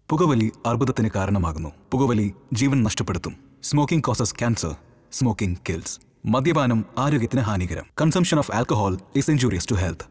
പുകവലി അർബുദത്തിന് കാരണമാകുന്നു പുകവലി ജീവൻ നഷ്ടപ്പെടുത്തും smoking causes cancer smoking kills മദ്യപാനം ആരോഗ്യത്തിന് ഹാനികരം consumption of alcohol is injurious to health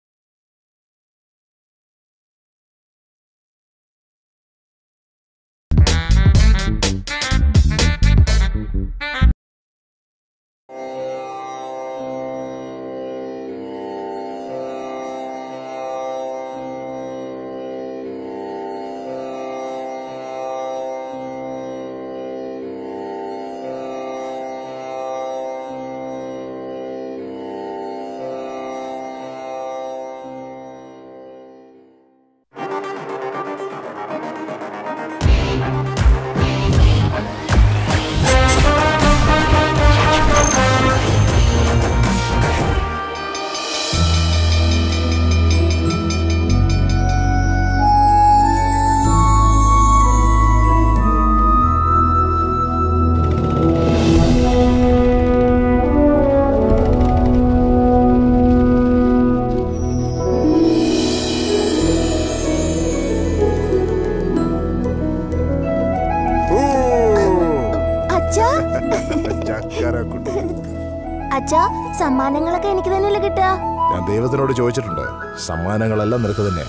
അച്ഛാ ചക്കര കുട്ടി അച്ഛാ സമ്മാനങ്ങളൊക്കെ എനിക്ക് തന്നെയല്ലേ കിട്ടുക ഞാൻ ദൈവത്തിനോട് ചോദിച്ചിട്ടുണ്ട് സമ്മാനങ്ങളെല്ലാം നിനക്ക് തന്നെയാ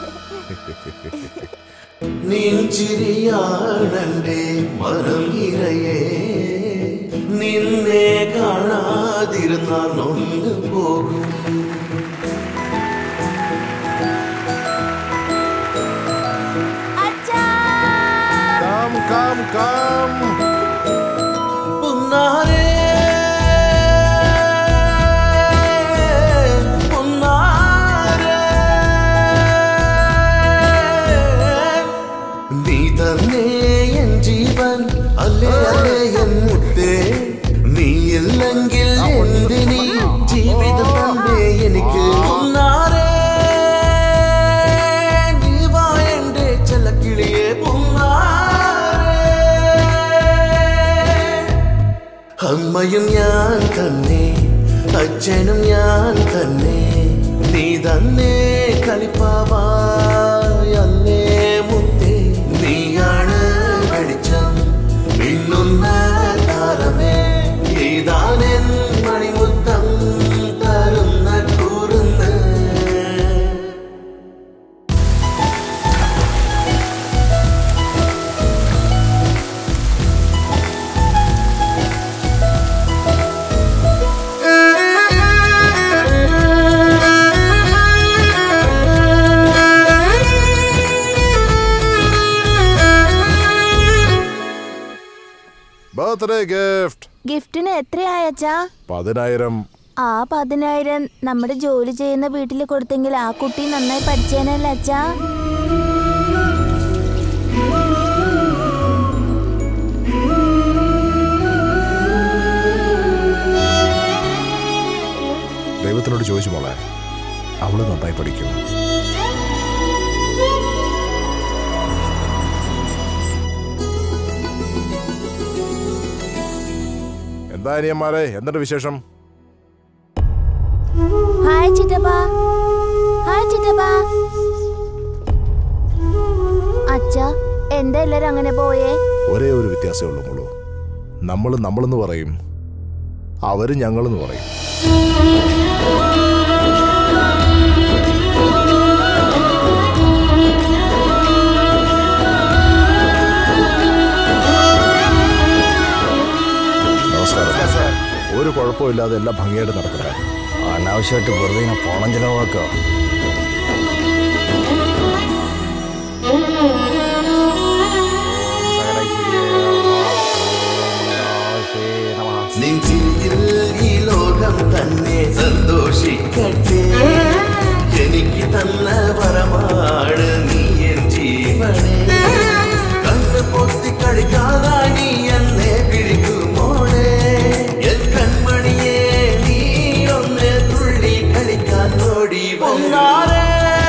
നെഞ്ചിരിയാണന്റെ മനം ഇരയെ നിന്നെ കാണാതിരുന്നാൽ നൊന്നു പോകും അച്ഛാ കാം കാം കാം പുന്നാരേ പുന്നാരേ നീ തന്നെ എൻ ജീവൻ അല്ലേ അല്ലേ എൻ മുത്തേ നീ ഇല്ലെങ്കിൽ എന്തിനീ ജീവിതം തന്നെ എനിക്ക് പുന്നാരേ നീ വാ എന്റെ ചെല്ലക്കിളിയെ പുന്നാരേ അമ്മയും ഞാൻ തന്നെ അച്ഛനും ഞാൻ തന്നെ നീ തന്നെ കളിപ്പാവായല്ലേ മുത്തേ നീയാണ് വെളിച്ചം മിന്നുന്ന താരമേ ഇതാനെൻ മണിമുത്തം തരുന്ന കൂറുന്ന ബർത്ത്ഡേ ഗിഫ്റ്റ് ഗിഫ്റ്റിന് എത്രയായ അച്ഛാ പതിനായിരം ആ പതിനായിരം നമ്മുടെ ജോലി ചെയ്യുന്ന വീട്ടിൽ കൊടുത്തെങ്കിൽ ആ കുട്ടി നന്നായി പഠിച്ചേനല്ലേ അച്ഛാ ദൈവത്തിനോട് ചോദിച്ചു മോളെ അവള് നന്നായി പഠിക്കും എന്താ അനിയന്മാരെ എന്തുണ്ട് വിശേഷം ഹായ് ചിറ്റപ്പ ഹായ് ചിറ്റപ്പ അച്ഛാ എന്താ എല്ലാരും അങ്ങനെ പോയേ ഒരേ ഒരു വ്യത്യാസമേ ഉള്ളൂ മോളൂ നമ്മൾ നമ്മളെന്ന് പറയും അവര് ഞങ്ങളെന്ന് പറയും നമസ്കാരം ഒരു കുഴപ്പമില്ലാതെ എല്ലാം ഭംഗിയായിട്ട് നടക്കട്ടെ അനാവശ്യമായിട്ട് വെറുതെ ഇങ്ങനെ പണം ചിലവാക്കുക നെഞ്ചിൽ ഈ ലോകം തന്നെ സന്തോഷിക്കട്ടെ എനിക്ക് തന്ന വരമാണ് നീ എൻ ജീവനെ കണ്ണ് പൊത്തി കളിക്കാതായി നീ എന്നെ വിളിക്കുമോളെ എൻ കൺമണിയെ നീ ഒന്ന് തുള്ളി കളിക്കാൻ ഓടി പൊന്നാരേ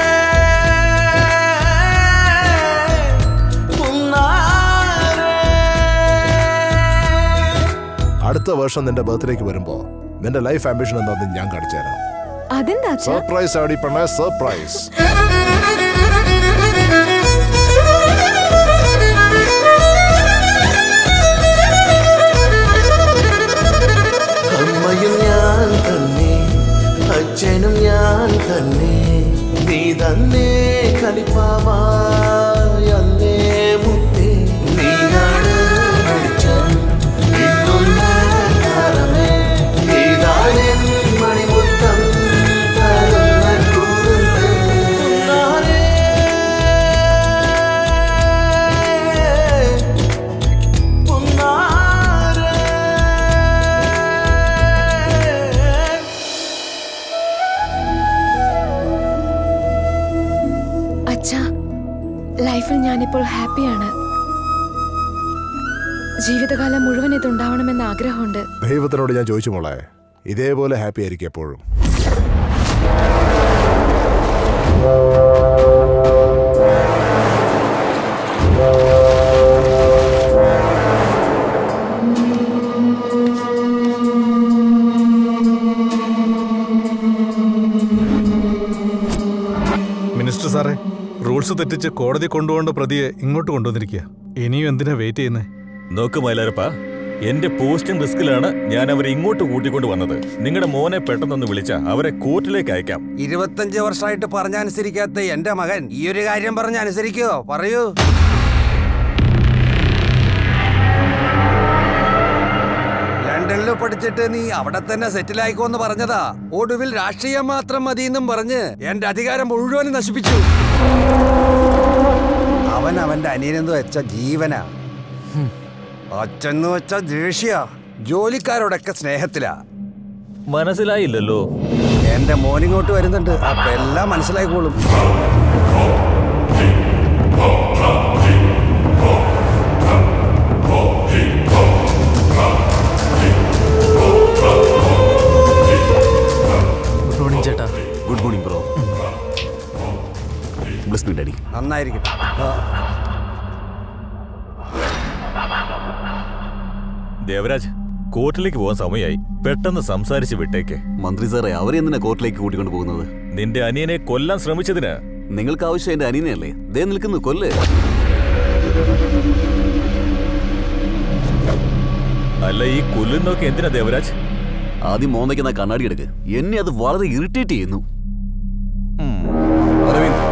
പൊന്നാരേ അടുത്ത വർഷം നിന്റെ ബർത്ത്ഡേക്ക് വരുമ്പോ നിന്റെ ലൈഫ് ആംബിഷൻ എന്താണെന്ന് ഞാൻ കാണിച്ചു തരാം അതെന്താ അച്ഛാ സർപ്രൈസ് ആടി പെണ്ണേ സർപ്രൈസ് ആ ഇപ്പോൾ ഹാപ്പിയാണ് ജീവിതകാലം മുഴുവൻ ഇതുണ്ടാവണമെന്ന് ആഗ്രഹമുണ്ട് ദൈവത്തിനോട് ഞാൻ ചോദിച്ചു മോളെ ഇതേപോലെ ഹാപ്പി ആയിരിക്കും എപ്പോഴും മിനിസ്റ്റർ സാറേ റൂൾസ് തെറ്റിച്ച് കോടതി കൊണ്ടുപോകേണ്ട പ്രതിയെ ഇങ്ങോട്ട് കൊണ്ടുവന്നിരിക്കുക ഇനിയും എന്തിനാ വെയിറ്റ് ചെയ്യുന്നേ നോക്ക് മൈലാരപ്പ എന്റെ പോസ്റ്റിംഗ് റിസ്കിലാണ് ഞാൻ അവരെ ഇങ്ങോട്ട് കൂട്ടിക്കൊണ്ട് വന്നത് നിങ്ങളുടെ മോനെ പെട്ടെന്നൊന്ന് വിളിച്ച അവരെ കോർട്ടിലേക്ക് അയക്കാം ഇരുപത്തഞ്ച് വർഷമായിട്ട് പറഞ്ഞനുസരിക്കാത്ത എന്റെ മകൻ ഈ ഒരു കാര്യം പറഞ്ഞ അനുസരിക്കോ പറയൂ ലണ്ടനിൽ പഠിച്ചിട്ട് നീ അവിടെ തന്നെ സെറ്റിൽ ആയിക്കോന്ന് പറഞ്ഞതാ ഒടുവിൽ രാഷ്ട്രീയം മാത്രം മതിയെന്നും പറഞ്ഞ് എന്റെ അധികാരം മുഴുവനും നശിപ്പിച്ചു അവൻ അവന്റെ അനിയനെന്ന് വെച്ച ജീവനാ അച്ഛന്ന് വെച്ച ദേഷ്യ ജോലിക്കാരോടൊക്കെ സ്നേഹത്തിലാ മനസ്സിലായില്ലല്ലോ എന്റെ മോനിങ്ങോട്ട് വരുന്നുണ്ട് അപ്പൊ എല്ലാം മനസ്സിലായിക്കോളും ഗുഡ് മോർണിംഗ് ചേട്ടാ good morning bro bless me daddy നന്നായിരിക്കട്ടെ ആ, ദേവരാജ് കോർട്ടിലേക്ക് പോകാൻ സമയമായി പെട്ടെന്ന് സംസാരിച്ച് വിട്ടേക്ക് മന്ത്രി സാറേ അവരെ എന്തിനാ കോർട്ടിലേക്ക് കൂട്ടിക്കൊണ്ട് പോകുന്നത് നിന്റെ അനിയനെ കൊല്ലാൻ ശ്രമിച്ചതിന് നിങ്ങൾക്ക് ആവശ്യം എന്റെ അനിയനെയല്ലേ ദേ നിൽക്കുന്നു കൊല്ല് അല്ല ഈ കൊല്ലുന്നൊക്കെ എന്തിനാ ദേവരാജ് ആദ്യം മോന്തയ്ക്കുന്ന കണ്ണാടി എടുക്ക് എന്നെ അത് വളരെ ഇറിറ്റേറ്റ് ചെയ്യുന്നു അരവിന്ദ്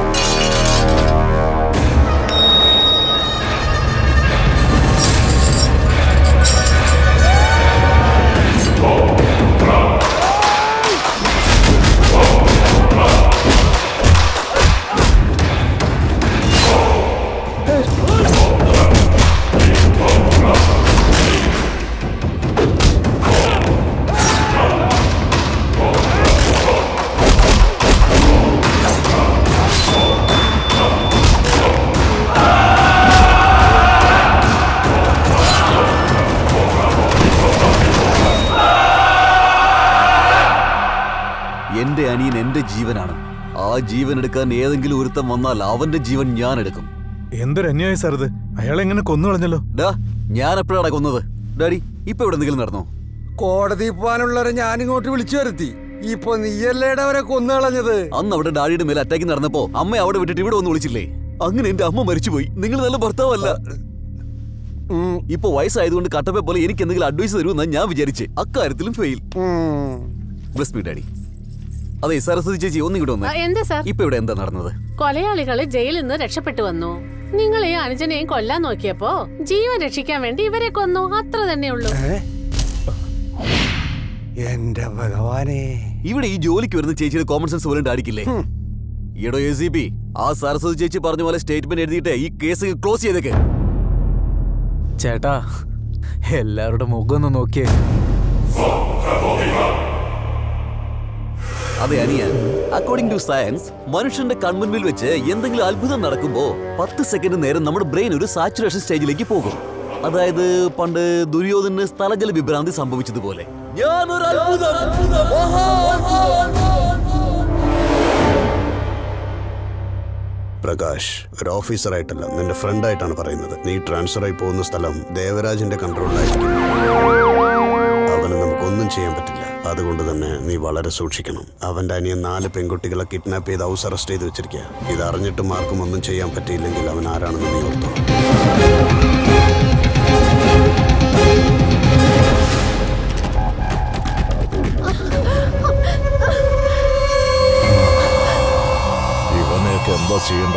എന്റെ അനിയൻ എന്റെ ജീവനാണ് ആ ജീവൻ എടുക്കാൻ ഏതെങ്കിലും ഒരുത്തം വന്നാൽ അവന്റെ ജീവൻ ഞാൻ എടുക്കും എന്തൊരു അന്യായം സാർ ഇത് അയാളെ എങ്ങനെ കൊന്നു കളഞ്ഞല്ലോ ഡാ ഞാൻ എപ്പോഴാണ് കൊന്നത് ഡാഡി ഇപ്പൊ ഇവിടെ എന്തെങ്കിലും നടന്നോ കോടതി പോകാനുള്ളവരെ ഞാനിങ്ങോട്ട് വിളിച്ചു വരുത്തി ഇപ്പൊ നീയല്ലേടെ അവരെ കൊന്നുകളഞ്ഞത് അന്ന് അവിടെ ഡാഡിയുടെ മേലെ അറ്റാക്ക് നടന്നപ്പോ അമ്മ അവിടെ വിട്ടിട്ട് ഇവിടെ ഒന്ന് വിളിച്ചില്ലേ അങ്ങനെ എന്റെ അമ്മ മരിച്ചുപോയി നിങ്ങൾ നല്ല ഭർത്താവല്ല ഇപ്പൊ വയസ്സായതുകൊണ്ട് കട്ടപ്പെ പോലെ എനിക്ക് എന്തെങ്കിലും അഡ്വൈസ് തരുമെന്നാ ഞാൻ വിചാരിച്ചേ അക്കാര്യത്തിലും ഫെയിൽ ബ്ലസ് മീ ഡാഡി അതെ സരസ്വതി ചേച്ചി ഒന്നിങ്ങോട്ട് ആ, വന്നേ എന്താ സാർ ഇപ്പൊ ഇവിടെ എന്താ നടന്നത് കൊലയാളികള് ജയിലിൽ നിന്ന് രക്ഷപ്പെട്ടു വന്നു നിങ്ങളെയും അനുജനെയും കൊല്ലാൻ നോക്കിയപ്പോ ജീവൻ രക്ഷിക്കാൻ വേണ്ടി ഇവരെ കൊന്നു അത്ര തന്നെ ഉള്ളൂ എന്റെ ഭഗവാനെ ഇവിടെ ഈ ജോലിക്ക് വരുന്ന ചേച്ചിയുടെ കോമൺ സെൻസ് പോലും ഡാഡിക്കില്ലേ ഈടോ എ സി പി ആ സരസ്വതി ചേച്ചി പറഞ്ഞ പോലെ സ്റ്റേറ്റ്മെന്റ് എഴുതിയിട്ട് ഈ കേസ് ക്ലോസ് ചെയ്തേക്ക് ചേട്ടാ എല്ലാവരുടെ മുഖം ഒന്ന് നോക്കിയേ അതെ അനിയ അക്കോർഡിംഗ് ടു സയൻസ് മനുഷ്യന്റെ കൺമുൻപിൽ വെച്ച് എന്തെങ്കിലും അത്ഭുതം നടക്കുമ്പോ പത്ത് സെക്കൻഡ് നേരം നമ്മുടെ ബ്രെയിൻ ഒരു സാച്ചുറേഷൻ സ്റ്റേജിലേക്ക് പോകും അതായത് പണ്ട് ദുര്യോധന് സ്ഥലജല വിഭ്രാന്തി സംഭവിച്ചതുപോലെ ഞാനൊരു അത്ഭുതം മഹാ പ്രകാശ് ഒരു ഓഫീസറായിട്ടല്ല നിന്റെ ഫ്രണ്ടായിട്ടാണ് പറയുന്നത് നീ ട്രാൻസ്ഫർ ആയി പോകുന്ന സ്ഥലം ദേവരാജിന്റെ കൺട്രോളിലായിരിക്കും അവന് നമുക്കൊന്നും ചെയ്യാൻ പറ്റില്ല അതുകൊണ്ട് തന്നെ നീ വളരെ സൂക്ഷിക്കണം അവന്റെ അനിയൻ നാല് പെൺകുട്ടികളെ കിഡ്നാപ്പ് ചെയ്ത് ഹൗസ് അറസ്റ്റ് ചെയ്ത് വെച്ചിരിക്കുക ഇത് അറിഞ്ഞിട്ടും ആർക്കും ഒന്നും ചെയ്യാൻ പറ്റിയില്ലെങ്കിൽ അവൻ ആരാണെന്ന് നീ ഓർത്തോ ഇവനെയൊക്കെ എന്താ ചെയ്യണ്ട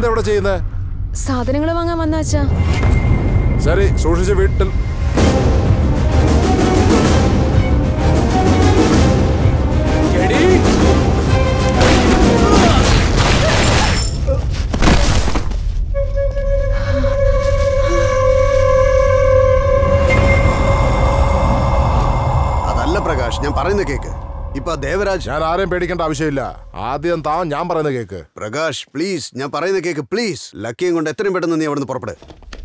എന്താ ഇവിടെ ചെയ്യുന്നത് സാധനങ്ങൾ വാങ്ങാൻ വന്നാച്ചാ ശരി സൂക്ഷിച്ച് വീട്ടിൽ അതല്ല പ്രകാശ് ഞാൻ പറയുന്ന കേക്ക് ഇപ്പൊ ദേവരാജ് ഞാൻ ആരെയും പേടിക്കേണ്ട ആവശ്യമില്ല ആദ്യം താൻ ഞാൻ പറയുന്ന കേക്ക് പ്രകാശ് പ്ലീസ് ഞാൻ പറയുന്ന കേക്ക് പ്ലീസ് ലക്കിയും കൊണ്ട് എത്രയും പെട്ടെന്ന് നീ അവിടുന്ന് പുറപ്പെട്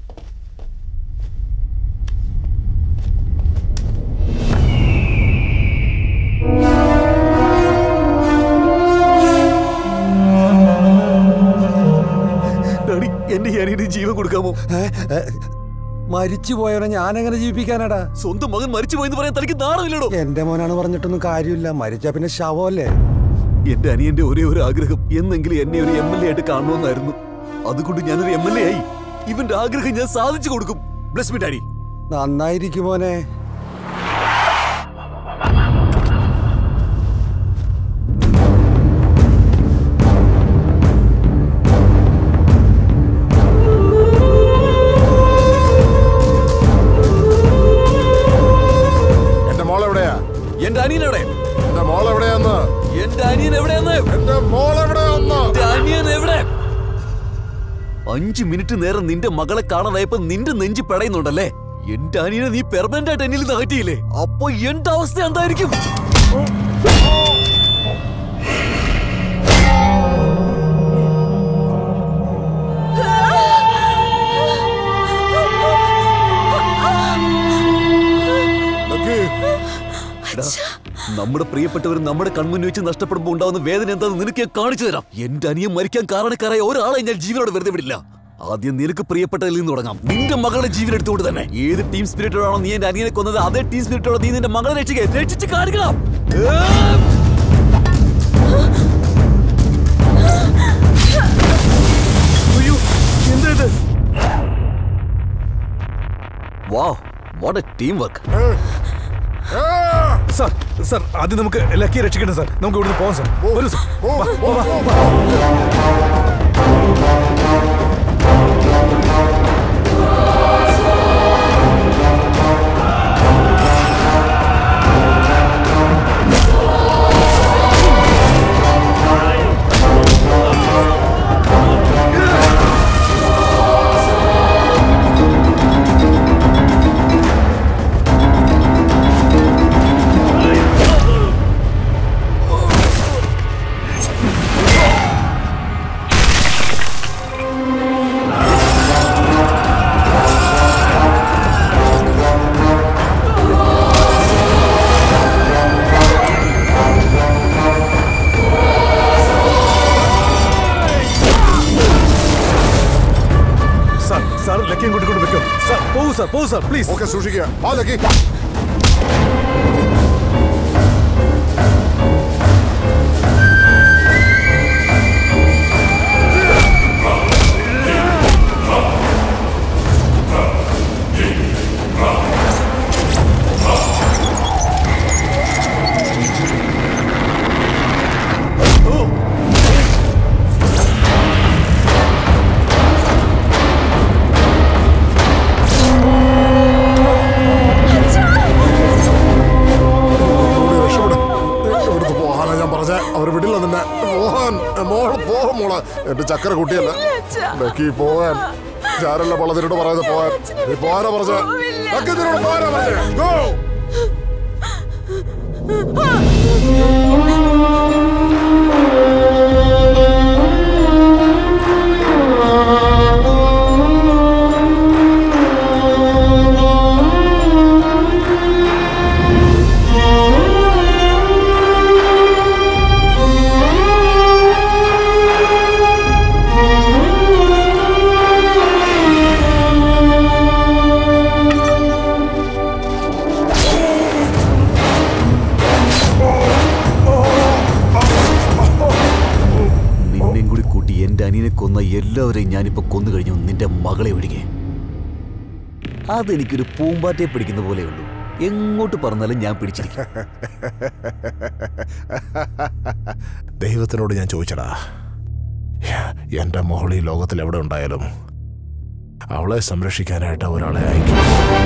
ഡാഡി എന്റെ അനിയന് ജീവൻ കൊടുക്കാമോ മരിച്ചു പോയവനെ ഞാൻ എങ്ങനെ ജീവിപ്പിക്കാനാടാ സ്വന്തം മകൻ മരിച്ചു പോയെന്ന് പറയാൻ തനിക്ക് നാണമില്ലടോ എന്റെ മോനാണ് പറഞ്ഞിട്ടൊന്നും കാര്യമില്ല മരിച്ച പിന്നെ ശവമല്ലേ എന്റെ അനിയന്റെ ഒരേ ഒരു ആഗ്രഹം എന്നെങ്കിലും എന്നെ ഒരു എം എൽ എ ആയിട്ട് കാണണമെന്നായിരുന്നു അതുകൊണ്ട് ഞാനൊരു എം എൽ എ ആയി ഇവന്റെ ആഗ്രഹം ഞാൻ സാധിച്ചു കൊടുക്കും ബ്ലസ് മി ഡാഡി നന്നായിരിക്കും മോനെ എന്റെ മോൾ എവിടെയാ എന്റെ അനിയൻ എവിടെ എന്റെ മോൾ എവിടെയാന്ന് എന്റെ അനിയൻ എവിടെയാന്ന് എന്റെ മോൾ എവിടെയാന്ന് എന്റെ അനിയൻ എവിടെ അഞ്ചു മിനിറ്റ് നേരം നിന്റെ മകളെ കാണാതായപ്പോ നിന്റെ നെഞ്ചി പെടയുന്നുണ്ടല്ലേ എന്റെ അനിയനെ നീ പെർമനന്റ് ആയിട്ട് എന്നിൽ നിന്ന് അകറ്റിയില്ലേ അപ്പൊ എന്റെ അവസ്ഥ എന്തായിരിക്കും എടാ, നമ്മുടെ പ്രിയപ്പെട്ടവർ നമ്മുടെ കൺമുന്നിൽ വെച്ച് നഷ്ടപ്പെടുമ്പോൾ ഉണ്ടാവുന്ന വേദന എന്താണെന്ന് നിനക്ക് ഞാൻ കാണിച്ചു തരാം എന്റെ അനിയൻ മരിക്കാൻ കാരണക്കാരായ ഒരാളെ ഞാൻ ജീവനോട് വെറുതെ വിടില്ല ആദ്യം നിനക്ക് പ്രിയപ്പെട്ടതിൽ നിന്ന് തുടങ്ങാം നിന്റെ മകളുടെ ജീവൻ എടുത്തുകൊണ്ട് തന്നെ ഏത് ടീം സ്പിരിറ്റോടാണോ നീ എന്റെ അനിയനെ കൊന്നത് അതേ ടീം സ്പിരിറ്റോടെ നീ നിന്റെ മകളെ രക്ഷിക്കുക രക്ഷിച്ച് കാണിക്കണം അയ്യോ എന്താ ഇത് wow what a team work sir sir ആദ്യം നമുക്ക് ലക്കിയെ രക്ഷിക്കണം സാർ നമുക്ക് ഇവിടുന്ന് പോകാം സാർ വരൂ സാർ വാ, വാ, വാ, വാ. സാർ സാർ ലക്കിയും കൂട്ടിക്കൊണ്ട് വെക്കും സാർ പോകൂ സാർ പോകൂ സാർ പ്ലീസ് ഓക്കെ സൂക്ഷിക്കുക ആ ലക്കി ഇവിടുന്ന് പോകാനാ ഞാൻ പറഞ്ഞ അവർ വിടില്ല നിന്നെ പോകാൻ മോൾ പോകാൻ മോളെ എന്റെ ചക്കര കുട്ടിയല്ല ലക്കി പോകാൻ ഞാനല്ല വളതിനോട് പറയുന്നത് പോകാൻ നീ പോകാനാ പറഞ്ഞ ലക്കി ഇതിനോട് പോകാനാ പറഞ്ഞ ഗോ നിന്നെയും കൂടി കൂട്ടി എന്റെ അനിയനെ കൊന്ന എല്ലാവരെയും ഞാനിപ്പോ കൊന്നു കഴിഞ്ഞു നിന്റെ മകളെ ഒഴികെ അതെനിക്കൊരു പൂമ്പാറ്റയെ പിടിക്കുന്ന പോലെയുള്ളൂ എങ്ങോട്ട് പറഞ്ഞാലും ഞാൻ പിടിച്ചിരിക്കും ദൈവത്തിനോട് ഞാൻ ചോദിച്ചടാ എന്റെ മോൾ ഈ ലോകത്തിൽ എവിടെ ഉണ്ടായാലും അവളെ സംരക്ഷിക്കാനായിട്ട് ഒരാളെ അയക്കും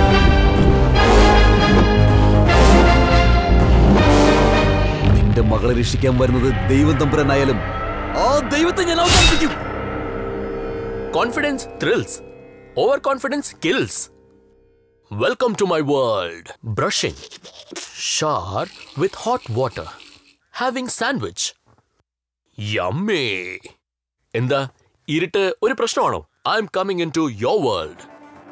നിന്റെ മകളെ രക്ഷിക്കാൻ വരുന്നത് ദൈവം തമ്പുരാനായാലും ആ ദൈവത്തെ ഞാൻ അവസാനിപ്പിക്കും Confidence thrills. Overconfidence kills. Welcome to my world. Brushing. Shower with hot water. Having sandwich. Yummy. എന്താ ഇരുട്ട് ഒരു പ്രശ്നമാണോ I'm coming into your world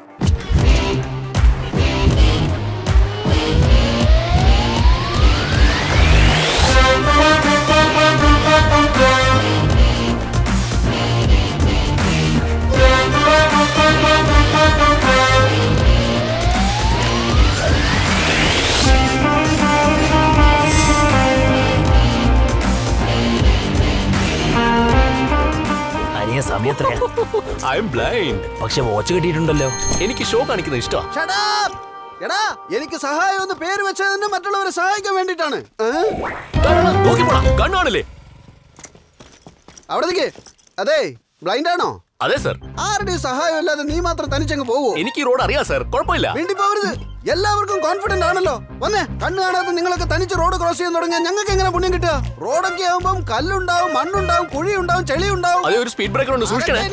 അനിയ സമയത്രയാ ഐ എം ബ്ലൈൻഡ് പക്ഷെ വാച്ച് കിട്ടിയിട്ടുണ്ടല്ലോ എനിക്ക് ഷോ കാണിക്കുന്നത് ഇഷ്ടമാണ് Shut up! എടാ എനിക്ക് സഹായം എന്ന് പേര് വെച്ചതിന് മറ്റുള്ളവരെ സഹായിക്കാൻ വേണ്ടിട്ടാണ് കണ്ണാണല്ലേ അവിടെ നിൽക്കേ അതെ ബ്ലൈൻഡ് ആണോ അതെ സർ ആരുടെയും സഹായം ഇല്ലാതെ നീ മാത്രം തനിച്ചങ്ങ് പോവോ എനിക്ക് ഈ റോഡ് അറിയാം സർ കുഴപ്പമില്ല വേണ്ടി പോവരുത് എല്ലാവർക്കും കോൺഫിഡന്റ് ആണല്ലോ വന്നേ കണ്ണ് കാണാതെ നിങ്ങളൊക്കെ തനിച്ച് റോഡ് ക്രോസ് ചെയ്യാൻ തുടങ്ങിയാൽ ഞങ്ങൾക്ക് എങ്ങനെ പുണ്യം കിട്ടുക റോഡൊക്കെ ആവുമ്പം കല്ലുണ്ടാവും മണ്ണുണ്ടാവും കുഴിയുണ്ടാവും ചെളി ഉണ്ടാവും അതെ ഒരു സ്പീഡ് ബ്രേക്കർ ഉണ്ട് സൂക്ഷിക്കണേ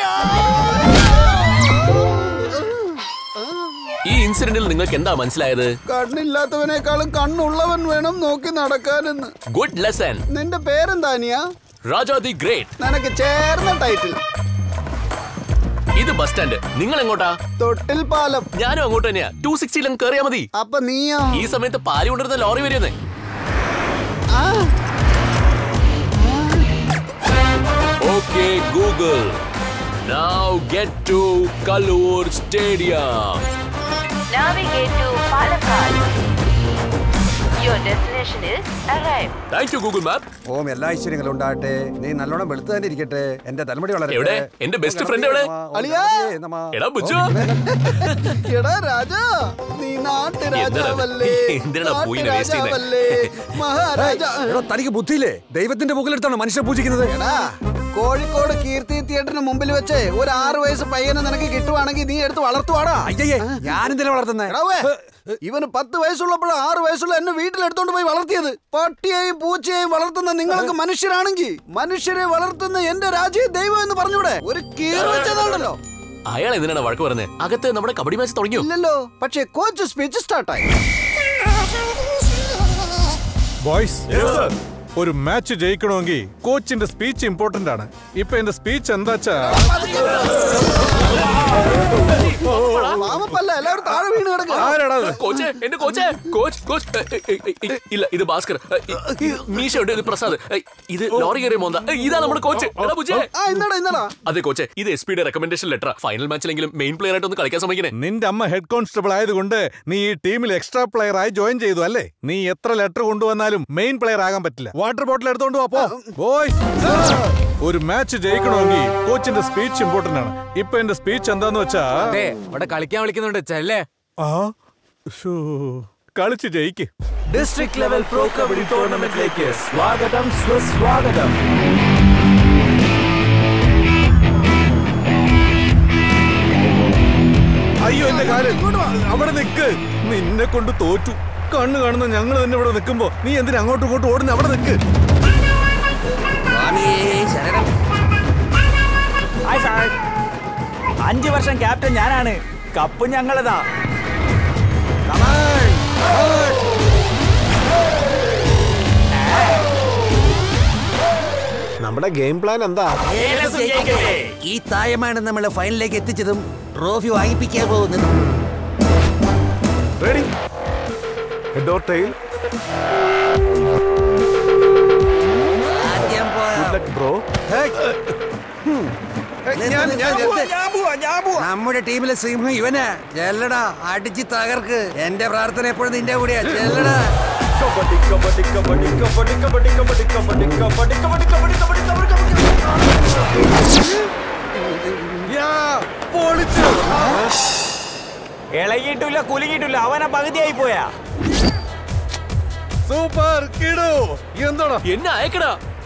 ഈ ഇൻസിഡന്റിൽ നിങ്ങൾക്ക് എന്താ മനസ്സിലായത് കണ്ണില്ലാത്തവനേക്കാളും കണ്ണുള്ളവൻ വേണം നോക്കി നടക്കാനെന്ന് ഗുഡ് ലെസൺ നിന്റെ പേരെന്താ അനിയ രാജാ ദി ഗ്രേറ്റ് നിനക്ക് ചേർന്ന ടൈറ്റിൽ ഇത് ബസ് സ്റ്റാൻഡ് നിങ്ങൾ എങ്ങോട്ടാ തൊട്ടിൽ പാലം ഞാനും അങ്ങോട്ട് തന്നെയാ ടു സിക്സ്റ്റിയിലും കയറിയാ മതി അപ്പൊ നീയോ ഈ സമയത്ത് പാല് കൊണ്ടിരുന്ന ലോറി വരുന്നേ okay Google now get to Kallur stadium Navigate to Palakkad. Your destination is arrived. Thank you Google map ഓം എല്ലാ ഐശ്വര്യങ്ങളും ഉണ്ടാകട്ടെ നീ നല്ലോണം വെളുത്തു തന്നെ ഇരിക്കട്ടെ എന്റെ തലമുടി വളരട്ടെ. എവിടെ? എന്റെ best friend എവിടെ? അളിയാ എടാ ബുജു എടാ രാജാ നീ നാട്ട് രാജാവല്ലേ എന്തിനാ പൂയിനെ waste ചെയ്യുന്നെ? രാജാവല്ലേ മഹാരാജ എടോ, തനിക്ക് ബുദ്ധിയില്ലേ ദൈവത്തിന്റെ മുകളിലെടുത്താണ് മനുഷ്യനെ പൂജിക്കുന്നത് എടാ കോഴിക്കോട് കീർത്തി തിയേറ്ററിന് മുമ്പിൽ വെച്ച് ഒരു ആറു വയസ്സ് പയ്യനെ നിനക്ക് കിട്ടുവാണെങ്കിൽ നീ എടുത്ത് വളർത്തുവാടാ അയ്യേ ഞാനെന്തിനാ വളർത്തുന്നേ എടാവേ ഇവന് പത്ത് വയസ്സുള്ളപ്പോഴും ആറ് വയസ്സുള്ള എന്നെ വീട്ടിലെടുത്തോണ്ട് പോയി വളർത്തിയത് പട്ടിയെയും പൂച്ചയെയും വളർത്തുന്ന നിങ്ങൾക്ക് മനുഷ്യരാണെങ്കിൽ മനുഷ്യരെ വളർത്തുന്ന എന്റെ രാജ്യ ദൈവം എന്ന് പറഞ്ഞൂടെ ഒരു കീറ് വെച്ചതാണല്ലോ അയാൾ എന്തിനാണ് വഴക്ക് പറഞ്ഞത് അകത്ത് നമ്മുടെ കബഡി മാച്ച് തുടങ്ങിയോ ഇല്ലല്ലോ പക്ഷേ കോച്ച് സ്പീച്ച് സ്റ്റാർട്ടായി ബോയ്സ് ഒരു മാച്ച് ജയിക്കണമെങ്കിൽ കോച്ചിന്റെ സ്പീച്ച് ഇമ്പോർട്ടന്റ് ആണ് ഇപ്പൊ എന്റെ സ്പീച്ച് എന്താച്ചാ മാമപ്പല്ല എല്ലാവരും താഴെ വീണ് കിടക്കുക കോച്ച് എന്റെ കോച്ച് കോച്ച് കോച്ച് എ, എ, എ, എ, ഇല്ല ഇത് ഭാസ്കർ എ, ഇ, മീശ ഉണ്ട് ഇത് പ്രസാദ് എ, ഇത് ലോറി കയറിയ മോന്ത എ, ഇതാ നമ്മുടെ കോച്ച് എടാ ബുജേ ആ ഇന്നടാ ഇന്നടാ അതെ കോച്ച് ഇത് എസ് പിയുടെ റെക്കമെൻഡേഷൻ ലെറ്റർ ഫൈനൽ മാച്ചിലെങ്കിലും മെയിൻ പ്ലെയർ ആയിട്ട് ഒന്ന് കളിക്കാൻ സമ്മതിക്കണേ നിന്റെ അമ്മ ഹെഡ് കോൺസ്റ്റബിൾ ആയതുകൊണ്ട് നീ ഈ ടീമിൽ എക്സ്ട്രാ പ്ലെയർ ആയി ജോയിൻ ചെയ്തു അല്ലേ നീ എത്ര ലെറ്റർ കൊണ്ടുവന്നാലും മെയിൻ പ്ലെയർ ആകാൻ പറ്റില്ല വാട്ടർ ബോട്ടിൽ എടുത്തോണ്ട് വാ, പോ ബോയ്സ് ഒരു മാച്ച് ജയിക്കണമെങ്കിൽ കോച്ചിന്റെ സ്പീച്ച് ഇമ്പോർട്ടന്റ് ആണ് ഇപ്പൊ എന്റെ സ്പീച്ച് എന്താന്ന് വെച്ചാ ഇവിടെ കളിക്കാൻ വിളിക്കുന്നുണ്ട് ചെല്ലേ ആ ശ്ശോ, കളിച്ച് ജയിക്ക് ഡിസ്ട്രിക്ട് ലെവൽ പ്രോ കബഡി ടൂർണമെന്റിലേക്ക് സ്വാഗതം സുസ്വാഗതം അയ്യോ എന്റെ കാലം അവിടെ നിക്ക് നിന്നെ കൊണ്ട് തോറ്റു കണ്ണു കാണുന്ന ഞങ്ങൾ തന്നെ ഇവിടെ നിൽക്കുമ്പോ നീ എന്തിനാ അങ്ങോട്ടും ഇങ്ങോട്ടും ഓടുന്ന അവിടെ നിക്ക് ഹായ് സാർ അഞ്ചു വർഷം ക്യാപ്റ്റൻ ഞാനാണ് കപ്പ് ഞങ്ങളതാ നമ്മുടെ ഗെയിം പ്ലാൻ എന്താ ഈ തായമാണ് നമ്മളെ ഫൈനലിലേക്ക് എത്തിച്ചതും ട്രോഫി വാങ്ങിപ്പിക്കാൻ പോകുന്നതും റെഡി ഹെഡ് ഓർ ടെയിൽ ആദ്യം ബ്രോ നമ്മുടെ ടീമിലെ സിംഹം ഇവനാ ചെല്ലടാ അടിച്ച് തകർക്ക് എന്റെ പ്രാർത്ഥന എപ്പോഴും നിന്റെ കൂടെയാ ചെല്ലടാ കബഡി കബഡി കബഡി കബഡി കബഡി കബഡി കബഡി കബഡി കബഡി കബഡി കബഡി ഇളകിയിട്ടില്ല കുലുങ്ങിയിട്ടില്ല അവനെ പകുതിയായി പോയാ സൂപ്പർ കിടു എന്താടാ എന്നെ അയക്കടാ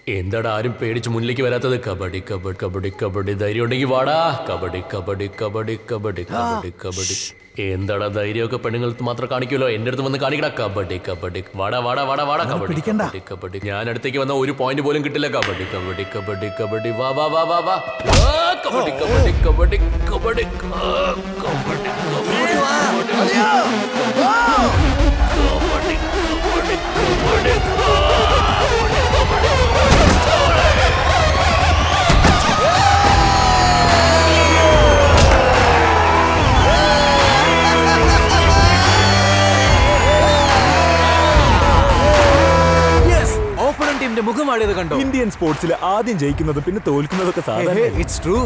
എന്താടാ ആരും പേടിച്ച് മുന്നിലേക്ക് വരാത്തത് കബഡി കബഡി കബഡി കബഡി ധൈര്യം ഉണ്ടെങ്കിൽ വാടാ കബഡി കബഡി കബഡി കബഡി കബഡി കബഡി എന്താടാ ധൈര്യമൊക്കെ പെണ്ണുങ്ങൾ മാത്രം കാണിക്കുമല്ലോ എന്റെ അടുത്ത് വന്ന് കാണിക്കടാ കബഡി കബഡി വാടാ വാടാ വാടാ വാടാ കബഡി കബഡി കബഡി ഞാൻ അടുത്തേക്ക് വന്ന ഒരു പോയിന്റ് പോലും കിട്ടില്ല കബഡി കബഡി കബഡി കബഡി വാ വാ വാ വാ വാ ആ, കബഡി കബഡി കബഡി കബഡി ആ, കബഡി കബഡി ഓപ്പണൻ ടീമിന്റെ മുഖമാടിയത് കണ്ടോ ഇന്ത്യൻ സ്പോർട്സിൽ ആദ്യം ജയിക്കുന്നത് പിന്നെ തോൽക്കുന്നതൊക്കെ സാധാരണ ഇറ്റ്സ് ട്രൂ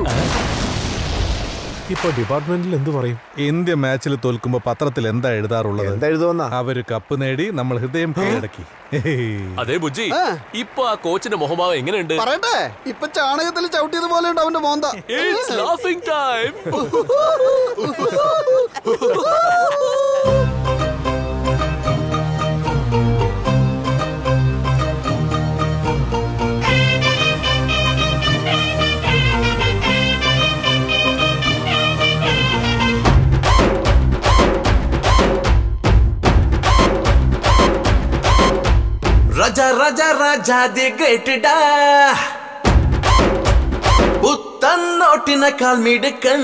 ഇപ്പൊ ഡിപ്പാർട്ട്മെന്റിൽ എന്ത് പറയും ഇന്ത്യ മാച്ചിൽ തോൽക്കുമ്പോ പത്രത്തിൽ എന്താ എഴുതാറുള്ളത് എന്താ എഴുതുമെന്നാ അവര് കപ്പ് നേടി നമ്മൾ ഹൃദയം കീഴടക്കി അതെ ബുജ്ജി ഇപ്പൊ ആ കോച്ചിന്റെ മുഖഭാവം എങ്ങനെയുണ്ട് പറയട്ടെ ഇപ്പൊ ചാണകത്തിൽ ചവിട്ടിയത് പോലെ ഉണ്ട് അവന്റെ മോന്ത It's laughing time. ರಜ ರಜ ರಜ ದಿ ಗ್ರೇಟಡ പുത്തന്നോട്ടിന കാൽമിടുക്കൻ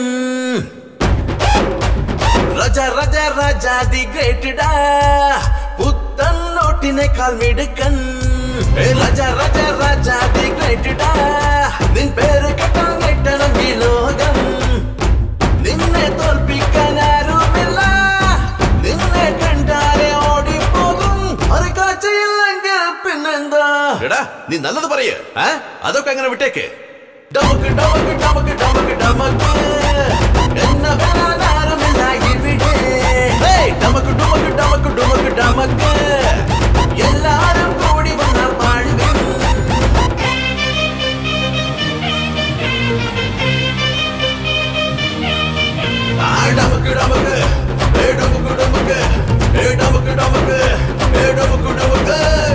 രജ രജ രജ ദി ഗ്രേറ്റഡ പുത്തന്നോട്ടിനെ കാൽമിടുക്കൻ ഏ രജ രജ രജ ദി ഗ്രേറ്റഡ നിൻ പേര് കേട്ടാൻ കേട്ടണം ഈ ലോകം നിന്നെ തോൽപ്പിക്കാൻ ആരുമില്ല നിന്നെ കണ്ടാലേ ഓടിപ്പോകും ഒരു കാഴ്ചയില്ലെങ്കിൽ പിന്നെന്താ എടാ നീ നല്ലത് പറയേ അതൊക്കെ അങ്ങനെ വിട്ടേക്ക് ഡമക്ക് ഡമക്ക് ഡമക്ക് ഡമക്ക് ഡമക്ക് എന്ന വേണാരുമില്ല ഇവിടെ ഹേയ്, ഡമക്ക് ഡുമക്ക് ഡമക്ക് ഡുമക്ക് ഡമക്ക് എല്ലാരും കൂടി വന്നാൽ പാഴുവിൻ ആ ഡമക്ക് ഡമക്ക് ഏ ഡമക്ക് ഡമക്ക് ഏ ഡമക്ക് ഡമക്ക് ഏ ഡമക്ക് ഡമക്ക്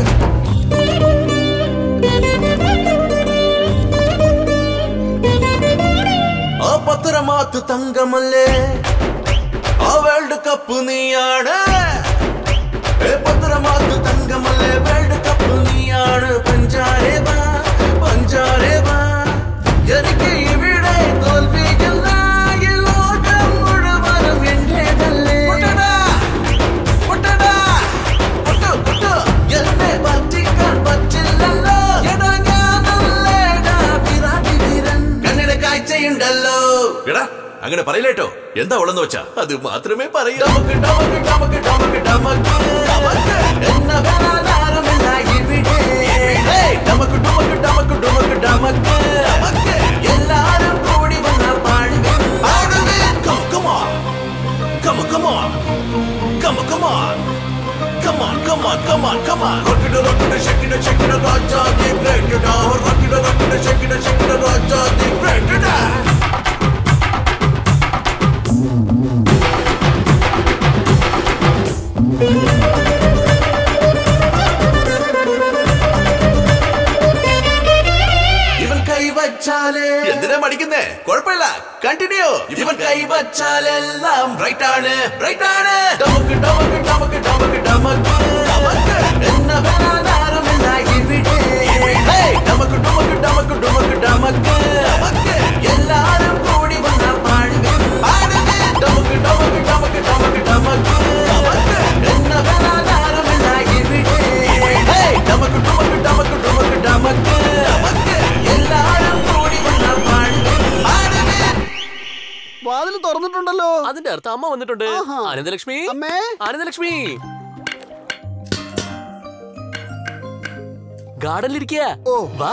ആ പത്രമാത്ത് തങ്കമല്ലേ ആ വേൾഡ് കപ്പ് നീയാണ് ഏ പത്രമാത്ത് തങ്കമല്ലേ വേൾഡ് കപ്പ് നീയാണ് പഞ്ചാരേ വാ പഞ്ചാരേ വാ എനിക്ക് ഇവിടെ തോൽവിയില്ല ഈ ലോകം മുഴുവനും എന്റേതല്ലേ പൊട്ടടാ, പൊട്ടടാ, പൊട്ടു, പൊട്ടു. എന്നെ പറ്റിക്കാൻ പറ്റില്ലല്ലോ എടാ ഞാനല്ലേടാ വിരാടി വീരൻ കണ്ണിന് കാഴ്ചയുണ്ടല്ലോ എടാ അങ്ങനെ പറയില്ലേട്ടോ എന്താ ഉള്ളെന്ന് വെച്ചാ അത് മാത്രമേ പറയൂ ഡമക്ക് ഡമക്ക് ഡമക്ക് ഡമക്ക് ഡമക്ക് ഡമക്ക് എന്ന വേണാരുമില്ല ഇവിടെ ഹേയ്, ഡമക്ക് ഡമക്ക് ഡമക്ക് ഡമക്ക് ഡമക്ക് ഡമക്ക് എല്ലാരും കൂടി വന്നാൽ പാടുവിൻ പാടുവിൻ Come on, come on, come on, come on, come on, come on, come on, come on, come on. Rock it, rock it, shake it, shake it, Raja, the great it, rock it, rock it, shake it, shake it, Raja, the great it. ഇവൻ കൈവച്ചാലേ എന്തിനാ മടിക്കുന്നേ കുഴപ്പമില്ല continue ഇവൻ കൈവച്ചാലെല്ലാം bright ആണ് bright ആണ് ഡമക്ക് ഡമക്ക് ഡമക്ക് ഡമക്ക് ഡമക്ക് ഡമക്ക് എന്ന വേണാരുമില്ല ഇവിടെ hey, ഡമക്ക് ഡമക്ക് ഡമക്ക് ഡമക്ക് ഡമക്ക് ഡമക്ക് എല്ലാരും കൂടി വന്നാൽ പാടുവിൻ പാടുവിൻ ഡമക്ക് ഡമക്ക് ഡമക്ക് ഡമക്ക് ഡമക്ക് ഡമക്ക് എന്ന വേണാരുമില്ല ഇവിടെ ഹേയ്, ഡമക്ക് ഡമക്ക് ഡമക്ക് ഡമക്ക് ഡമക്ക് ഡമക്ക് എല്ലാരും കൂടി വന്നാൽ പാടുവിൻ പാടുവിൻ വാതിൽ തുറന്നിട്ടുണ്ടല്ലോ അതിന്റെ അർത്ഥം അമ്മ വന്നിട്ടുണ്ട് ആനന്ദലക്ഷ്മി ആനന്ദലക്ഷ്മി ഗാർഡനിലിരിക്കുക വാ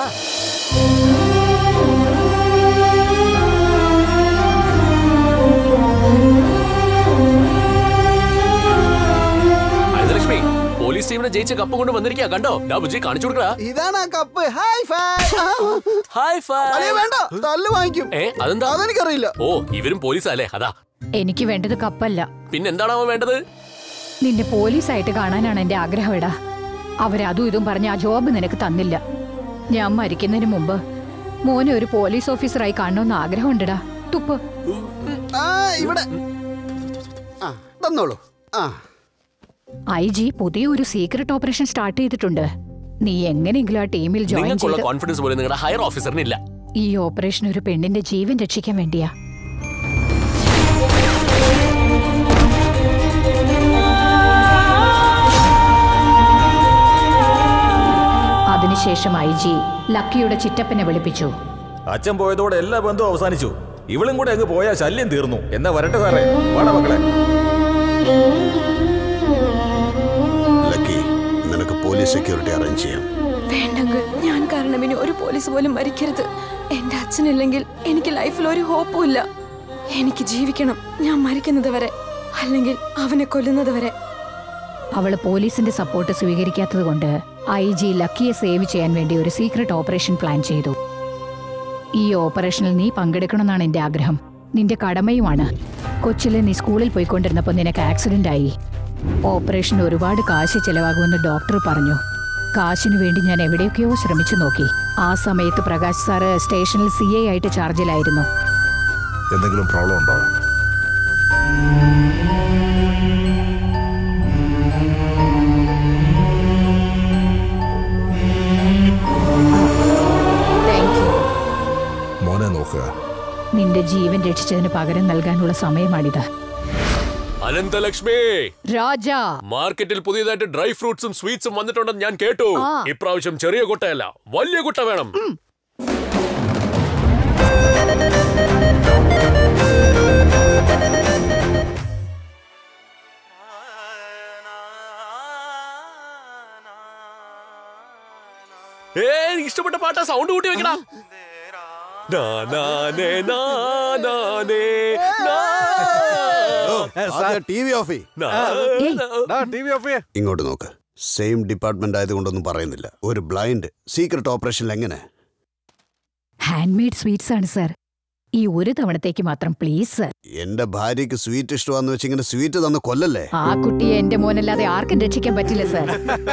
ആനന്ദലക്ഷ്മി പോലീസ് ടീമിനെ ജയിച്ച കപ്പ് കൊണ്ട് വന്നിരിക്കുക കണ്ടോ ഡാ ബുജി കാണിച്ചു കൊടുക്കടാ ഇതാണ് ആ cup high five high five അളിയ വേണ്ട തല്ല് വാങ്ങിക്കും ഏ അതെന്താ അതെനിക്കറിയില്ല ഓ ഇവരും പോലീസല്ലേ അതാ എനിക്ക് വേണ്ടത് കപ്പല്ല പിന്നെന്താണാവോ വേണ്ടത് നിന്നെ പോലീസായിട്ട് കാണാനാണ് എന്റെ ആഗ്രഹം എടാ അവരതും ഇതും പറഞ്ഞ് ആ ജോബ് നിനക്ക് തന്നില്ല ഞാൻ മരിക്കുന്നതിന് മുമ്പ് മോനെ ഒരു പോലീസ് ഓഫീസറായി കാണണമെന്ന് ആഗ്രഹമുണ്ടടാ തുപ്പ് ആ ഇവിടെ ആ തന്നോളൂ ആ ഐ ജി പുതിയൊരു സീക്രട്ട് ഓപ്പറേഷൻ സ്റ്റാർട്ട് ചെയ്തിട്ടുണ്ട് നീ എങ്ങനെയെങ്കിലും ആ ടീമിൽ ജോയിൻ നിങ്ങൾക്കുള്ള ചെയ്ത് കോൺഫിഡൻസ് പോലും നിങ്ങളുടെ ഹയർ ഓഫീസറിന് ഇല്ല ഈ ഓപ്പറേഷൻ ഒരു പെണ്ണിന്റെ ജീവൻ രക്ഷിക്കാൻ വേണ്ടിയാ അതിനുശേഷം ഐ ജി ലക്കിയുടെ ചിറ്റപ്പനെ വിളിപ്പിച്ചു അച്ഛൻ പോയതോടെ എല്ലാ ബന്ധവും അവസാനിച്ചു ഇവളും കൂടെ അങ്ങ് പോയാൽ ശല്യം തീർന്നു എന്നാ വരട്ടെ സാറേ വാടാ മക്കളെ ലക്കി നിനക്ക് പോലീസ് സെക്യൂരിറ്റി അറേഞ്ച് ചെയ്യാം വേണ്ടെങ്കിൽ ഞാൻ കാരണം ഇനി ഒരു പോലീസ് പോലും മരിക്കരുത് എന്റെ അച്ഛനില്ലെങ്കിൽ എനിക്ക് ലൈഫിൽ ഒരു ഹോപ്പും ഇല്ല എനിക്ക് ജീവിക്കണം ഞാൻ മരിക്കുന്നത് വരെ അല്ലെങ്കിൽ അവനെ കൊല്ലുന്നത് വരെ അവള് പോലീസിന്റെ സപ്പോർട്ട് സ്വീകരിക്കാത്തത് കൊണ്ട് ഐ ജി ലക്കിയെ സേവ് ചെയ്യാൻ വേണ്ടി ഒരു സീക്രട്ട് ഓപ്പറേഷൻ പ്ലാൻ ചെയ്തു ഈ ഓപ്പറേഷനിൽ നീ പങ്കെടുക്കണമെന്നാണ് എന്റെ ആഗ്രഹം നിന്റെ കടമയുമാണ് കൊച്ചിലെ നീ സ്കൂളിൽ പോയിക്കൊണ്ടിരുന്നപ്പോൾ നിനക്ക് ആക്സിഡന്റ് ആയി ഓപ്പറേഷൻ ഒരുപാട് കാശ് ചെലവാകുമെന്ന് ഡോക്ടർ പറഞ്ഞു കാശിനു വേണ്ടി ഞാൻ എവിടെയൊക്കെയോ ശ്രമിച്ചു നോക്കി ആ സമയത്ത് പ്രകാശ് സാറ് സ്റ്റേഷനിൽ സി ഐ ആയിട്ട് ചാർജിലായിരുന്നു എന്തെങ്കിലും പ്രോബ്ലം ഉണ്ടോ മോനെ നോക്കുക നിന്റെ ജീവൻ രക്ഷിച്ചതിന് പകരം നൽകാനുള്ള സമയമാണിത് അനന്തലക്ഷ്മി രാജാ മാർക്കറ്റിൽ പുതിയതായിട്ട് ഡ്രൈ ഫ്രൂട്ട്സും സ്വീറ്റ്സും വന്നിട്ടുണ്ടെന്ന് ഞാൻ കേട്ടു ആ. ഇപ്രാവശ്യം ചെറിയ കുട്ടയല്ല വലിയ കുട്ട വേണം ഏ എനിക്ക് ഇഷ്ടപ്പെട്ട പാട്ടാ സൗണ്ട് കൂട്ടി വെക്കടാ നാ, നാ, നേ, നാ, നാ, നേ, നാ. TV off TV off ഇങ്ങോട്ട് നോക്ക് സെയിം ഡിപ്പാർട്ട്മെന്റ് ആയതുകൊണ്ടൊന്നും പറയുന്നില്ല ഒരു ബ്ലൈൻഡ് സീക്രട്ട് ഓപ്പറേഷനിൽ എങ്ങനെ ഹാൻഡ് മെയ്ഡ് സ്വീറ്റ്സ് ആണ് സർ ഈ ഒരു തവണത്തേക്ക് മാത്രം പ്ലീസ് സർ എന്റെ ഭാര്യയ്ക്ക് സ്വീറ്റ് ഇഷ്ടമാന്ന് വെച്ച് ഇങ്ങനെ സ്വീറ്റ് തന്ന് കൊല്ലല്ലേ ആ കുട്ടിയെ എന്റെ മോനല്ലാതെ ആർക്കും രക്ഷിക്കാൻ പറ്റില്ല സർ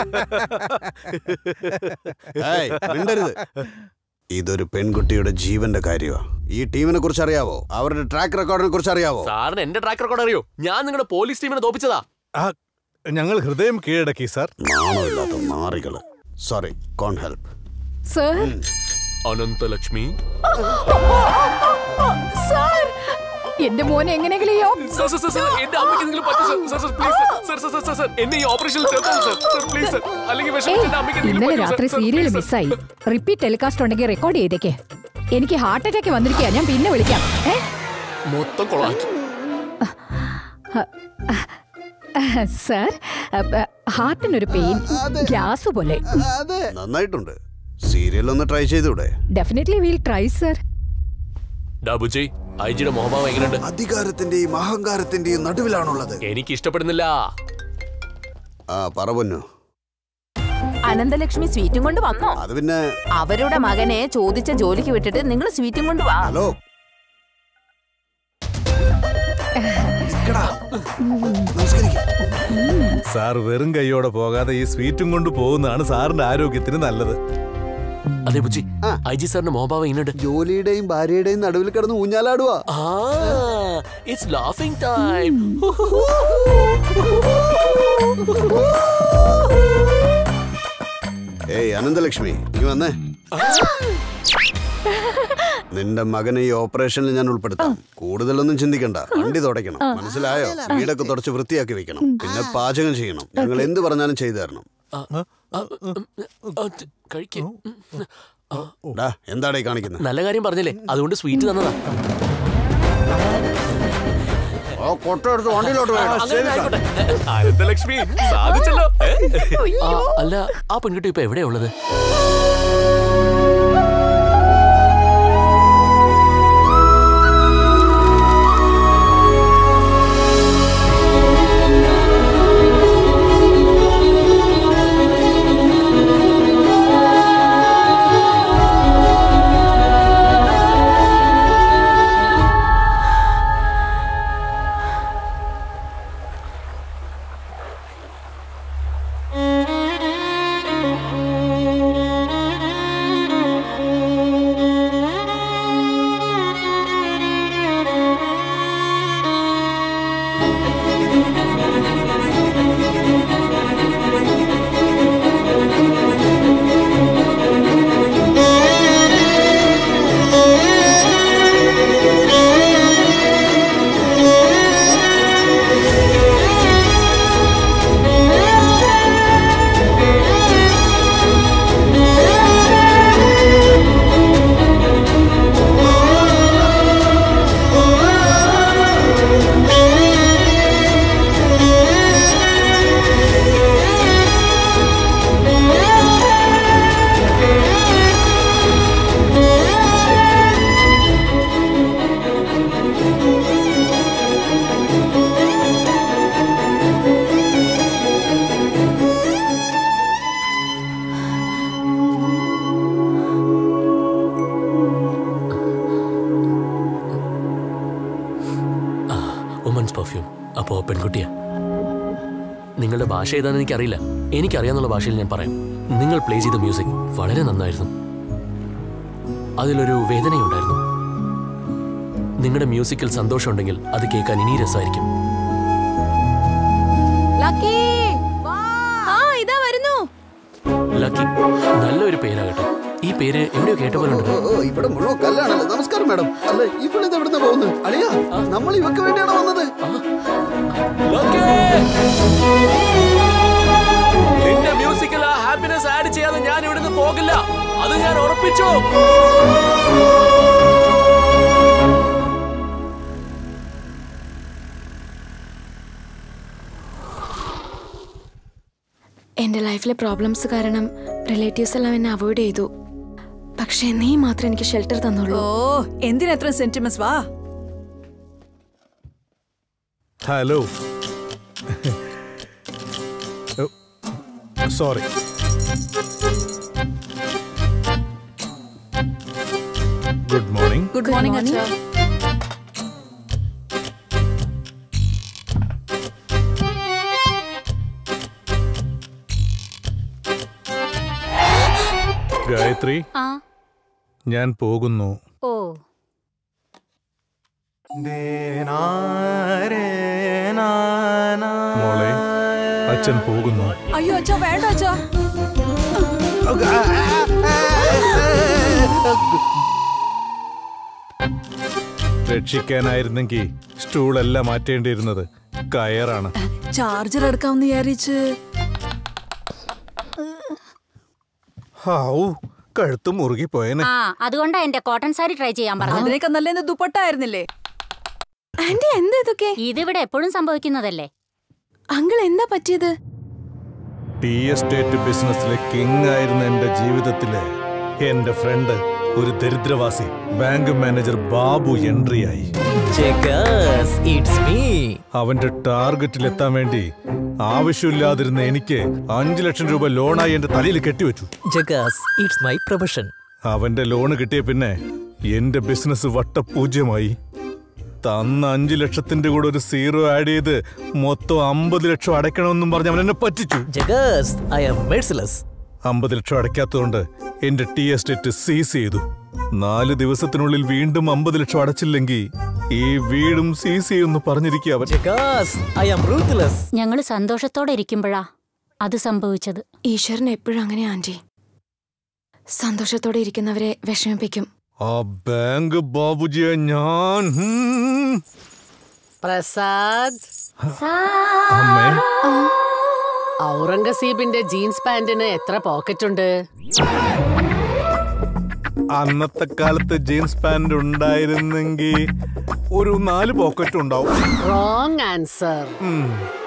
ഏയ്, മിണ്ടരുത് ഇതൊരു പെൺകുട്ടിയുടെ ജീവന്റെ കാര്യമാ ഈ ടീമിനെ കുറിച്ച് അറിയാവോ അവരുടെ ട്രാക്ക് റെക്കോർഡിനെ കുറിച്ച് അറിയാവോ സാറിന് എന്റെ ട്രാക്ക് റെക്കോർഡ് അറിയോ ഞാൻ നിങ്ങളുടെ പോലീസ് ടീമിനെ തോപ്പിച്ചതാ ഞങ്ങൾ ഹൃദയം കീഴടക്കി സാർ നാണമില്ലാത്ത നാറികള് sorry can help sir Ananthalakshmi sir എന്റെ മോനെ എങ്ങനെയെങ്കിലും ഈ ഓ- സർ, സർ, സർ, സർ, എന്റെ അമ്മയ്ക്ക് എന്തെങ്കിലും പറ്റും sir, sir, sir, please, sir, sir, sir, sir, sir, sir, എന്നെ ഈ ഓപ്പറേഷനിൽ ചേർത്തോളൂ സർ, സർ, please, സർ. അല്ലെങ്കിൽ വിഷമിച്ച് എന്റെ അമ്മയ്ക്ക് എന്തെങ്കിലും ഇന്നലെ പറ്റും സർ, രാത്രി സർ, സീരിയൽ please, സർ. മിസ്സായി റിപ്പീറ്റ് ടെലികാസ്റ്റ് ഉണ്ടെങ്കിൽ റെക്കോർഡ് ചെയ്തേക്ക് എനിക്ക് ഹാർട്ട് അറ്റാക്ക് വന്നിരിക്കുക ഞാൻ പിന്നെ വിളിക്കാം ഏ മൊത്തം കൊളാക്കി സർ ഹാർട്ടിനൊരു പെയിൻ ഗ്യാസ് പോലെ നന്നായിട്ടുണ്ട് സീരിയൽ ഒന്ന് ട്രൈ ചെയ്തൂടെ ഡെഫിനറ്റ്ലി വീൽ ട്രൈ സർ ഡാബുജി ഐജിയുടെ മോഹഭാവം എങ്ങനെയുണ്ട് അധികാരത്തിന്റെയും അഹങ്കാരത്തിന്റെയും നടുവിലാണുള്ളത് എനിക്ക് ഇഷ്ടപ്പെടുന്നില്ല ആ പറ പൊന്നു അനന്തലക്ഷ്മി സ്വീറ്റും കൊണ്ട് വന്നോ അത് പിന്നെ അവരുടെ മകനെ ചോദിച്ച ജോലിക്ക് വിട്ടിട്ട് നിങ്ങൾ സ്വീറ്റും കൊണ്ട് വാ ഹലോ സാർ വെറും കൈയോടെ പോകാതെ ഈ സ്വീറ്റും കൊണ്ട് പോകുന്നതാണ് സാറിന്റെ ആരോഗ്യത്തിന് നല്ലത് അതെ ബുജി ഐജി സാറിന്റെ മോഹഭാവം എങ്ങനെയുണ്ട് ജോലിയുടെയും ഭാര്യയുടെയും നടുവിൽ കിടന്ന് ഊഞ്ഞാലാടുവാ ഇറ്റ്സ് ലാഫിംഗ് ടൈം ഏയ് അനന്തലക്ഷ്മി നീ വന്നേ നിന്റെ മകനെ ഈ ഓപ്പറേഷനിൽ ഞാൻ ഉൾപ്പെടുത്താം കൂടുതലൊന്നും ചിന്തിക്കണ്ട വണ്ടി തുടയ്ക്കണം മനസ്സിലായോ വീടൊക്കെ തുടച്ച് വൃത്തിയാക്കി വെക്കണം പിന്നെ പാചകം ചെയ്യണം ഞങ്ങൾ എന്ത് പറഞ്ഞാലും ചെയ്തു തരണം കഴിക്കും ഡാ എന്താടേ കാണിക്കുന്നത് നല്ല കാര്യം പറഞ്ഞില്ലേ അതുകൊണ്ട് സ്വീറ്റ് തന്നതാ ഓ കൊട്ടെടുത്ത് വണ്ടിയിലോട്ട് അങ്ങനെ ആയിക്കോട്ടെ. അനന്തലക്ഷ്മി സാധിച്ചല്ലോ ഏ? ആ, അല്ല ആ പെൺകുട്ടി ഇപ്പൊ എവിടെയാ ഉള്ളത് പോ പെൺകുട്ടിയാ നിങ്ങളുടെ ഭാഷ ഏതാണെന്ന് എനിക്കറിയില്ല എനിക്കറിയാന്നുള്ള ഭാഷയിൽ ഞാൻ പറയാം നിങ്ങൾ പ്ലേ ചെയ്ത മ്യൂസിക് വളരെ നന്നായിരുന്നു അതിലൊരു വേദനയുണ്ടായിരുന്നു നിങ്ങളുടെ മ്യൂസിക്കിൽ സന്തോഷമുണ്ടെങ്കിൽ അത് കേൾക്കാൻ ഇനി രസമായിരിക്കും ലക്കി ആ ഇതാ വരുന്നു ലക്കി നല്ലൊരു പേരാകട്ടെ ഈ പേര് എവിടെയോ കേട്ട പോലെ ഉണ്ട് ഓ ഇവിടെ മുഴുവൻ കല്ലാണല്ലോ നമസ്കാരം മാഡം അല്ലേ ഇവിടെ ഇത് എവിടുന്ന പോകുന്നത് അളിയാ നമ്മൾ ഇവക്ക് വേണ്ടിയാണ് വന്നത് നിന്റെ മ്യൂസിക്കിൽ ആ ഹാപ്പിനെസ് ആഡ് ചെയ്യാതെ ഞാൻ ഇവിടുന്ന് പോകില്ല അത് ഞാൻ ഉറപ്പിച്ചു എൻ്റെ ലൈഫിലെ പ്രോബ്ലംസ് കാരണം റിലേറ്റീവ്സ് എല്ലാം എന്നെ അവോയ്ഡ് ചെയ്തു പക്ഷേ നീ മാത്രം എനിക്ക് ഷെൽട്ടർ തന്നുള്ളൂ ഓ എന്തിനെത്ര സെന്റിമെന്റ്സ് വാ hello sorry good morning good morning അച്ഛാ ഗായത്രി ആ ഞാൻ പോകുന്നു ഓ മോളെ അച്ഛൻ പോകുന്നു അയ്യോ അച്ഛാ വേണ്ട അച്ഛാ രക്ഷിക്കാനായിരുന്നെങ്കിൽ സ്റ്റൂളല്ല മാറ്റേണ്ടിയിരുന്നത് കയറാണ് ചാർജർ എടുക്കാമെന്ന് വിചാരിച്ച് ഹാവൂ കഴുത്ത് മുറുകി പോയനെ ആ അതുകൊണ്ടാ എന്റെ കോട്ടൺ സാരി ട്രൈ ചെയ്യാൻ പറഞ്ഞത് അതിനേക്കാ നല്ല ദുപ്പട്ടായിരുന്നില്ലേ ആന്റി എന്താ ഇതൊക്കെ ഇതിവിടെ എപ്പോഴും സംഭവിക്കുന്നതല്ലേ അങ്കിൾ എന്താ പറ്റിയത് ടീ എസ്റ്റേറ്റ് ബിസിനസ്സിലെ കിങ് ആയിരുന്ന എന്റെ ജീവിതത്തിലെ എന്റെ ഫ്രണ്ട് ഒരു ദരിദ്രവാസി ബാങ്ക് മാനേജർ ബാബു എൻട്രി ആയി അവന്റെ ടാർഗറ്റിൽ എത്താൻ വേണ്ടി ആവശ്യമില്ലാതിരുന്ന എനിക്ക് അഞ്ചു ലക്ഷം രൂപ ലോണായി എന്റെ തലയിൽ കെട്ടിവെച്ചു ജഗാസ് ഇറ്റ്സ് മൈ പ്രൊഫഷൻ അവന്റെ ലോണ് കിട്ടിയ പിന്നെ എന്റെ ബിസിനസ് വട്ടപൂജ്യമായി തന്ന അഞ്ചു ലക്ഷത്തിന്റെ കൂടെ ഒരു സീറോ ആഡ് ചെയ്ത് മൊത്തം അമ്പത് ലക്ഷം അടയ്ക്കണമെന്നും പറഞ്ഞ് അവൻ എന്നെ പറ്റിച്ചു ജഗാസ് ഐ ആം മെഴ്സിലസ് അമ്പത് ലക്ഷം അടയ്ക്കാത്തതുകൊണ്ട് എന്റെ ടി എസ്റ്റേറ്റ് സീസ് ചെയ്തു നാല് ദിവസത്തിനുള്ളിൽ വീണ്ടും അമ്പത് ലക്ഷം അടച്ചില്ലെങ്കിൽ ഈ വീടും സീസ് ചെയ്യുമെന്ന് പറഞ്ഞിരിക്കുക അവൻ ഐ ആം റൂത്ത്ലെസ് ഞങ്ങൾ സന്തോഷത്തോടെ ഇരിക്കുമ്പോഴാ അത് സംഭവിച്ചത് ഈശ്വരൻ എപ്പോഴും അങ്ങനെ ആന്റി സന്തോഷത്തോടെ ഇരിക്കുന്നവരെ വിഷമിപ്പിക്കും ആ ബാങ്ക് ബാബുജിയെ ഞാൻ ഹും. പ്രസാദ് അമ്മേ ഔറംഗസീബിന്റെ ജീൻസ് പാന്റിന് എത്ര പോക്കറ്റ് ഉണ്ട് അന്നത്തെ കാലത്ത് ജീൻസ് പാന്റ് ഉണ്ടായിരുന്നെങ്കിൽ ഒരു നാല് പോക്കറ്റ് ഉണ്ടാവും റോങ് ആൻസർ ഉം.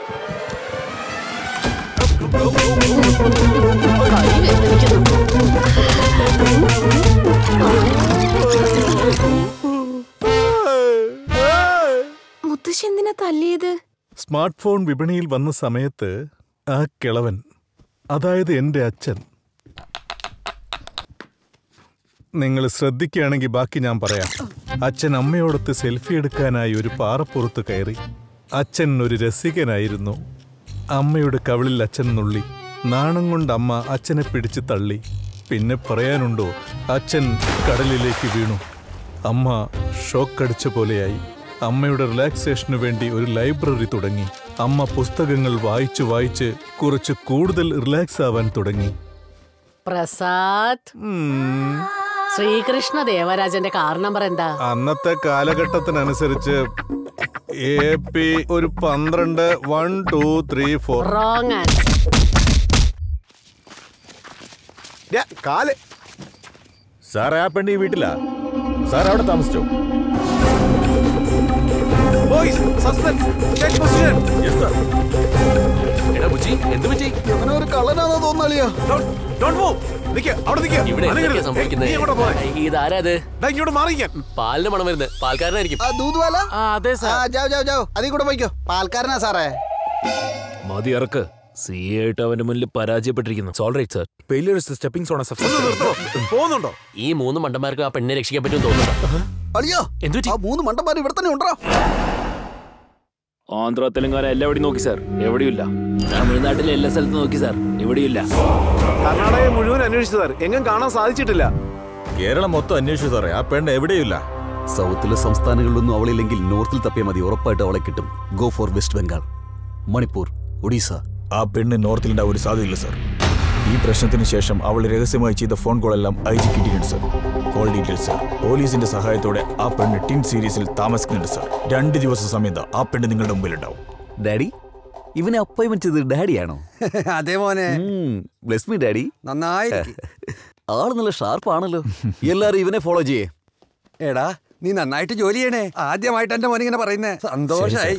മുത്തശ്ശി എന്തിനാ തല്ലിയത് സ്മാർട്ട് ഫോൺ വിപണിയിൽ വന്ന സമയത്ത് ആ കിളവൻ അതായത് എൻ്റെ അച്ഛൻ നിങ്ങൾ ശ്രദ്ധിക്കുകയാണെങ്കിൽ ബാക്കി ഞാൻ പറയാം അച്ഛൻ അമ്മയോടൊത്ത് സെൽഫി എടുക്കാനായി ഒരു പാറപ്പുറത്ത് കയറി അച്ഛൻ ഒരു രസികനായിരുന്നു അമ്മയുടെ കവിളിൽ അച്ഛൻ നുള്ളി നാണം കൊണ്ട് അമ്മ അച്ഛനെ പിടിച്ച് തള്ളി പിന്നെ പറയാനുണ്ടോ അച്ഛൻ കടലിലേക്ക് വീണു അമ്മ ഷോക്കടിച്ച പോലെയായി അമ്മയുടെ റിലാക്സേഷനു വേണ്ടി ഒരു ലൈബ്രറി തുടങ്ങി അമ്മ പുസ്തകങ്ങൾ വായിച്ചു വായിച്ച് കുറച്ച് കൂടുതൽ റിലാക്സ് ആവാൻ തുടങ്ങി പ്രസാദ് ശ്രീകൃഷ്ണ ദേവരാജന്റെ കാർ നമ്പർ എന്താ അന്നത്തെ കാലഘട്ടത്തിനനുസരിച്ച് എ പി ഒരു പന്ത്രണ്ട് one two three four wrong answer കാല് സാർ ആ പെണ്ണി വീട്ടിലാ സാർ അവിടെ താമസിച്ചോ എടാ ബുജി എന്ത് പറ്റി ഒരു കള്ളനാണോ തോന്നലിയോ ഇവിടെ എന്തൊക്കെയാ സംഭവിക്കുന്നത് ഇതാരാ ഇത് പാലിന്റെ മണം വരുന്നത് പാൽക്കാരനായിരിക്കും ആ ദൂതുവാല അതെ ആ ജാവ് ജാവ് ജാവ് അതിൽ കൂടെ പോയിക്കോ പാൽക്കാരനാ സാറേ മതി ഇറക്ക് സി ആയിട്ട് അവന്റെ മുന്നിൽ പരാജയപ്പെട്ടിരിക്കുന്നു സോൾറൈറ്റ് സർ ഫെയിലിയർ സ്റ്റെപ്പിംഗ് സോൺ പോകുന്നുണ്ടോ ഈ മൂന്ന് മണ്ടന്മാർക്ക് ആ പെണ്ണിനെ രക്ഷിക്കാൻ പറ്റുമെന്ന് തോന്നുന്നുണ്ടോ അളിയോ എന്തു ആ മൂന്ന് മണ്ടന്മാർ ഇവിടെ തന്നെ ഉണ്ടോ ആന്ധ്ര തെലങ്കാന എല്ലാവിടെയും നോക്കി സാർ എവിടെയില്ല തമിഴ്നാട്ടിലെ എല്ലാ സ്ഥലത്തും നോക്കി സാർ എവിടെയില്ല കർണാടകയെ മുഴുവൻ അന്വേഷിച്ചു സാർ എങ്ങും കാണാൻ സാധിച്ചിട്ടില്ല കേരളം മൊത്തം അന്വേഷിച്ചു സാറേ ആ പെണ്ണ് എവിടെയില്ല സൗത്തിലെ സംസ്ഥാനങ്ങളിലൊന്നും അവളില്ലെങ്കിൽ നോർത്തിൽ തപ്പിയാൽ മതി ഉറപ്പായിട്ട് അവളെ കിട്ടും ഗോ ഫോർ വെസ്റ്റ് ബംഗാൾ മണിപ്പൂർ ഒഡീസ ആ പെണ്ണ് നോർത്തിലുണ്ടാവും ഒരു സാധ്യതയില്ല സർ ഈ പ്രശ്നത്തിന് ശേഷം അവൾ രഹസ്യമായി ചെയ്ത ഫോൺ കോളെല്ലാം ഐ ജി കിട്ടിയിട്ടുണ്ട് സർ കോൾ ഡീറ്റെയിൽസ് സർ പോലീസിന്റെ സഹായത്തോടെ ആ പെണ്ണ് ടിൻ സീരീസിൽ താമസിക്കുന്നുണ്ട് സർ രണ്ട് ദിവസം സമയത്ത് ആ പെണ്ണ് നിങ്ങളുടെ മുമ്പിലുണ്ടാവും ഡാഡി ഇവനെ അപ്പോയിന്റ്മെന്റ് ചെയ്തത് ഡാഡിയാണോ അതേ മോനെ ബ്ലെസ് മീ ഡാഡി നന്നായിരിക്കും ആള് നല്ല ഷാർപ്പാണല്ലോ എല്ലാരും ഇവനെ ഫോളോ ചെയ്യേ എടാ നീ നന്നായിട്ട് ജോലി ചെയ്യണേ ആദ്യമായിട്ട് എന്റെ മോനിങ്ങനെ പറയുന്നേ സന്തോഷായി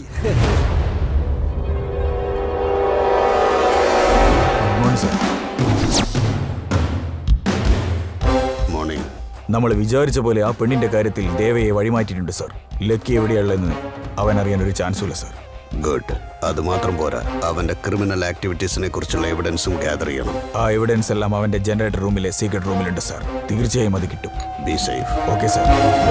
മോർണിംഗ് നമ്മൾ വിചാരിച്ച പോലെ ആ പെണ്ണിന്റെ കാര്യത്തിൽ ദേവയെ വഴിമാറ്റിയിട്ടുണ്ട് സർ ലക്കി എവിടെയുള്ളതെന്ന് അവൻ അറിയാൻ ഒരു ചാൻസും ഇല്ല സർ ഗുഡ് അത് മാത്രം പോരാ അവന്റെ ക്രിമിനൽ ആക്ടിവിറ്റീസിനെ കുറിച്ചുള്ള എവിഡൻസും ഗ്യാദർ ചെയ്യണം ആ എവിഡൻസ് എല്ലാം അവന്റെ ജനറേറ്റർ റൂമിലെ സീക്രട്ട് റൂമിലുണ്ട് സർ തീർച്ചയായും അത് കിട്ടും be safe okay sir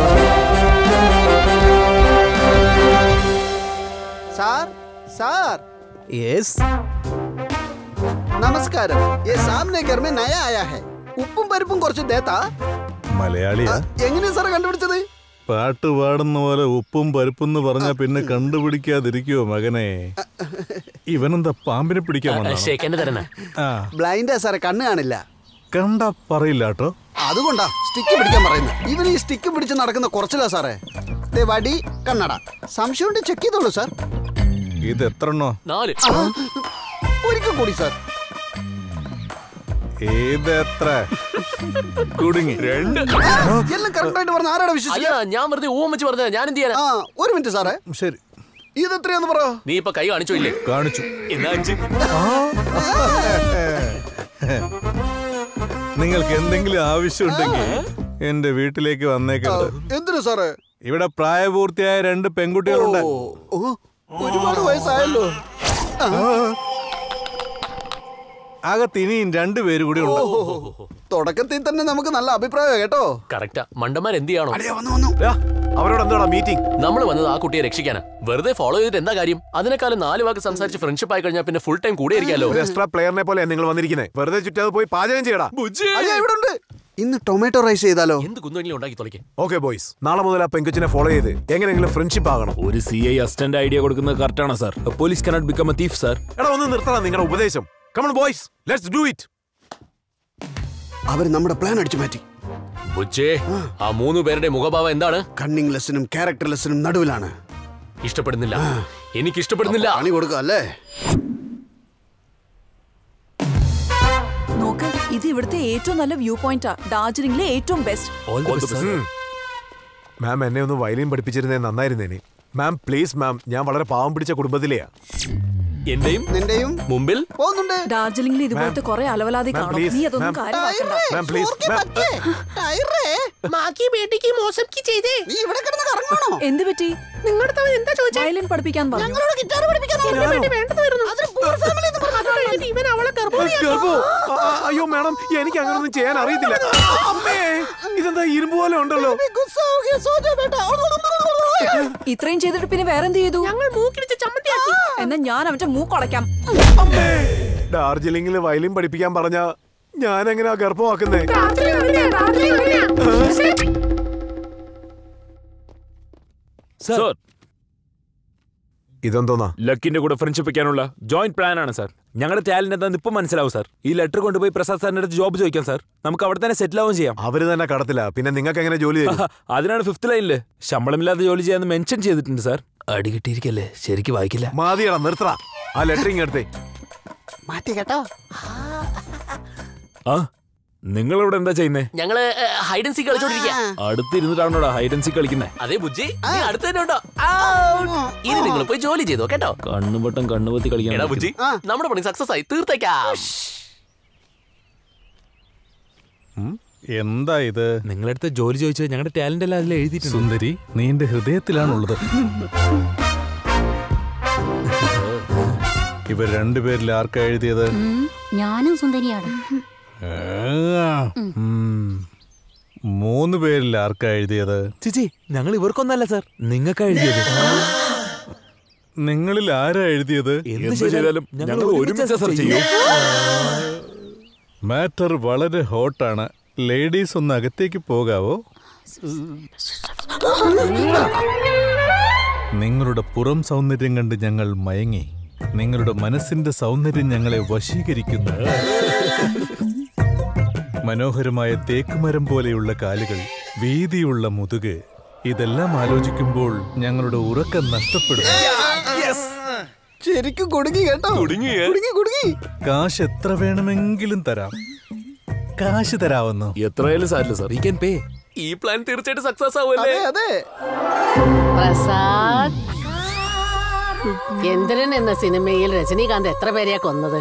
sir sir yes നമസ്കാരം ये सामने घर में नया आया है ഉപ്പും പരിപ്പും കുറച്ച് ദേത്താ മലയാളിയാ എങ്ങനെയാ സാർ കണ്ടുപിടിച്ചത് പാട്ട് പാടുന്ന പോലെ ഉപ്പും പരിപ്പെന്ന് പറഞ്ഞ പിന്നെ കണ്ടുപിടിക്കാതിരിക്കുവോ മകനെ ഇവനെന്താ പാമ്പിനെ പിടിക്കാൻ വന്നതാണോ? ഷേക്കന്റെ തരണ ആ ബ്ലൈൻഡാ സാറെ കണ്ണ് കാണില്ല കണ്ടാ പറയില്ല കേട്ടോ അതുകൊണ്ടാ സ്റ്റിക്ക് പിടിക്കാൻ പറയുന്നത് ഇവൻ ഈ സ്റ്റിക്ക് പിടിച്ച് നടക്കുന്ന കുറച്ചില്ല സാറേ ദേ വടി കണ്ണട സംശയമുണ്ട് ചെക്ക് ചെയ്തോളൂ സാർ ഇത് എത്ര എണ്ണോ നാല് ആ, ഒരിക്കൽ കൂടി സാർ ഇത് എത്ര കുടുങ്ങി രണ്ട് എല്ലാം കറക്റ്റ് ആയിട്ട് പറഞ്ഞ ആരാടാ അല്ല വിശ്വസിക്കുക ഞാൻ വെറുതെ ഊം വെച്ച് പറഞ്ഞ ഞാൻ എന്ത് ചെയ്യാനാ ആ ഒരു മിനിറ്റ് സാറേ ശരി ഇത് എത്രയാന്ന് പറ നീ ഇപ്പൊ കൈ കാണിച്ചോ ഇല്ലേ കാണിച്ചു എന്നാ അഞ്ച് നിങ്ങൾക്ക് എന്തെങ്കിലും ആവശ്യമുണ്ടെങ്കിൽ എന്റെ വീട്ടിലേക്ക് വന്നേക്കരുത് എന്തിനു സാറേ ഇവിടെ പ്രായപൂർത്തിയായ രണ്ട് പെൺകുട്ടികളുണ്ട് ഓ, ഒരുപാട് വയസ്സായല്ലോ ആ. അകത്ത് ഇനിയും രണ്ടുപേര് കൂടി ഉണ്ട് ഓ, തുടക്കത്തിൽ തന്നെ നമുക്ക് നല്ല അഭിപ്രായം കേട്ടോ കറക്റ്റാ മണ്ടന്മാർ എന്ത് ചെയ്യണോ അവരോട് എന്താണ് മീറ്റിംഗ് നമ്മൾ വന്നത് ആ കുട്ടിയെ രക്ഷിക്കാനാ വെറുതെ ഫോളോ ചെയ്തിട്ട് എന്താ കാര്യം അതിനേക്കാളും നാല് വാക്ക് സംസാരിച്ച് ഫ്രണ്ട്ഷിപ്പ് ആയി കഴിഞ്ഞാൽ പിന്നെ ഫുൾ ടൈം കൂടെ ഇരിക്കാലോ ഒരു എക്സ്ട്രാ പ്ലെയറിനെ പോലെ നിങ്ങൾ വന്നിരിക്കുന്നത് വെറുതെ ചുറ്റാതെ പോയി പാചകം ചെയ്യടാ അളിയാ, ഇവിടെ ഉണ്ട് ഇന്ന് ടൊമാറ്റോ റൈസ് ചെയ്താലോ എന്ത് കുന്നെങ്കിലും ഉണ്ടാക്കി തുളയ്ക്ക് ഓക്കെ ബോയ്സ് നാളെ മുതൽ ആ പെങ്കൊച്ചിനെ ഫോളോ ചെയ്ത് എങ്ങനെയെങ്കിലും ഫ്രണ്ട്ഷിപ്പ് ആകണം ഒരു സി ഐ അസിസ്റ്റന്റ് ഐഡിയ കൊടുക്കുന്നത് കറക്റ്റാണ് sir police cannot become a thief sir എടാ ഒന്ന് നിർത്തണം നിങ്ങളുടെ ഉപദേശം come on boys let's do it അവർ നമ്മുടെ പ്ലാൻ അടിച്ചു മാറ്റി ബുജ്ജേ ആ മൂന്ന് പേരുടെ മുഖഭാവം എന്താണ് കണ്ണിങ് ലെസ്സിനും ക്യാരക്ടർ ലെസ്സിനും നടുവിലാണ് ഇഷ്ടപ്പെടുന്നില്ല എനിക്ക് ഇഷ്ടപ്പെടുന്നില്ല പണി കൊടുക്കുക അല്ലേ നോക്ക് ഇത് ഇവിടുത്തെ ഏറ്റവും നല്ല വ്യൂ പോയിന്റാ ഡാർജിലിംഗിലെ ഏറ്റവും ബെസ്റ്റ് മാം എന്നെ ഒന്ന് വയലിൻ പഠിപ്പിച്ചിരുന്നേ നന്നായിരുന്നേനെ മാം പ്ലീസ് മാം ഞാൻ വളരെ പാവം പിടിച്ച കുടുംബത്തിലെയാ എന്റെയും നിന്റെയും മുമ്പിൽ പോകുന്നുണ്ട് ഡാർജിലിംഗിൽ ഇതുപോലത്തെ കുറെ അലവലാതി Ma'am, കാണും please, നീ അതൊന്നും ma'am. കാര്യമാക്കണ്ട മാം പ്ലീസ് മാം നീ ഇവിടെ കിടന്ന് കറങ്ങാണോ എന്ത് പറ്റി നിങ്ങളുടെ തവണ എന്താ ചോദിച്ചത് വയലിൻ പഠിപ്പിക്കാൻ പറഞ്ഞു ഗിറ്റാർ പഠിപ്പിക്കാൻ ഗർഭോ? ആ, ആ, അയ്യോ മാഡം എനിക്ക് അങ്ങനൊന്നും ചെയ്യാൻ അറിയത്തില്ല അമ്മേ ഇതെന്താ ഇരുമ്പ് പോലെ ഉണ്ടല്ലോ ഇത്രയും ചെയ്തിട്ട് പിന്നെ വേറെന്ത് ചെയ്തു ഞങ്ങൾ മൂക്കിടിച്ച് ചമ്മട്ടിയാക്കി എന്നാ ഞാൻ അവന്റെ മൂക്കൊടയ്ക്കാം ഡാർജിലിംഗിൽ വയലിൻ പഠിപ്പിക്കാൻ പറഞ്ഞ ഞാൻ എങ്ങനെയാ ഗർഭമാക്കുന്നേ സാർ ഇതെന്തോന്നാ ലക്കിന്റെ കൂടെ ഫ്രണ്ട്ഷിപ്പ് വെക്കാനുള്ള ജോയിന്റ് പ്ലാൻ ആണ് സാർ ഞങ്ങളുടെ ടാലന്റ് എന്താണെന്ന് ഇപ്പൊ മനസ്സിലാവും സാർ ഈ ലെറ്റർ കൊണ്ടുപോയി പ്രസാദ് സാറിന്റെ അടുത്ത് ജോബ് ചോദിക്കാം സാർ നമുക്ക് അവിടെ തന്നെ സെറ്റിൽ ആവുകയും ചെയ്യാം അവര് തന്നെ കടത്തില്ല പിന്നെ നിങ്ങൾക്ക് എങ്ങനെ ജോലി തരും അതിനാണ് ഫിഫ്ത് ലൈനില് ശമ്പളമില്ലാതെ ജോലി ചെയ്യാന്ന് മെൻഷൻ ചെയ്തിട്ടുണ്ട് സാർ അടി കിട്ടിയിരിക്കല്ലേ ശരിക്ക് വായിക്കില്ല മാതിയടാ നിർത്തറ ആ ലെറ്ററിങ് എടുത്തേ മാറ്റി കേട്ടോ ആ നിങ്ങൾ ഇവിടെ എന്താ ചെയ്യുന്നേ ഞങ്ങള് ഹൈഡ് ആൻഡ് സീക്ക് കളിച്ചോണ്ടിരിക്കുക അടുത്തിരുന്നിട്ടാണോടാ ഹൈഡൻസി കളിക്കുന്നേ അതേ ബുജ്ജി നീ അടുത്ത് തന്നെ ഉണ്ടോ ഇനി നിങ്ങൾ പോയി ജോലി ചെയ്തോ കേട്ടോ കണ്ണുപൊട്ടം കണ്ണുപൊത്തി എടാ കളിക്കാൻ ബുജ്ജി നമ്മുടെ പണി സക്സസ് ആയി തീർത്തേക്കാം എന്താ ഇത് നിങ്ങളടുത്ത് ജോലി ചോദിച്ചത് ഞങ്ങളുടെ ടാലന്റ് എല്ലാം അതിൽ എഴുതിയിട്ടുണ്ട് സുന്ദരി നീ എന്റെ ഹൃദയത്തിലാണുള്ളത് ഇവർ രണ്ടുപേരിൽ ആർക്കാ എഴുതിയത് ഉം, ഞാനും സുന്ദരിയാണ് ആ, ഉം. മൂന്ന് പേരിൽ ആർക്കാ എഴുതിയത് ചേച്ചി ഞങ്ങൾ ഇവർക്കൊന്നല്ല സാർ നിങ്ങൾക്ക് എഴുതിയത് നിങ്ങളിൽ ആരാ എഴുതിയത് എന്ത് ചെയ്താലും ഞങ്ങൾ ഒരുമിച്ച് സെർച്ച് ചെയ്യും മാറ്റർ വളരെ ഹോട്ടാണ് ലേഡീസ് ഒന്ന് അകത്തേക്ക് പോകാവോ നിങ്ങളുടെ പുറം സൗന്ദര്യം കണ്ട് ഞങ്ങൾ മയങ്ങി നിങ്ങളുടെ മനസ്സിന്റെ സൗന്ദര്യം ഞങ്ങളെ വശീകരിക്കുന്നു മനോഹരമായ തേക്കുമരം പോലെയുള്ള കാലുകൾ വീതിയുള്ള മുതുക് ഇതെല്ലാം ആലോചിക്കുമ്പോൾ ഞങ്ങളുടെ ഉറക്കം നഷ്ടപ്പെടുന്നു ശരിക്കും കുടുങ്ങി കേട്ടോ കുടുങ്ങി കുടുങ്ങി കാശ് എത്ര വേണമെങ്കിലും തരാം കാശ് തരാവുന്നു എത്രയായാലും സാരില്ല സാർ ഈ ക്യാൻ പേ ഈ പ്ലാൻ തീർച്ചയായിട്ടും സക്സസ് ആവുമല്ലേ അതെ പ്രസാദ് എന്തിരൻ എന്ന സിനിമയിൽ രജനീകാന്ത് എത്ര പേരെയാ കൊന്നത്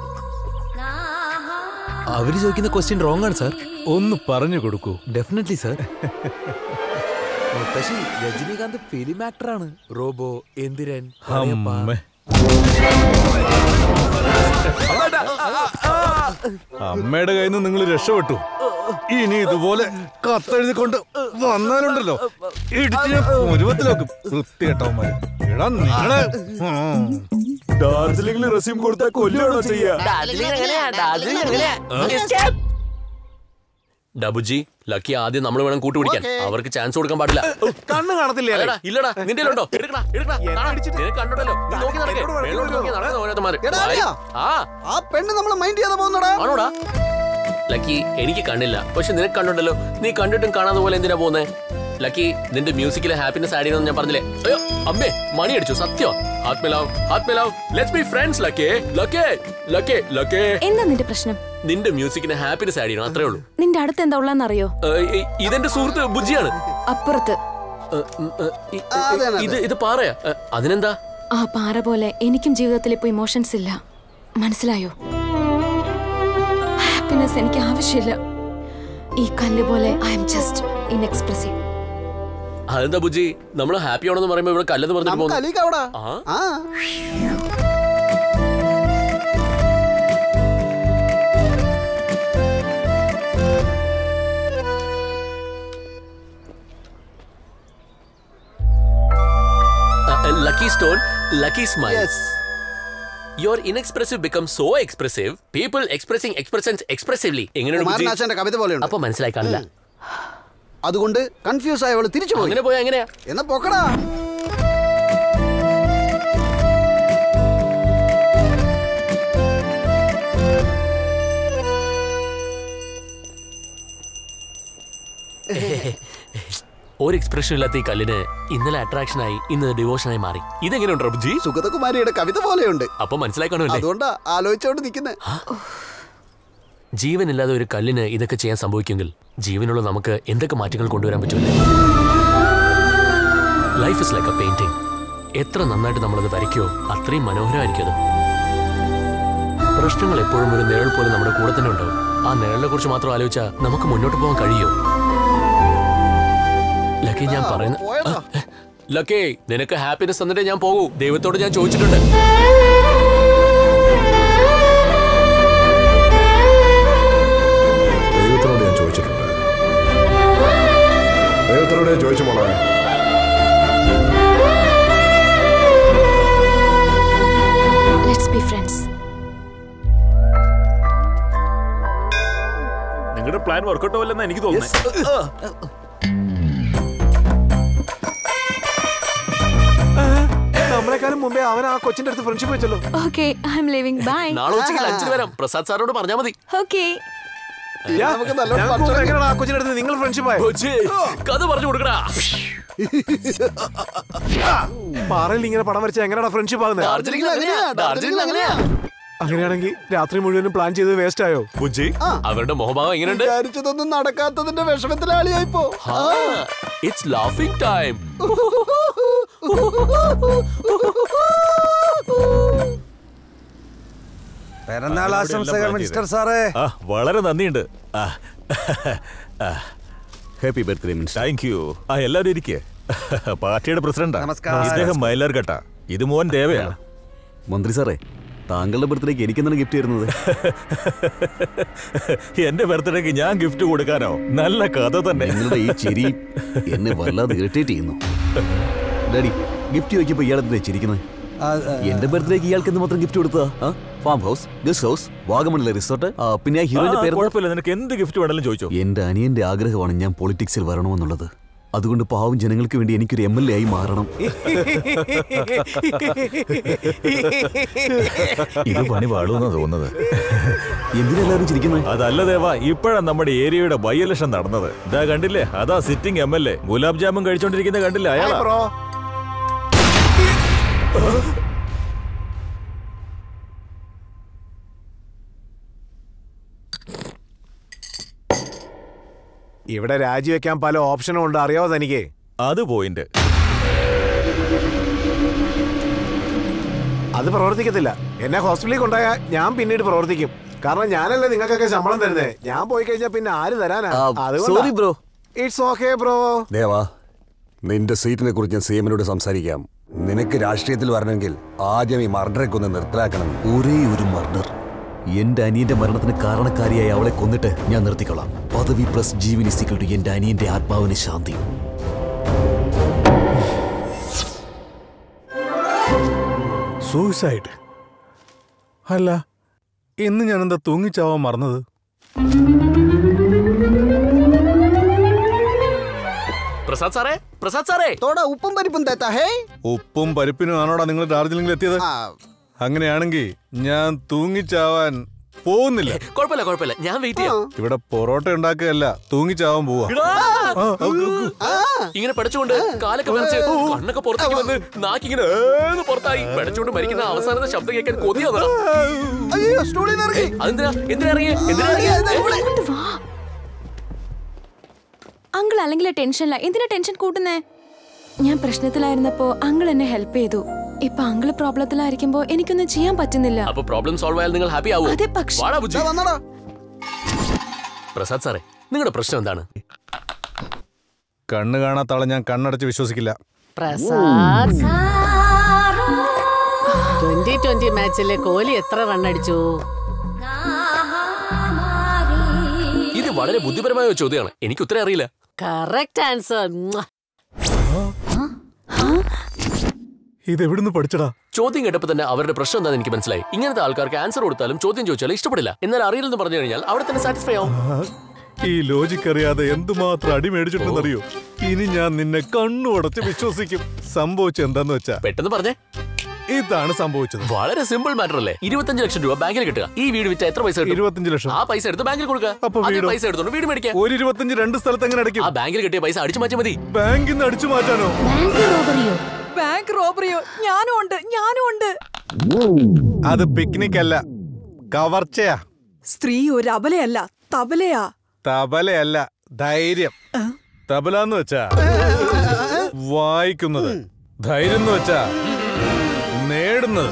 അവര് ചോദിക്കുന്ന ക്വസ്റ്റ്യൻ റോങ് ആണ് സാർ ഒന്ന് പറഞ്ഞു കൊടുക്കൂ ഡെഫിനറ്റ്ലി സാർ മുത്തശ്ശി രജനീകാന്ത് ഫിലിം ആക്ടർ ആണ് റോബോ എന്തിരൻ പറയപ്പാ. അമ്മേ അമ്മയുടെ കയ്യിൽ നിന്ന് നിങ്ങൾ രക്ഷപ്പെട്ടു ഇനി ഇതുപോലെ കത്തെഴുതിക്കൊണ്ട് വന്നാലുണ്ടല്ലോ ഇടിച്ച് ഞാൻ മുരുവത്തിലാക്കും വൃത്തികെട്ടവന്മാര് എടാ നിങ്ങളെ ഉം. ഡാർജിലിംഗിൽ റെസ്യൂം കൊടുത്താൽ കൊല്ലാണോ ചെയ്യാ ഡബുജി ലക്കി ആദ്യം നമ്മൾ വേണം കൂട്ടുപിടിക്കാൻ അവർക്ക് ചാൻസ് കൊടുക്കാൻ പാടില്ല കണ്ണ് കാണത്തില്ലേ അല്ലടാ, ഇല്ലടാ നിന്റെ ഉണ്ടോ എടുക്കടാ എടുക്കടാ കാണാം. നിനക്ക് കണ്ടോണ്ടല്ലോ നീ നോക്കി നടക്കേ മേലോട്ട് നോക്കി നടക്കുന്ന ഓരോരുത്തന്മാര് എടാ, അലിയാ. ആ ആ പെണ്ണ് നമ്മളെ മൈൻഡ് ചെയ്യാതെ പോകുന്നടാ ആണോടാ ലക്കി എനിക്ക് കണ്ടില്ല പക്ഷെ നിനക്ക് കണ്ടുണ്ടല്ലോ നീ കണ്ടിട്ടും കാണാതെ പോലെ എന്തിനാ പോകുന്നേ ലക്കി നിന്റെ മ്യൂസിക്കിലെ ഹാപ്പിനെസ് ആഡ് ചെയ്യണമെന്ന് ഞാൻ പറഞ്ഞില്ലേ അയ്യോ അമ്മേ മണി അടിച്ചു സത്യം ഹാത്ത് മിലാവ് ഹാത്ത് മിലാവ് ലെറ്റ്സ് ബി ഫ്രണ്ട്സ് ലക്കേ ലക്കേ ലക്കേ ലക്കേ എന്താ നിന്റെ പ്രശ്നം നിന്റെ മ്യൂസിക്കിന് ഹാപ്പിനെസ് ആഡ് ചെയ്യണം അത്രേ ഉള്ളൂ നിന്റെ അടുത്ത് എന്താ ഉള്ളതെന്നറിയോ ഏ, ഇ- ഇതെന്റെ സുഹൃത്ത് ബുജിയാണ് അപ്പുറത്ത് ഏ, ഉം, ഏ, ഇ- ഇത് ഇത് പാറയാ ഏ, അതിനെന്താ ആ പാറ പോലെ എനിക്കും ജീവിതത്തിൽ ഇപ്പൊ ഇമോഷൻസ് ഇല്ല മനസ്സിലായോ ഹാപ്പിനെസ് എനിക്ക് ആവശ്യമില്ല ഈ കല്ല് പോലെ ഐ എം ജസ്റ്റ് ഇൻഎക്സ്പ്രസീവ് അതെന്താ ബുജി നമ്മൾ ഹാപ്പി ആണെന്ന് പറയുമ്പോ ഇവിടെ കല്ലെന്ന് പറഞ്ഞിട്ട് നമുക്ക് പോകുന്നു അലീക്ക് അവിടെ ആ ആ lucky stone lucky smile your inexpressive become so expressive people expressing expressions expressively എങ്ങനെയാണ് ബുജി? കുമാരനാശാന്റെ കവിത പോലെയുണ്ട് അപ്പൊ മനസ്സിലായി കാണില്ല അതുകൊണ്ട് കൺഫ്യൂസ് ആയവള് തിരിച്ചു പോയി അങ്ങനെ പോയാ എങ്ങനെയാ എന്നാ പൊക്കടാ ഒരു എക്സ്പ്രഷൻ ഇല്ലാത്ത ഈ കല്ലിന് ഇന്നലെ അട്രാക്ഷൻ ആയി ഇന്ന് ഡിവോഷൻ ആയി മാറി ഇതെങ്ങനെയുണ്ട് ബുജി സുഗതകുമാരിയുടെ കവിത പോലെയുണ്ട് അപ്പൊ മനസ്സിലായി കാണുമല്ലേ അതുകൊണ്ടാ ആലോചിച്ചോണ്ട് നിക്കുന്നേ ജീവനില്ലാതെ ഒരു കല്ലിന് ഇതൊക്കെ ചെയ്യാൻ സംഭവിക്കുമെങ്കിൽ ജീവനുള്ള നമുക്ക് എന്തൊക്കെ മാറ്റങ്ങൾ കൊണ്ടുവരാൻ പറ്റുമല്ലേ life is like a painting എത്ര നന്നായിട്ട് നമ്മളത് വരയ്ക്കുമോ അത്രയും മനോഹരമായിരിക്കും അത് പ്രശ്നങ്ങൾ എപ്പോഴും ഒരു നിഴൽ പോലെ നമ്മുടെ കൂടെ തന്നെ ഉണ്ടാവും ആ നിഴലിനെ കുറിച്ച് മാത്രം ആലോചിച്ചാൽ നമുക്ക് മുന്നോട്ട് പോകാൻ കഴിയോ ലക്കി ഞാൻ പറയുന്ന ലക്കേ നിനക്ക് ഹാപ്പിനെസ് തന്നിട്ടേ ഞാൻ പോകൂ ദൈവത്തോട് ഞാൻ ചോദിച്ചിട്ടുണ്ട് ദൈവത്തിനോട് ഞാൻ ചോദിച്ചിട്ടുണ്ട് ദൈവത്തിനോട് ഞാൻ ചോദിച്ചു മോളെ ലെറ്റ്സ് ബി ഫ്രണ്ട്സ് നിങ്ങളുടെ പ്ലാൻ വർക്കൗട്ട് ആവില്ലെന്ന് എനിക്ക് തോന്നുന്നത് നമ്മളെക്കാളും മുമ്പേ അവൻ ആ കൊച്ചിന്റെ അടുത്ത് ഫ്രണ്ട്ഷിപ്പ് വെച്ചല്ലോ okay I'm living bye നാളെ ഉച്ചയ്ക്ക് ലഞ്ചിന് വരാം പ്രസാദ് സാറിനോട് പറഞ്ഞാൽ മതി ഓക്കെ എങ്ങനെയാണ് ആ കൊച്ചിന്റെ അടുത്ത് നിങ്ങൾ ഫ്രണ്ട്ഷിപ്പ് ആയോ കൊച്ചി, കഥ പറഞ്ഞു കൊടുക്കടാ പാറയിൽ ഇങ്ങനെ പടം വരച്ച എങ്ങനെയാ ഫ്രണ്ട്ഷിപ്പ് ആകുന്നത് ഡാർജിലിംഗിൽ അങ്ങനെയാ ഡാർജിലിംഗിൽ അങ്ങനെയാ അങ്ങനെയാണെങ്കിൽ രാത്രി മുഴുവനും പ്ലാൻ ചെയ്ത് വേസ്റ്റ് ആയോ ബുജി അവരുടെ മുഖഭാവം എങ്ങനെയുണ്ട് വിചാരിച്ചതൊന്നും നടക്കാത്തതിന്റെ വിഷമത്തിലാളിയായിപ്പോ ഇറ്റ്സ് ലാഫിംഗ് ടൈം പിറന്നാൾ ആശംസകൾ മിസ്റ്റർ സാറേ ആ വളരെ നന്ദിയുണ്ട് happy birthday minister thank you ആ എല്ലാവരും ഇരിക്കേ പാർട്ടിയുടെ പ്രസിഡന്റാ നമസ്കാരം. ഇദ്ദേഹം മൈലാർകട്ട ഇത് മോൻ ദേവയാണ് മന്ത്രി സാറേ താങ്കളുടെ ബർത്ത്ഡേക്ക് എനിക്കെന്താണ് ഗിഫ്റ്റ് തരുന്നത് എന്റെ ബർത്ത്ഡേക്ക് ഞാൻ ഗിഫ്റ്റ് കൊടുക്കാനോ നല്ല കഥ തന്നെ നിങ്ങളുടെ ഈ ചിരി എന്നെ വല്ലാതെ ഇറിറ്റേറ്റ് ചെയ്യുന്നു ഡാഡി ഗിഫ്റ്റ് ചോദിക്കുമ്പോൾ ഇയാളെന്തിനാ ചിരിക്കുന്നത് എന്റെ ബർത്ത്ഡേക്ക് ഇയാൾക്ക് എന്ത് മാത്രം ഗിഫ്റ്റ് കൊടുത്തതാ ഫാം ഹൗസ് ഗസ്റ്റ് ഹൗസ് വാഗമണിലെ റിസോർട്ട് പിന്നെ ആ ഹീറോയുടെ ആ, പേര് കുഴപ്പമില്ല നിനക്ക് എന്ത് ഗിഫ്റ്റ് വേണമെങ്കിലും ചോദിച്ചോ എന്റെ അനിയന്റെ ആഗ്രഹമാണ് ഞാൻ പൊളിറ്റിക്സിൽ വരണമെന്നുള്ളത് അതുകൊണ്ട് പാവം ജനങ്ങൾക്ക് വേണ്ടി എനിക്കൊരു എം എൽ എ ആയി മാറണം ഇത് പണി പാടുമെന്നാ തോന്നുന്നത് എന്തിനെല്ലാരും ചിരിക്കുന്നത് അതല്ല ദേവാ ഇപ്പോഴാ നമ്മുടെ ഏരിയയുടെ ബൈ ഇലക്ഷൻ നടന്നത് ഇതാ കണ്ടില്ലേ അതാ sitting MLA gulab jamun കഴിച്ചോണ്ടിരിക്കുന്ന കണ്ടില്ലേ അയാളാ ബ്രോ ഇവിടെ രാജിവെക്കാൻ പല ഓപ്ഷനും ഉണ്ട് അറിയാവോ തനിക്ക് അത് പോയിന്റ് അത് പ്രവർത്തിക്കത്തില്ല എന്നെ ഹോസ്പിറ്റലിൽ കൊണ്ടുപോയാൽ ഞാൻ പിന്നീട് പ്രവർത്തിക്കും കാരണം ഞാനല്ലേ നിങ്ങൾക്കൊക്കെ ശമ്പളം തരുന്നേ ഞാൻ പോയി കഴിഞ്ഞാൽ പിന്നെ ആര് തരാനാ sorry bro. It's okay bro ദേവാ നിന്റെ സീറ്റിനെ കുറിച്ച് ഞാൻ സി എമ്മിനോട് സംസാരിക്കാം നിനക്ക് രാഷ്ട്രീയത്തിൽ വരണമെങ്കിൽ ആദ്യം ഈ മർഡറൊക്കെ ഒന്ന് നിർത്തലാക്കണം ഒരേ ഒരു മർഡർ എന്റെ അനിയന്റെ മരണത്തിന് കാരണക്കാരിയായി അവളെ കൊന്നിട്ട് ഞാൻ നിർത്തിക്കൊള്ളാം പദവി പ്ലസ് ജീവൻ ഇസിക്കൽ ടു എന്റെ അനിയന്റെ ആത്മാവിന് ശാന്തി സൂസൈഡ് അല്ല ഇന്ന് ഞാൻ എന്താ തൂങ്ങിച്ചാവാൻ മറന്നത് പ്രസാദ് സാറേ പ്രസാദ് സാറേ തോടാ ഉപ്പും പരിപ്പും തേത്താ ഹേ ഉപ്പും പരിപ്പിനും ആണോടാ നിങ്ങൾ ഡാർജിലിംഗിൽ എത്തിയത് അങ്ങനെയാണെങ്കിൽ ഞാൻ തൂങ്ങിച്ചാവാൻ പോകുന്നില്ല കുഴപ്പമില്ല കുഴപ്പമില്ല ഞാൻ വെയിറ്റ് ചെയ്യാം ഇവിടെ പൊറോട്ട ഉണ്ടാക്കുകയല്ല തൂങ്ങിച്ചാവാൻ പോവാ ഇടാ. ഇങ്ങനെ പഠിച്ചുകൊണ്ട് കാലൊക്കെ വരച്ച് കണ്ണൊക്കെ പുറത്തേക്ക് വന്ന് നാക്കിങ്ങനെ ഏന്ന് പുറത്തായി പഠിച്ചുകൊണ്ട് മരിക്കുന്ന അവസാനത്തെ ശബ്ദം കേൾക്കാൻ കൊതിയാ അയ്യോ സ്റ്റൂളിൽ നിന്ന് ഇറങ്ങി അതെന്തിനാ എന്തിനാ ഇറങ്ങിയേ എന്തിനാ ഇറങ്ങിയേ അങ്കിൾ അല്ലെങ്കിൽ ടെൻഷനില്ല എന്തിനാ ടെൻഷൻ കൂട്ടുന്നേ ഞാൻ പ്രശ്നത്തിലായിരുന്നപ്പോ അങ്കിൾ എന്നെ ഹെൽപ്പ് ചെയ്തു ഇപ്പൊ അങ്കിള് പ്രോബ്ലത്തിലായിരിക്കുമ്പോ എനിക്കൊന്നും ചെയ്യാൻ പറ്റുന്നില്ല അപ്പൊ പ്രോബ്ലം സോൾവ് ആയാൽ നിങ്ങൾ ഹാപ്പി ആവോ അതെ, പക്ഷേ- വാടാ ബുജ്ജി. ദാ വന്നടാ പ്രസാദ് സാറേ നിങ്ങളുടെ പ്രശ്നം എന്താണ് കണ്ണ് കാണാത്ത ആളെ ഞാൻ കണ്ണടച്ച് വിശ്വസിക്കില്ല പ്രസാദ് ട്വന്റി ട്വന്റി മാച്ചിലെ കോഹ്ലി എത്ര റൺ അടിച്ചു ഇത് വളരെ ബുദ്ധിപരമായ ഒരു ചോദ്യമാണ് എനിക്ക് ഉത്തരം അറിയില്ല കറക്റ്റ് ആൻസർ ഇത് എവിടുന്ന് പഠിച്ചടാ ചോദ്യം കേട്ടപ്പോൾ തന്നെ അവരുടെ പ്രശ്നം എന്താണെന്ന് എനിക്ക് മനസ്സിലായി ഇങ്ങനത്തെ ആൾക്കാർക്ക് ആൻസർ കൊടുത്താലും ചോദ്യം ചോദിച്ചാലും ഇഷ്ടപ്പെടില്ല എന്നാൽ അറിയില്ലെന്ന് പറഞ്ഞു കഴിഞ്ഞാൽ അവിടെ തന്നെ സാറ്റിസ്ഫൈ ആവും ഈ ലോജിക് അറിയാതെ എന്തുമാത്രം അടി മേടിച്ചിട്ടുണ്ടെന്നറിയോ ഇനി ഞാൻ നിന്നെ കണ്ണു അടച്ച് വിശ്വസിക്കും സംഭവിച്ചത് എന്താന്ന് വെച്ചാ പെട്ടെന്ന് പറഞ്ഞേ ഇതാണ് സംഭവിച്ചത് വളരെ സിമ്പിൾ മാറ്റർ അല്ലേ ഇരുപത്തഞ്ച് ലക്ഷം രൂപ ബാങ്കിൽ കിട്ടുക ഈ വീട് വിറ്റ എത്ര പൈസ കിട്ടും ഇരുപത്തഞ്ച് ലക്ഷം ആ പൈസ എടുത്ത് ബാങ്കിൽ കൊടുക്കുക അപ്പൊ അതേ വീടോ? പൈസ എടുത്തോണ്ട് വീട് മേടിക്കാം ഒരു ഇരുപത്തഞ്ച് രണ്ട് സ്ഥലത്ത് എങ്ങനെ അടയ്ക്കും ആ ബാങ്കിൽ കിട്ടിയ പൈസ അടിച്ചു മാറ്റിയാൽ മതി ബാങ്കിൽ നിന്ന് അടിച്ചു മാറ്റാനോ ബാങ്ക് റോബറിയോ ഞാനും ഉണ്ട് ഞാനും ഉണ്ട് അത് പിക്നിക് അല്ല കവർച്ചയാ സ്ത്രീ ഒരു അബലയല്ല തബലയാ തബലയല്ല ധൈര്യം തബല എന്ന് വെച്ചാ വായിക്കുന്നത് ധൈര്യം എന്ന് വെച്ചാ നേടുന്നത്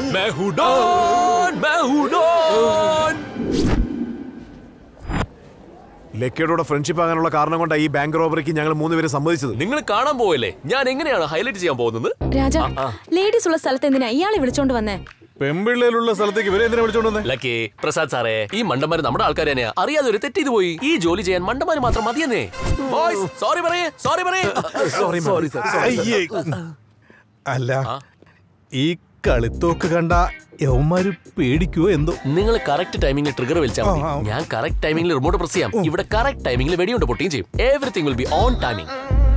ലക്കിയോടെ ഫ്രണ്ട്ഷിപ്പ് ആകാനുള്ള കാരണം കൊണ്ടാണ് ഈ ബാങ്ക് റോബറിക്ക് ഞങ്ങൾ മൂന്നുപേരും സമ്മതിച്ചത് നിങ്ങൾ കാണാൻ പോവല്ലേ ഞാൻ എങ്ങനെയാണ് ഹൈലൈറ്റ് ചെയ്യാൻ പോകുന്നത് രാജ ആ, ആ. ലേഡീസ് ഉള്ള സ്ഥലത്ത് എന്തിനാ ഇയാളെ വിളിച്ചോണ്ട് വന്നേ പെമ്പിള്ളേലുള്ള സ്ഥലത്തേക്ക് ഇവരെ എന്തിനാ വിളിച്ചോണ്ട് വന്നേ ലക്കി പ്രസാദ് സാറേ ഈ മണ്ടന്മാര് നമ്മുടെ ആൾക്കാർ തന്നെയാ അറിയാതെ ഒരു തെറ്റ് ചെയ്തു പോയി ഈ ജോലി ചെയ്യാൻ മണ്ടന്മാര് മാത്രം മതിയെന്നേ ബോയ്സ് സോറി പറയേ സോറി പറയേ Sorry, സോറി അയ്യേ. അല്ല ഈ കളിത്തോക്ക് കണ്ട യവന്മാര് പേടിക്കുവോ എന്തോ നിങ്ങൾ കറക്റ്റ് ടൈമിംഗിൽ ട്രിഗർ വലിച്ചാൽ മതി ആ, ആ. ഞാൻ കറക്റ്റ് ടൈമിംഗിൽ റിമോട്ട് പ്രസ് ചെയ്യാം ഇവിടെ കറക്റ്റ് ടൈമിംഗിൽ വെടിയുണ്ട് പൊട്ടിയും ചെയ്യും everything will be on timing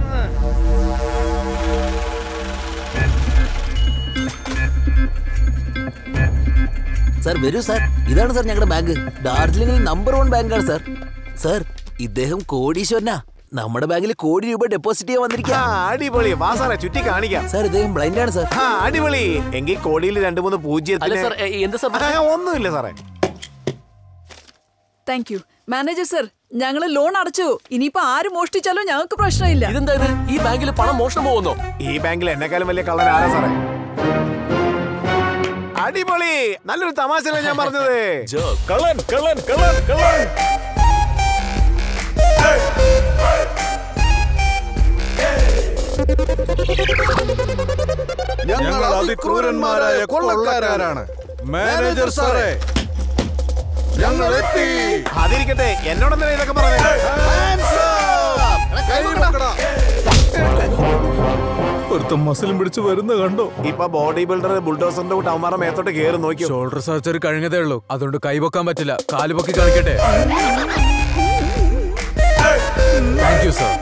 sir വരൂ സാർ ഇതാണ് സാർ ഞങ്ങളുടെ ബാങ്ക് ഡാർജിലിംഗിൽ നമ്പർ വൺ ബാങ്കാണ് സാർ സാർ ഇദ്ദേഹം കോടീശ്വരനാ നമ്മുടെ ബാങ്കിൽ കോടി രൂപ ഡെപ്പോസിറ്റ് ചെയ്യാൻ വന്നിരിക്കുക ആ, അടിപൊളി വാ സാറേ ചുറ്റി കാണിക്കാം സാർ ഇദ്ദേഹം ബ്ലൈൻഡ് ആണ് സാർ ആ അടിപൊളി എങ്കിൽ കോടിയിൽ രണ്ടു മൂന്ന് അല്ല പൂജ്യത്തിന് സാർ എന്താ സാർ ആ, ഒന്നുമില്ല സാറേ താങ്ക് യു മാനേജർ സർ ഞങ്ങള് ലോൺ അടച്ചു ഇനിയിപ്പോ ആര് മോഷ്ടിച്ചാലും ഞങ്ങൾക്ക് പ്രശ്നമില്ല ഇതെന്താ ഇത് ഈ ബാങ്കിൽ പണം മോഷണം പോകുന്നോ ഈ ബാങ്കിൽ എന്നെക്കാളും വലിയ കള്ളൻ ആരാ സാറേ അടിപൊളി നല്ലൊരു തമാശയല്ലേ ഞാൻ പറഞ്ഞത് കള്ളൻ കള്ളൻ കള്ളൻ കള്ളൻ ഞങ്ങൾ അതിക്രൂരന്മാരായ കൊള്ളക്കാരാണ് മാനേജർ സാറേ ഞങ്ങൾ എത്തി അതിരിക്കട്ടെ എന്നോടെന്തിനാ ഇതൊക്കെ പറഞ്ഞത് ഒരു ഒരുത്തം മസിലും പിടിച്ച് വരുന്ന കണ്ടോ ഇപ്പൊ ബോഡി ബിൽഡർ ബുൾഡോസറിന്റെ കൂട്ട് അവന്മാരെ മേത്തോട്ട് കയറി നോക്കി ഷോൾഡർ സർജറി കഴിഞ്ഞതേ ഉള്ളൂ അതുകൊണ്ട് കൈപൊക്കാൻ പറ്റില്ല കാല് പൊക്കി കാണിക്കട്ടെ താങ്ക് യു സർ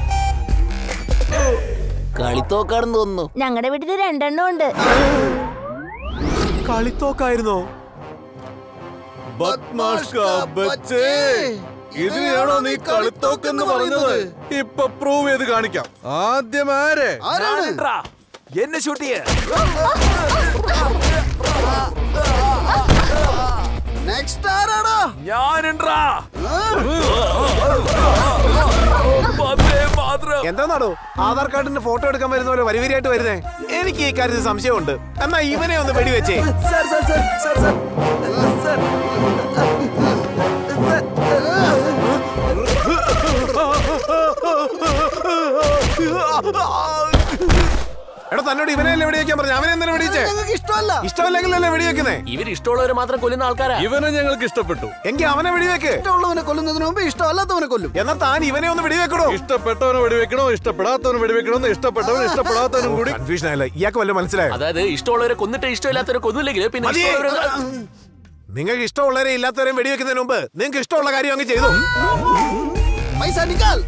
കളിത്തോക്കാണെന്ന് തോന്നുന്നു ഞങ്ങളുടെ വീട്ടിൽ രണ്ടെണ്ണം ഉണ്ട് കളിത്തോക്കായിരുന്നോ ബദ്മാഷ് കാ ബച്ചേ ഇതിനെയാണോ നീ കളിത്തോക്കെന്ന് പറഞ്ഞത് ഇപ്പൊ പ്രൂവ് ചെയ്ത് കാണിക്കാം ആദ്യം ആരെ എന്നെ ഷൂട്ട് ചെയ്യ നെക്സ്റ്റ് ആരാടാ ഞാനുണ്ടാ എന്താണോ ആധാർ കാർഡിന്റെ ഫോട്ടോ എടുക്കാൻ വരുന്ന പോലെ വരിവരിയായിട്ട് വരുന്നേ എനിക്ക് ഈ കാര്യത്തിൽ സംശയമുണ്ട് എന്നാ ഇവനെ ഒന്ന് വെടിവെച്ചേ sir sir sir sir sir sir എടാ തന്നോട് ഇവനെയല്ലേ വെടിവെക്കാൻ പറഞ്ഞു അവനെ എന്തിനാ വെടിവെച്ചേ ഞങ്ങൾക്ക് ഇഷ്ടമല്ല ഇഷ്ടമല്ലെങ്കിലല്ലേ വെടിവെക്കുന്നേ ഇവർ ഇഷ്ടമുള്ളവരെ മാത്രം കൊല്ലുന്ന ആൾക്കാരാ ഇവനെ ഞങ്ങൾക്ക് ഇഷ്ടപ്പെട്ടു എങ്കിൽ അവനെ വെടിവെക്ക് ഇഷ്ടമുള്ളവനെ കൊല്ലുന്നതിന് മുമ്പ് ഇഷ്ടമല്ലാത്തവനെ കൊല്ലും എന്നാ താൻ ഇവനെ ഒന്ന് വെടിവെക്കണോ ഇഷ്ടപ്പെട്ടവനെ വെടിവെക്കണോ ഇഷ്ടപ്പെടാത്തവനെ വെടിവെക്കണോ ഇഷ്ടപ്പെട്ടവൻ ഇഷ്ടപ്പെടാത്തവനും കൂടി കൺഫ്യൂഷൻ ആയല്ലോ ഇയാൾക്ക് വല്ല മനസ്സിലായോ അതായത് ഇഷ്ടമുള്ളവരെ കൊന്നിട്ട് ഇഷ്ടമില്ലാത്തവരെ കൊന്നില്ലെങ്കിൽ പിന്നെ മതിയേ. ഇഷ്ടമുള്ളവരെ നിങ്ങൾക്ക് ഇഷ്ടമുള്ളവരെ ഇല്ലാത്തവരെയും വെടിവെക്കുന്നതിന് മുമ്പ് നിങ്ങൾക്ക് ഇഷ്ടമുള്ള കാര്യം അങ്ങ് ചെയ്തു പൈസ നിക്കാൽ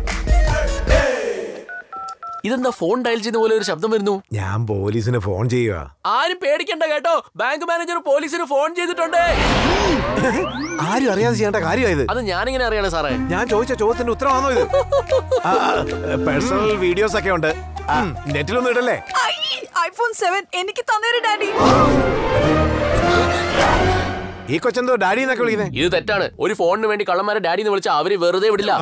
ഇതെന്താ ഫോൺ ഡയൽ ചെയ്യുന്ന പോലെ ഒരു ശബ്ദം വരുന്നു ഞാൻ പോലീസിന് ഫോൺ ചെയ്യുക ആരും പേടിക്കണ്ട കേട്ടോ ബാങ്ക് മാനേജർ പോലീസിന് ഫോൺ ചെയ്തിട്ടുണ്ട് ആരും അറിയാതെ ചെയ്യേണ്ട കാര്യമായത് അത് ഞാനിങ്ങനെ അറിയണേ സാറേ ഞാൻ ചോദിച്ച ചോദ്യത്തിന്റെ ഉത്തരവാണോ ഇത് പേഴ്സണൽ വീഡിയോസ് ഒക്കെ ഉണ്ട് ആ, നെറ്റിലൊന്നും ഇടല്ലേ ഐഫോൺ സെവൻ എനിക്ക് തന്നേര് ഡാഡി ഈ കൊച്ചെന്തോ ഡാഡി എന്നൊക്കെ വിളിക്കുന്നേ ഇത് തെറ്റാണ് ഒരു ഫോണിന് വേണ്ടി കള്ളന്മാരെ ഡാഡി എന്ന് വിളിച്ചാൽ അവര് വെറുതെ വിടില്ല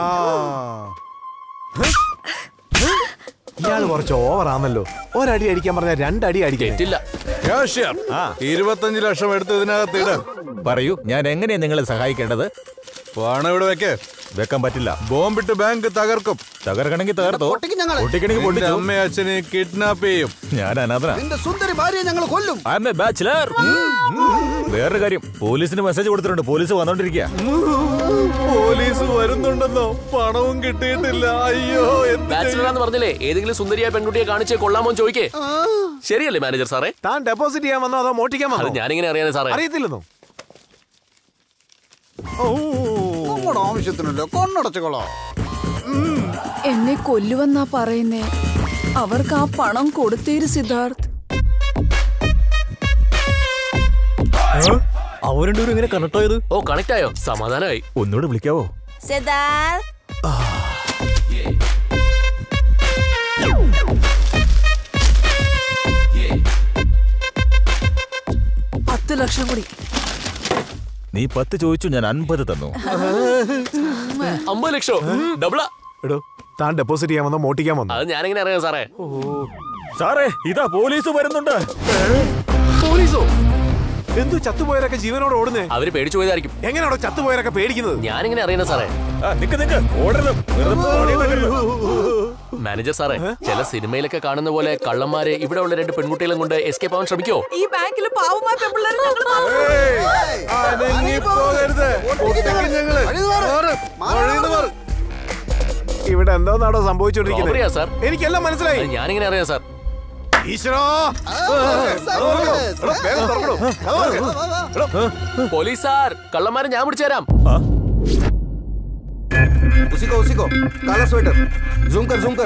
ഇയാള് കുറച്ച് ഓവർ ആണല്ലോ ഒരടി അടിക്കാൻ പറഞ്ഞാൽ രണ്ടടി അടിക്കാൻ തെറ്റില്ല ക്യാഷ്യർ ഇരുപത്തഞ്ച് ലക്ഷം എടുത്ത് ഇതിനകത്ത് ഇട പറയൂ ഞാൻ എങ്ങനെയാ നിങ്ങളെ സഹായിക്കേണ്ടത് പണം ഇവിടെ വെക്കേ വെക്കാൻ പറ്റില്ല ബോംബിട്ട് ബാങ്ക് തകർക്കും തകർക്കണമെങ്കിൽ തകർത്തോ പൊട്ടിക്കും ഞങ്ങള്. പൊട്ടിക്കണമെങ്കിൽ നിന്റെ പൊട്ടിച്ചു അമ്മയും അച്ഛനെ കിഡ്നാപ്പ് ചെയ്യും ഞാൻ അനാഥന നിന്റെ സുന്ദരി ഭാര്യയെ ഞങ്ങൾ കൊല്ലും ഐ എം എ ബാച്ചിലർ വേറൊരു കാര്യം പോലീസിന് മെസ്സേജ് കൊടുത്തിട്ടുണ്ട് പോലീസ് വന്നോണ്ടിരിക്കുക പോലീസ് വരുന്നുണ്ടെന്നോ പണവും കിട്ടിയിട്ടില്ല അയ്യോ എന്ത് ബാച്ചിലർ എന്ന് പറഞ്ഞില്ലേ ഏതെങ്കിലും സുന്ദരിയായ പെൺകുട്ടിയെ കാണിച്ച് കൊള്ളാമോ എന്ന് ചോദിക്കേ ശരിയല്ലേ മാനേജർ സാറേ താൻ ഡെപ്പോസിറ്റ് ചെയ്യാൻ വന്നോ അതോ മോട്ടിക്കാൻ അത് വന്നോ ഞാനിങ്ങനെ അറിയാനേ സാറേ അറിയത്തില്ലെന്നോ നമ്മുടെ ആവശ്യത്തിനല്ലോ കൊണ്ണടച്ചുകളോ എന്നെ കൊല്ലുവെന്നാ പറയുന്നേ അവർക്ക് ആ പണം കൊടുത്തേര് സിദ്ധാർത്ഥ് അവരുടെ ഇങ്ങനെ കണക്ട് ആയത് ഓ കണക്ട് ആയോ സമാധാനമായി ഒന്നുകൂടെ വിളിക്കാവോ സിദ്ധാർത്ഥ് പത്ത് ലക്ഷം കൂടി നീ പത്ത് ചോദിച്ചു ഞാൻ അൻപത് തന്നു അമ്പത് ലക്ഷോ ഡബിളാ എടോ താൻ ഡെപ്പോസിറ്റ് ചെയ്യാൻ വന്നോ മോട്ടിക്കാൻ വന്നോ അത് ഞാനിങ്ങനെ അറിയാം സാറേ സാറേ ഇതാ പോലീസ് വരുന്നുണ്ട് പോലീസോ എന്തു ചത്തുപോയവരൊക്കെ ജീവനോട് ഓടുന്നേ അവര് പേടിച്ചു പോയതായിരിക്കും എങ്ങനെയാണോ ചത്തുപോയവരൊക്കെ പേടിക്കുന്നത് ഞാനിങ്ങനെ അറിയണ സാറേ നിക്ക് നിക്ക് ഓടരുത് വെറുതെ ഓടിയത് മാനേജർ സാറേ ചില സിനിമയിലൊക്കെ കാണുന്ന പോലെ കള്ളന്മാരെ ഇവിടെ ഉള്ള രണ്ട് പെൺകുട്ടികളും കൊണ്ട് എസ്കേപ്പ് ആവാൻ ശ്രമിക്കോ ഈ ബാങ്കിൽ പാവമായ പെമ്പിള്ളേരെ ഞങ്ങൾ പോകരുത് പൊട്ടിക്കും ഞങ്ങള് മാറ്. വഴീന്ന് മാറ്. ഇവിടെ എന്തോന്നാണോ റോബറിയാ സംഭവിച്ചോണ്ടിരിക്കുന്നത് സാർ എനിക്കെല്ലാം മനസ്സിലായി അത് ഞാനിങ്ങനെ അറിയാം സാർ ഈശ്വരോ എടോ, വേഗം തുറക്കണോ കഥ തുറക്ക്. പോലീസ് സാർ കള്ളന്മാരെ ഞാൻ പിടിച്ചു തരാം उसी को उसी को काला स्वेटर जूम कर जूम कर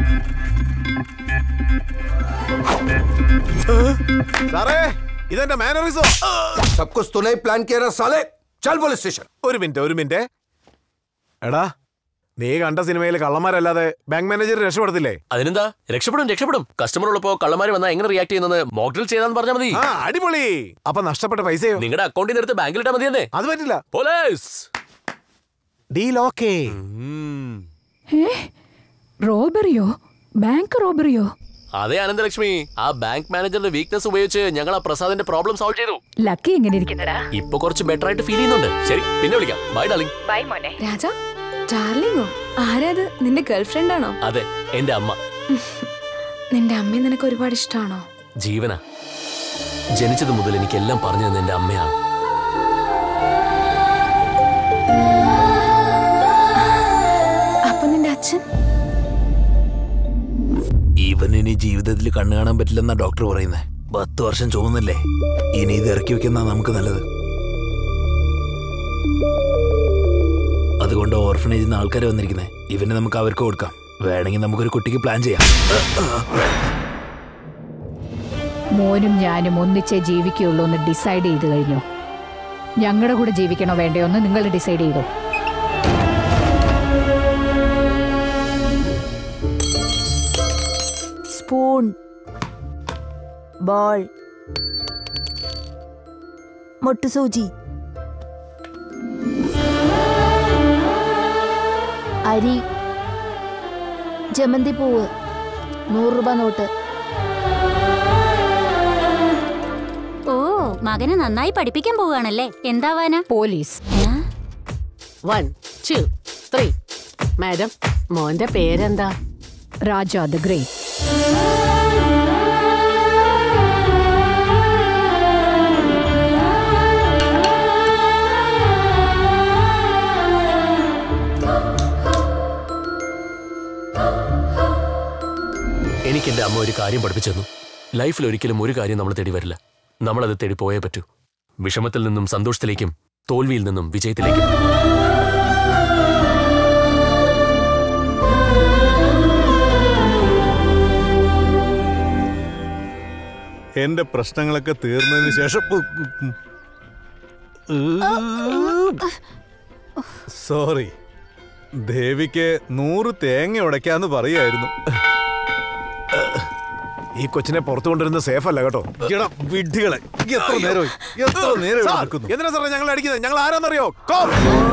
സാറേ ഇതെന്റെ മാനറിസോ सब कुछ तूने ही प्लान किया ना साले चल पुलिस स्टेशन ഒരു മിനിറ്റ് ഒരു മിനിറ്റ് എടാ നീ കണ്ട സിനിമയിൽ കള്ളന്മാരല്ലാതെ ബാങ്ക് മാനേജർ രക്ഷപ്പെടത്തില്ലേ അതിനെന്താ രക്ഷപ്പെടും രക്ഷപ്പെടും കസ്റ്റമർ ഉള്ളപ്പോ കള്ളന്മാര് വന്നാൽ എങ്ങനെ റിയാക്ട് ചെയ്യുന്നത് മോക്ഡ്രിൽ ചെയ്താന്ന് പറഞ്ഞാൽ മതി ആ അടിപൊളി അപ്പൊ നഷ്ടപ്പെട്ട പൈസയോ നിങ്ങളുടെ അക്കൗണ്ടിൽ നിന്ന് എടുത്ത് ബാങ്കിൽ ഇട്ടാൽ മതി തന്നെ അത് പറ്റില്ല പോലീസ് ഡീൽ ഓക്കേ ഏ റോബറിയോ ബാങ്ക് റോബറിയോ അതെ അനന്തലക്ഷ്മി ആ ബാങ്ക് മാനേജറുടെ വീക്ക്നെസ് ഉപയോഗിച്ച് ഞങ്ങൾ ആ പ്രസാദിന്റെ പ്രോബ്ലം സോൾവ് ചെയ്തു ലക്കി എങ്ങനെ ഇരിക്കുന്നടാ ഇപ്പൊ കുറച്ച് ബെറ്റർ ആയിട്ട് ഫീൽ ചെയ്യുന്നുണ്ട് ശരി പിന്നെ വിളിക്കാം ബൈ ഡാർലിംഗ് ബൈ മോനെ രാജ ഡാർലിങ്ങോ ആരാത് നിന്റെ ഗേൾഫ്രണ്ട് ആണോ അതെ എന്റെ അമ്മ നിന്റെ അമ്മയെ നിനക്ക് ഒരുപാട് ഇഷ്ടമാണോ ജീവന ജനിച്ചത് മുതൽ എനിക്കെല്ലാം പറഞ്ഞു തന്നെ എന്റെ അമ്മയാണ് അപ്പൊ നിന്റെ അച്ഛൻ ഈ ഇവനിനി ജീവിതത്തിൽ കണ്ണു കാണാൻ പറ്റില്ലെന്നാ ഡോക്ടർ പറയുന്നത് പത്ത് വർഷം ചോന്നല്ലേ ഇനി ഇത് ഇറക്കി വെക്കുന്ന നമുക്ക് നല്ലത് അതുകൊണ്ട് ഓർഫനേജിൽ നിന്ന് ആൾക്കാർ വന്നിരിക്കുന്നത് ഇവന് നമുക്ക് അവർക്ക് കൊടുക്കാം വേണമെങ്കിൽ നമുക്കൊരു കുട്ടിക്ക് പ്ലാൻ ചെയ്യാം മോനും ഞാനും ഒന്നിച്ചേ ജീവിക്കുകയുള്ളൂ എന്ന് ഡിസൈഡ് ചെയ്ത് കഴിഞ്ഞു ഞങ്ങളുടെ കൂടെ ജീവിക്കണോ വേണ്ടയോ എന്ന് നിങ്ങൾ ഡിസൈഡ് ചെയ്തു സ്പൂൺ ബോൾ മുട്ടുസൂചി അരി ജമന്തി പൂവ് നൂറ് രൂപ നോട്ട് ഓ മകനെ നന്നായി പഠിപ്പിക്കാൻ പോവുകയാണല്ലേ എന്താവാനാ police one two three madam മോന്റെ പേരെന്താ രാജ ദ ഗ്രേറ്റ് എനിക്ക് എന്റെ അമ്മ ഒരു കാര്യം പഠിപ്പിച്ചു തന്നു ലൈഫിൽ ഒരിക്കലും ഒരു കാര്യം നമ്മൾ തേടി വരില്ല നമ്മളത് തേടി പോയേ പറ്റൂ വിഷമത്തിൽ നിന്നും സന്തോഷത്തിലേക്കും തോൽവിയിൽ നിന്നും വിജയത്തിലേക്കും എന്റെ പ്രശ്നങ്ങളൊക്കെ തീർന്നതിന് ശേഷം സോറി ദേവിക്ക് നൂറ് തേങ്ങ ഉടയ്ക്കാന്ന് പറയായിരുന്നു ഈ കൊച്ചിനെ പുറത്തു കൊണ്ടുവരുന്ന സേഫ് അല്ല കേട്ടോ എടാ, വിഡ്ഢികളെ എത്ര നേരമായി എത്ര നേരം ഇവിടെ സാർ, നിൽക്കുന്നു എന്തിനാ സാറേ ഞങ്ങൾ അടിക്കുന്നത് ഞങ്ങൾ ആരാന്നറിയോ കോം.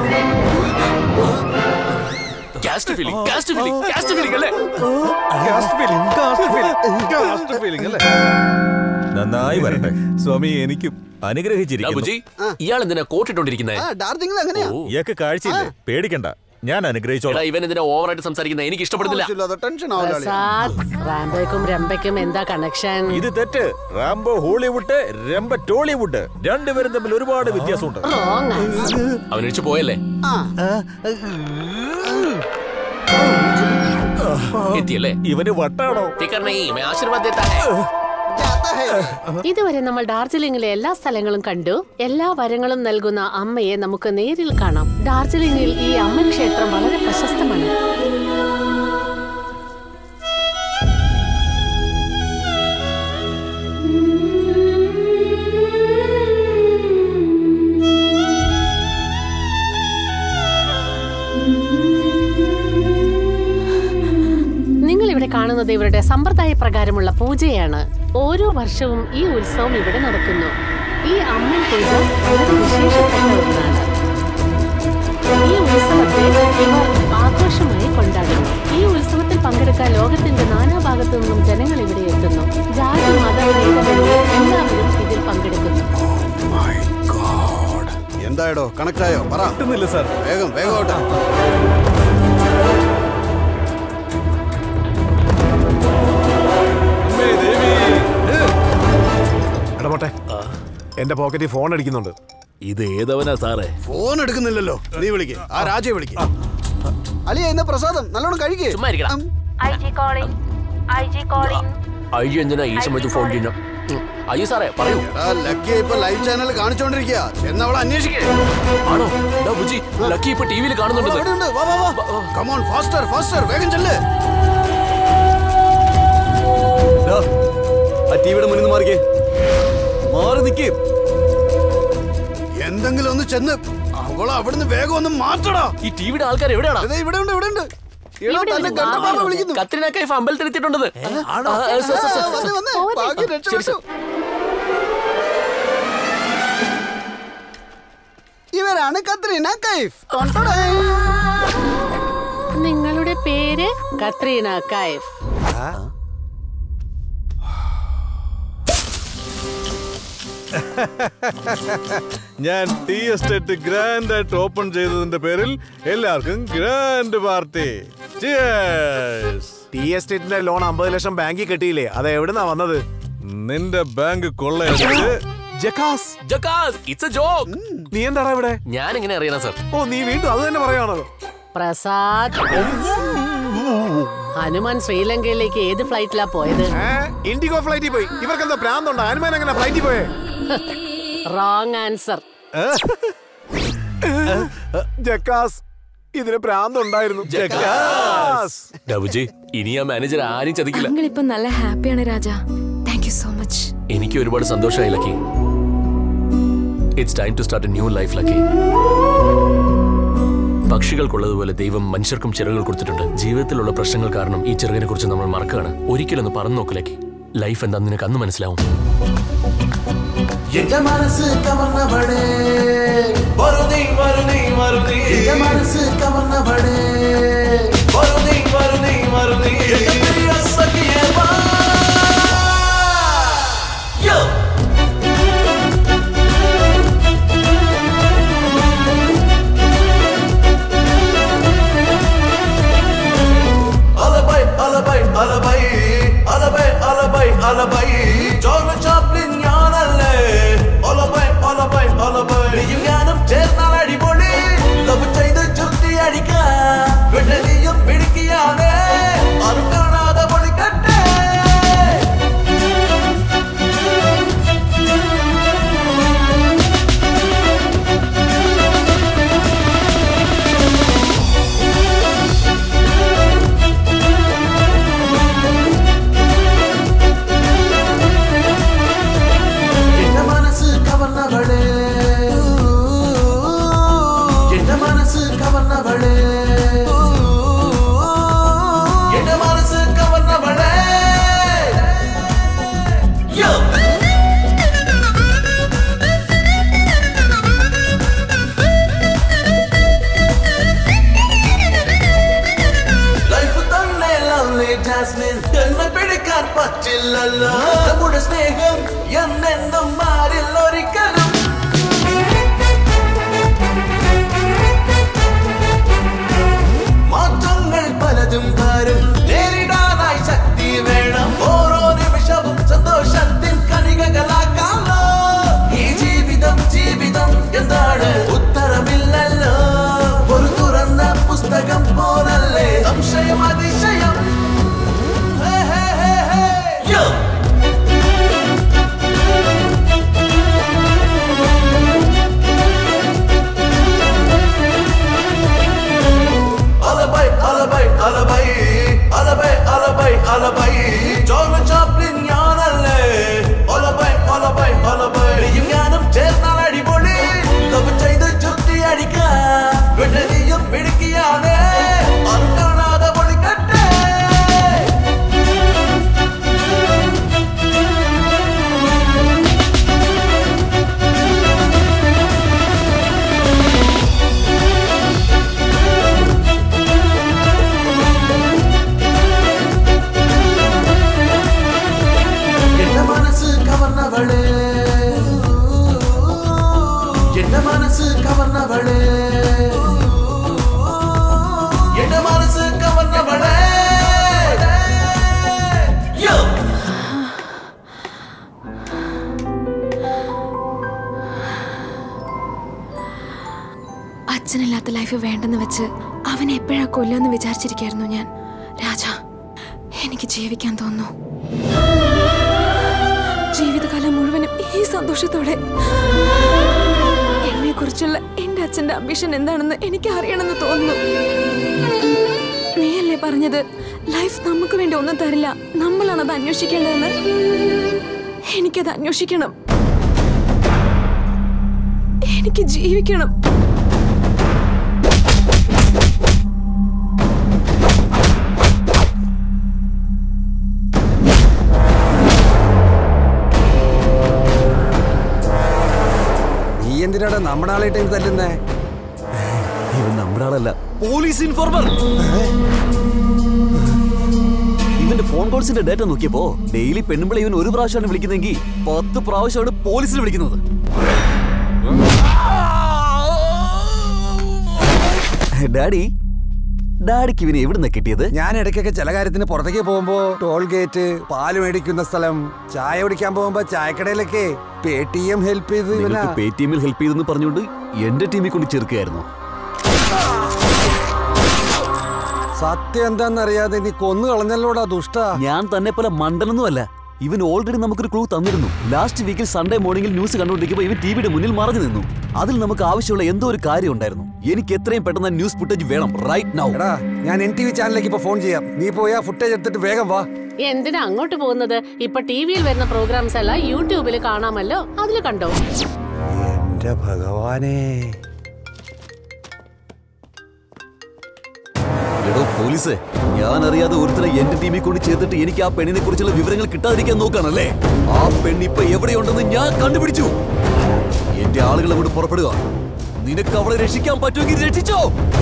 Caste feeling caste feeling caste feeling അല്ലേ caste feeling caste feeling caste feeling അല്ലേ നന്നായി വരട്ടെ സ്വാമി എനിക്കും അനുഗ്രഹിച്ചിരിക്കുന്നു ബുജി ഇയാൾ എന്തിനാ കോട്ടിട്ടോണ്ടിരിക്കുന്നേ ഡാർജിലിംഗ് അങ്ങനെയാ ഇയാൾക്ക് കാഴ്ചയില്ലേ പേടിക്കണ്ട ഞാൻ അനുഗ്രഹിച്ചോളാം ഇവൻ എന്തിനാ ഓവറായിട്ട് സംസാരിക്കുന്നത് എനിക്ക് ഇഷ്ടപ്പെടുന്നില്ല ആവശ്യമില്ലാതെ ടെൻഷൻ പ്രസാദ് റാംബോയ്ക്കും രംബയ്ക്കും എന്താ കണക്ഷൻ ഇത് തെറ്റ് റാംബോ ഹോളിവുഡ് രംബ ടോളിവുഡ് രണ്ടുപേരും തമ്മിൽ ഒരുപാട് വ്യത്യാസമുണ്ട് അവൻ ഒഴിച്ചു പോയല്ലേ എത്തിയല്ലേ ഇവന് വട്ടാണോ ഫിക്കർ നെയ്, മേ ആശീർവാദ് ദേത്താ ഹൈ. ഇതുവരെ നമ്മൾ ഡാർജിലിംഗിലെ എല്ലാ സ്ഥലങ്ങളും കണ്ടു എല്ലാ വരങ്ങളും നൽകുന്ന അമ്മയെ നമുക്ക് നേരിൽ കാണാം ഡാർജിലിംഗിൽ ഈ അമ്മൻ ക്ഷേത്രം വളരെ പ്രശസ്തമാണ് നിങ്ങൾ ഇവിടെ കാണുന്നത് ഇവരുടെ സമ്പ്രദായ പ്രകാരമുള്ള പൂജയാണ് ഓരോ വർഷവും ഈ ഉത്സവം ഇവിടെ നടക്കുന്നു ഈ അമ്മൻ പൂജ വളരെ വിശേഷപ്പെട്ട ഒന്നാണ് ഈ ഉത്സവത്തെ ഇവർ ആഘോഷമായി കൊണ്ടാടുന്നു ഈ ഉത്സവത്തിൽ പങ്കെടുക്കാൻ ലോകത്തിന്റെ നാനാഭാഗത്തു നിന്നും ജനങ്ങൾ ഇവിടെ എത്തുന്നു ജാതി മത ഭേദമന്യേ എല്ലാവരും ഇതിൽ പങ്കെടുക്കുന്നു എന്തായടോ കണക്ട് ആയോ പറ കിട്ടുന്നില്ല സാർ വേഗം വേഗം ആവട്ടെ എടാ പോട്ടെ എന്റെ പോക്കറ്റിൽ ഫോൺ അടിക്കുന്നുണ്ട് ഇത് ഏതവനാ സാറേ ഫോൺ എടുക്കുന്നില്ലല്ലോ നീ വിളിക്ക് ആ രാജയെ വിളിക്ക് അളിയ എന്ന പ്രസാദം നല്ലോണം കഴിക്കേ ചുമ്മാ ഇരിക്കടാ. IG calling IG calling അയ്യോ എന്തിനാ ഈ സമയത്ത് ഫോൺ ചെയ്യുന്ന അയ്യോ സാറേ പറയൂ ലക്കിയ ഇപ്പൊ ലൈവ് ചാനൽ കാണിച്ചോണ്ടിരിക്കുക എന്ന് അവളെ അന്വേഷിക്കേ ആണോ ഡാ ബുജി ലക്കി ഇപ്പൊ ടിവിയിൽ കാണുന്നുണ്ട് അവിടെയുണ്ട് വാ വാ വാ കമോൺ ഫാസ്റ്റർ ഫാസ്റ്റർ വേഗം ചെല്ല് ഡാ, ആ ടിവിയുടെ മുന്നിൽ നിന്ന് മാറിക്കേ മാറി നിക്കേ എന്തെങ്കിലും ഒന്ന് ചെന്ന് അവളെ അവിടുന്ന് വേഗം ഒന്ന് മാറ്റടാ ഈ ടിവിയുടെ ആൾക്കാർ എവിടെയാണോ ദേ ഇവിടെ ഉണ്ട് ഇവിടെ ഉണ്ട് എടാ, തന്നെ കണ്ടപ്പാടെ വിളിക്കുന്നു കത്രിന കൈഫ് അമ്പലത്തിലെത്തിയിട്ടുണ്ടത് ആ, വന്ന് വന്ന്. ഭാഗ്യം രക്ഷപ്പെട്ടു. ഇവരാണ് കത്രീന കൈഫ് ടൊണ്ടടേ. നിങ്ങളുടെ പേര് കത്രീന കൈഫ് ഞാൻ ടീ എസ്റ്റേറ്റ് ഗ്രാൻഡ് ആയിട്ട് ഓപ്പൺ ചെയ്തതിന്റെ പേരിൽ എല്ലാവർക്കും ഗ്രാൻഡ് പാർട്ടി ടി എസ്റ്റേറ്റിന്റെ ലോൺ അമ്പത് ലക്ഷം ബാങ്കിൽ കെട്ടിയില്ലേ അത് എവിടുന്നാ വന്നത് നിന്റെ ബാങ്ക് കൊള്ളയടിച്ച് ജക്കാസ് ജക്കാസ് ഇറ്റ്സ് എ ജോക്ക് നീ എന്താടാ ഇവിടെ ഞാൻ എങ്ങനെ അറിയണം സർ ഓ നീ വീണ്ടും അത് തന്നെ പറയാണോ പ്രസാദ് ഹനുമാൻ ശ്രീലങ്കയിലേക്ക് ഏത് ഫ്ലൈറ്റിലാ പോയത് ഇൻഡിഗോ ഫ്ലൈറ്റിൽ പോയി ഇവർക്ക് എന്താ ഭ്രാന്തുണ്ടോ ഹനുമാൻ എങ്ങനെ ഫ്ലൈറ്റിൽ പോയേ റോങ് ആൻസർ ജക്കാസ് ഇതിന് ഭ്രാന്തുണ്ടായിരുന്നു ജക്കാസ് ഡബുജി ഇനി ആ മാനേജർ ആരും ചതിക്കില്ല അങ്കിൾ ഇപ്പൊ നല്ല ഹാപ്പിയാണ് Raja thank you so much എനിക്ക് ഒരുപാട് സന്തോഷമായി Lucky it's time to start a new life Lucky പക്ഷികൾക്കുള്ളതുപോലെ ദൈവം മനുഷ്യർക്കും ചിറകുകൾ കൊടുത്തിട്ടുണ്ട് ജീവിതത്തിലുള്ള പ്രശ്നങ്ങൾ കാരണം ഈ ചിറകിനെ കുറിച്ച് നമ്മൾ മറക്കുകയാണ് ഒരിക്കലൊന്ന് പറഞ്ഞു നോക്ക് ലക്കി ലൈഫ് എന്താന്ന് നിനക്ക് അന്ന് മനസ്സിലാവും എന്റെ മനസ്സ് കവർന്നവളെ വരുന്നേ വരുന്നേ വരുന്നേ എന്റെ മനസ്സ് കവർന്നവളെ വരുന്നേ വരുന്നേ വരുന്നേ എന്റെ പ്രിയ സഖിയേ വാ യോ അലബൈ അലബൈ അലബൈ അലബൈ അലബൈ അലബൈ ജോർജ് ചാപ്ലിൻ ഞാനല്ലേ അലബൈ അലബൈ അലബൈ നീയും ഞാനും ചേർന്നാൽ അടിപൊളി ലവ് ചെയ്ത് ചുറ്റി അടിക്കാം പിന്നെ നീയും പിടിക്കുകയാണ് ആരും കാണാതെ പൊളിക്കട്ടെ എന്റെ മനസ്സ് കവർന്നവളെ എന്റെ മനസ്സ് കവർന്നവളെ എന്റെ മനസ്സ് കവർന്നവളെ യോ ലൈഫ് തന്നെ ലവ്ലി ജാസ്മിൻ എന്നെ പിടിക്കാൻ പറ്റില്ലല്ലോ നമ്മുടെ സ്നേഹം എന്നെന്നും മാറില്ല ഒരിക്കലും മാറ്റങ്ങൾ പലതും വരും നേരിടാനായി ശക്തി വേണം ഓരോ നിമിഷവും സന്തോഷത്തിൻ കണികകളാക്കാമോ ഈ ജീവിതം ജീവിതം എന്താണ് ഉത്തരമില്ലല്ലോ ഒരു തുറന്ന പുസ്തകം പോലല്ലേ സംശയം അതിശയം ഹേ, ഹേ, ഹേ, ഹേ. യോ അലബൈ അലബൈ അലബൈ അലബൈ അലബൈ അലബൈ ജോർജ് ചാപ്ലിൻ ഞാനല്ലേ അലബൈ അലബൈ അലബൈ നീയും ഞാനും ചേർന്നാൽ അടിപൊളി ലവ് ചെയ്ത് ചുറ്റി അടിക്കാം പിന്നെ നീയും പിടിക്കുകയാണ് ആരും കാണാതെ പൊളിക്കട്ടെ എന്റെ മനസ്സ് കവർന്നവളെ എന്റെ മനസ്സ് കവർന്നവളെ എന്റെ മനസ്സ് കവർന്നവളെ യോ അച്ഛനില്ലാത്ത ലൈഫ് വേണ്ടെന്ന് വെച്ച് അവനെ എപ്പോഴാ കൊല്ലാന്ന് വിചാരിച്ചിരിക്കായിരുന്നു ഞാൻ രാജ എനിക്ക് ജീവിക്കാൻ തോന്നുന്നു ജീവിതകാലം മുഴുവനും ഈ സന്തോഷത്തോടെ എന്നെ കുറിച്ചുള്ള എന്റെ അച്ഛന്റെ അംബിഷൻ എന്താണെന്ന് എനിക്ക് അറിയണമെന്ന് തോന്നുന്നു നീയല്ലേ പറഞ്ഞത് ലൈഫ് നമുക്ക് വേണ്ടി ഒന്നും തരില്ല നമ്മളാണ് അത് അന്വേഷിക്കേണ്ടതെന്ന് എനിക്കത് അന്വേഷിക്കണം എനിക്ക് ജീവിക്കണം നീ എന്തിനാടാ നമ്മുടെ ആളായിട്ട് തല്ലുന്നേ ഇവൻ നമ്മുടെ ആളല്ല പോലീസ് ഇൻഫോർമർ ഇവന്റെ ഫോൺ കോൾസിന്റെ ഡേറ്റ നോക്കിയപ്പോ ഡെയിലി പെണ്ണുമ്പിളെ ഇവൻ ഒരു പ്രാവശ്യമാണ് വിളിക്കുന്നെങ്കിൽ പത്ത് പ്രാവശ്യമാണ് പോലീസിൽ വിളിക്കുന്നത് ഡാഡി ഡാഡിക്ക് ഇവനെ എവിടുന്ന കിട്ടിയത് ഞാൻ ഇടയ്ക്കൊക്കെ ചില കാര്യത്തിന് പുറത്തേക്ക് പോകുമ്പോ ടോൾ ഗേറ്റ് പാല് മേടിക്കുന്ന സ്ഥലം ചായ കുടിക്കാൻ പോകുമ്പോ ചായക്കടയിലൊക്കെ പേ ടി എം ഹെൽപ്പ് ചെയ്ത് ഇവനാ നിങ്ങൾക്ക് പേ ടി എമ്മിൽ ഹെൽപ്പ് ചെയ്തെന്ന് പറഞ്ഞുകൊണ്ട് എന്റെ ടീമിൽ കൊണ്ട് ചേർക്കുകയായിരുന്നു സത്യം എന്താന്നറിയാതെ നീ കൊന്നു കളഞ്ഞല്ലോടാ ദുഷ്ട ഞാൻ തന്നെ പോലെ മണ്ടനൊന്നുമല്ല ഇവൻ ഓൾറെഡി നമുക്കൊരു ക്ലൂ തന്നിരുന്നു ലാസ്റ്റ് വീക്കിൽ സൺഡേ മോർണിംഗിൽ ന്യൂസ് കണ്ടുകൊണ്ടിരിക്കുമ്പോൾ ഇവൻ ടിവിയുടെ മുന്നിൽ മറഞ്ഞു നിന്നു അതിൽ നമുക്ക് ആവശ്യമുള്ള എന്തോ ഒരു കാര്യം ഉണ്ടായിരുന്നു എനിക്ക് എത്രയും പെട്ടെന്ന് ന്യൂസ് ഫുട്ടേജ് വേണം റൈറ്റ് നൗ എടാ ഞാൻ എൻ ടി വി ചാനലിലേക്ക് ഇപ്പൊ ഫോൺ ചെയ്യാം നീ പോയി ആ ഫുട്ടേജ് എടുത്തിട്ട് വേഗം വാ എന്തിനാ അങ്ങോട്ട് പോകുന്നത് ഇപ്പൊ ടി വിയിൽ വരുന്ന പ്രോഗ്രാംസ് എല്ലാം യൂട്യൂബിൽ കാണാമല്ലോ അതിൽ കണ്ടോ എന്റെ ഭഗവാനേ എടോ പോലീസ് ഞാൻ അറിയാതെ ഒരുത്തരെ എന്റെ ടീമിൽ കൊണ്ട് ചേർത്തിട്ട് എനിക്ക് ആ പെണ്ണിനെ കുറിച്ചുള്ള വിവരങ്ങൾ കിട്ടാതിരിക്കാൻ നോക്കാണല്ലേ ആ പെണ്ണ് ഇപ്പൊ എവിടെയുണ്ടെന്ന് ഞാൻ കണ്ടുപിടിച്ചു എന്റെ ആളുകൾ അങ്ങോട്ട് പുറപ്പെടുക നിനക്ക് അവളെ രക്ഷിക്കാൻ പറ്റുമെങ്കിൽ രക്ഷിച്ചോ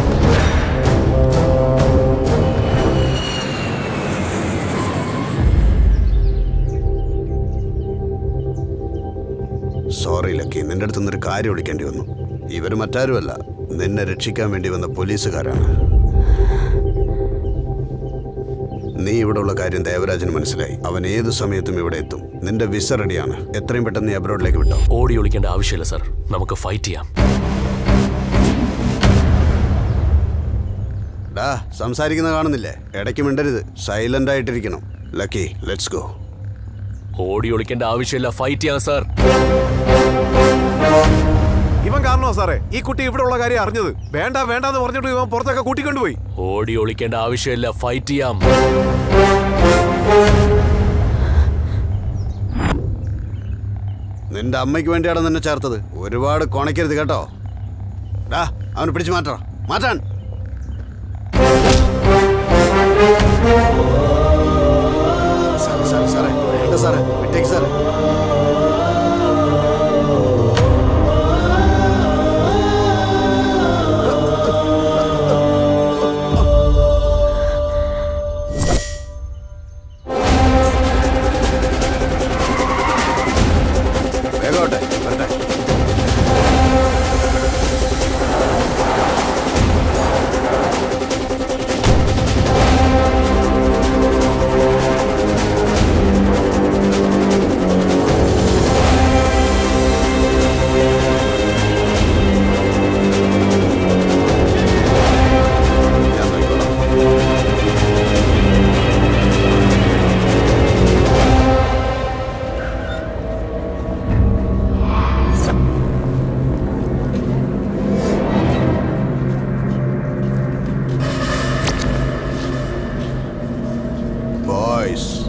സോറി ലക്കി നിന്റെ അടുത്ത് നിന്നൊരു കാര്യം വിളിക്കേണ്ടി വന്നു ഇവർ മറ്റാരുമല്ല നിന്നെ രക്ഷിക്കാൻ വേണ്ടി വന്ന പോലീസുകാരാണ് നീ ഇവിടെ ഉള്ള കാര്യം ദേവരാജന് മനസ്സിലായി അവൻ ഏത് സമയത്തും ഇവിടെ എത്തും നിന്റെ വിസ റെഡിയാണ് എത്രയും പെട്ടെന്ന് നീ അബ്രോഡിലേക്ക് വിട്ടോ ഓടി ഒളിക്കേണ്ട ആവശ്യമില്ല സർ നമുക്ക് ഫൈറ്റ് ചെയ്യാം ഡാ സംസാരിക്കുന്ന കാണുന്നില്ലേ ഇടയ്ക്ക് മിണ്ടരുത് സൈലന്റ് ആയിട്ടിരിക്കണം ലക്കി ലെറ്റ്സ് ഗോ ഓടി ഒളിക്കേണ്ട ആവശ്യമില്ല ഫൈറ്റ് ചെയ്യാം സർ ഇവൻ കാരണോ സാറേ ഈ കുട്ടി ഇവിടെ ഉള്ള കാര്യം അറിഞ്ഞത് വേണ്ട വേണ്ടെന്ന് പറഞ്ഞിട്ട് ഇവൻ പുറത്തൊക്കെ കൂട്ടിക്കൊണ്ടുപോയി ഓടി ഒളിക്കേണ്ട ആവശ്യമില്ല ഫൈറ്റ് ചെയ്യാം നിന്റെ അമ്മയ്ക്ക് വേണ്ടിയാണ് നിന്നെ ചേർത്തത് ഒരുപാട് കൊണയ്ക്കരുത് കേട്ടോ ഡാ അവനെ പിടിച്ചു മാറ്റണം മാറ്റാൻ സാറേ സാറേ സാറേ വേണ്ട സാറേ വിട്ടേക്ക് സാറേ വേഗോട്ടെ വരട്ടെ ബോയ്സ്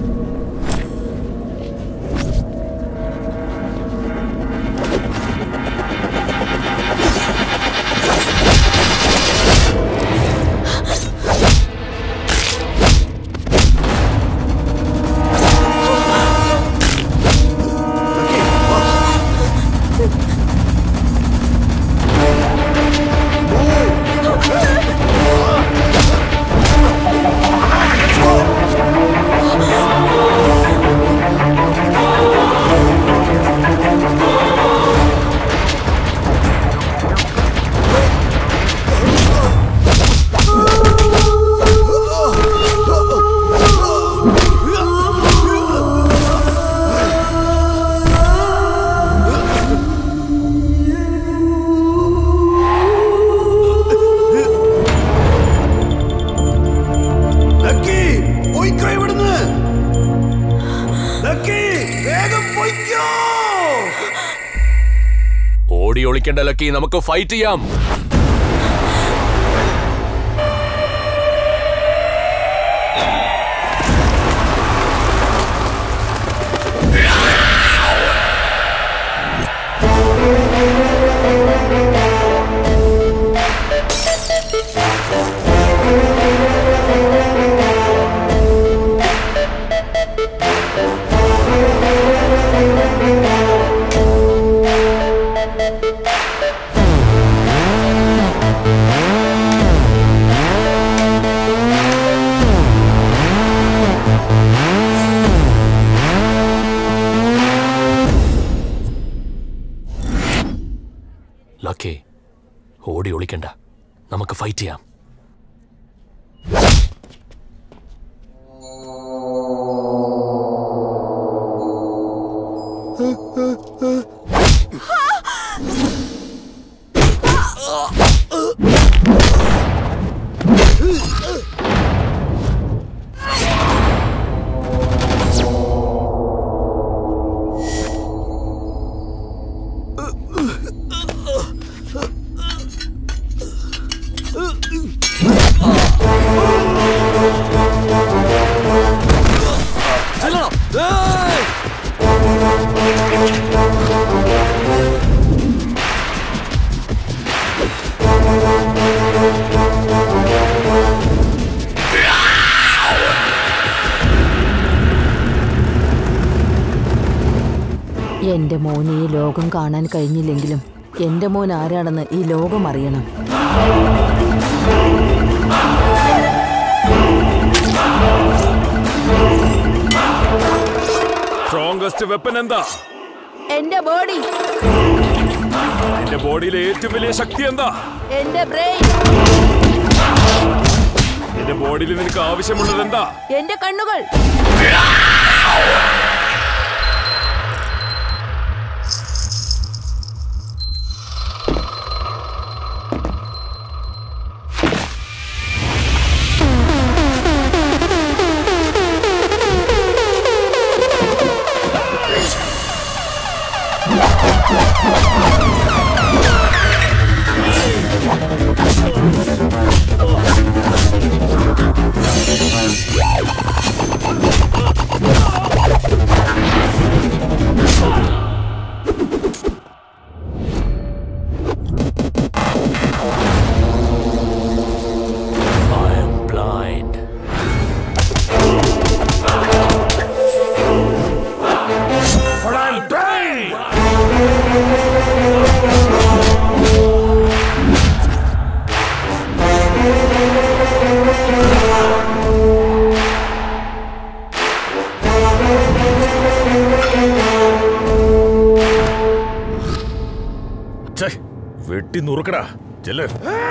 ലക്കി പോയിക്കോ ഇവിടുന്ന് ലക്കി വേഗം പോയിക്കോ ഓടി ഒളിക്കേണ്ട ലക്കി നമുക്ക് ഫൈറ്റ് ചെയ്യാം ലക്കി ഓടി ഒളിക്കണ്ട നമുക്ക് ഫൈറ്റ് ചെയ്യാം എന്റെ മോന് ഈ ലോകം കാണാൻ കഴിഞ്ഞില്ലെങ്കിലും എന്റെ മോൻ ആരാണെന്ന് ഈ ലോകം അറിയണം സ്ട്രോങ്കസ്റ്റ് വെപ്പൻ എന്താ എന്റെ ബോഡി എന്റെ ബോഡിയിലെ ഏറ്റവും വലിയ ശക്തി എന്താ എന്റെ ബ്രെയിൻ എന്റെ ബോഡിയിൽ നിനക്ക് ആവശ്യമുള്ളത് എന്താ എന്റെ കണ്ണുകൾ I am blind. But I'm blind! ഛെ, വെട്ടി നുറുക്കടാ ചെല്ല്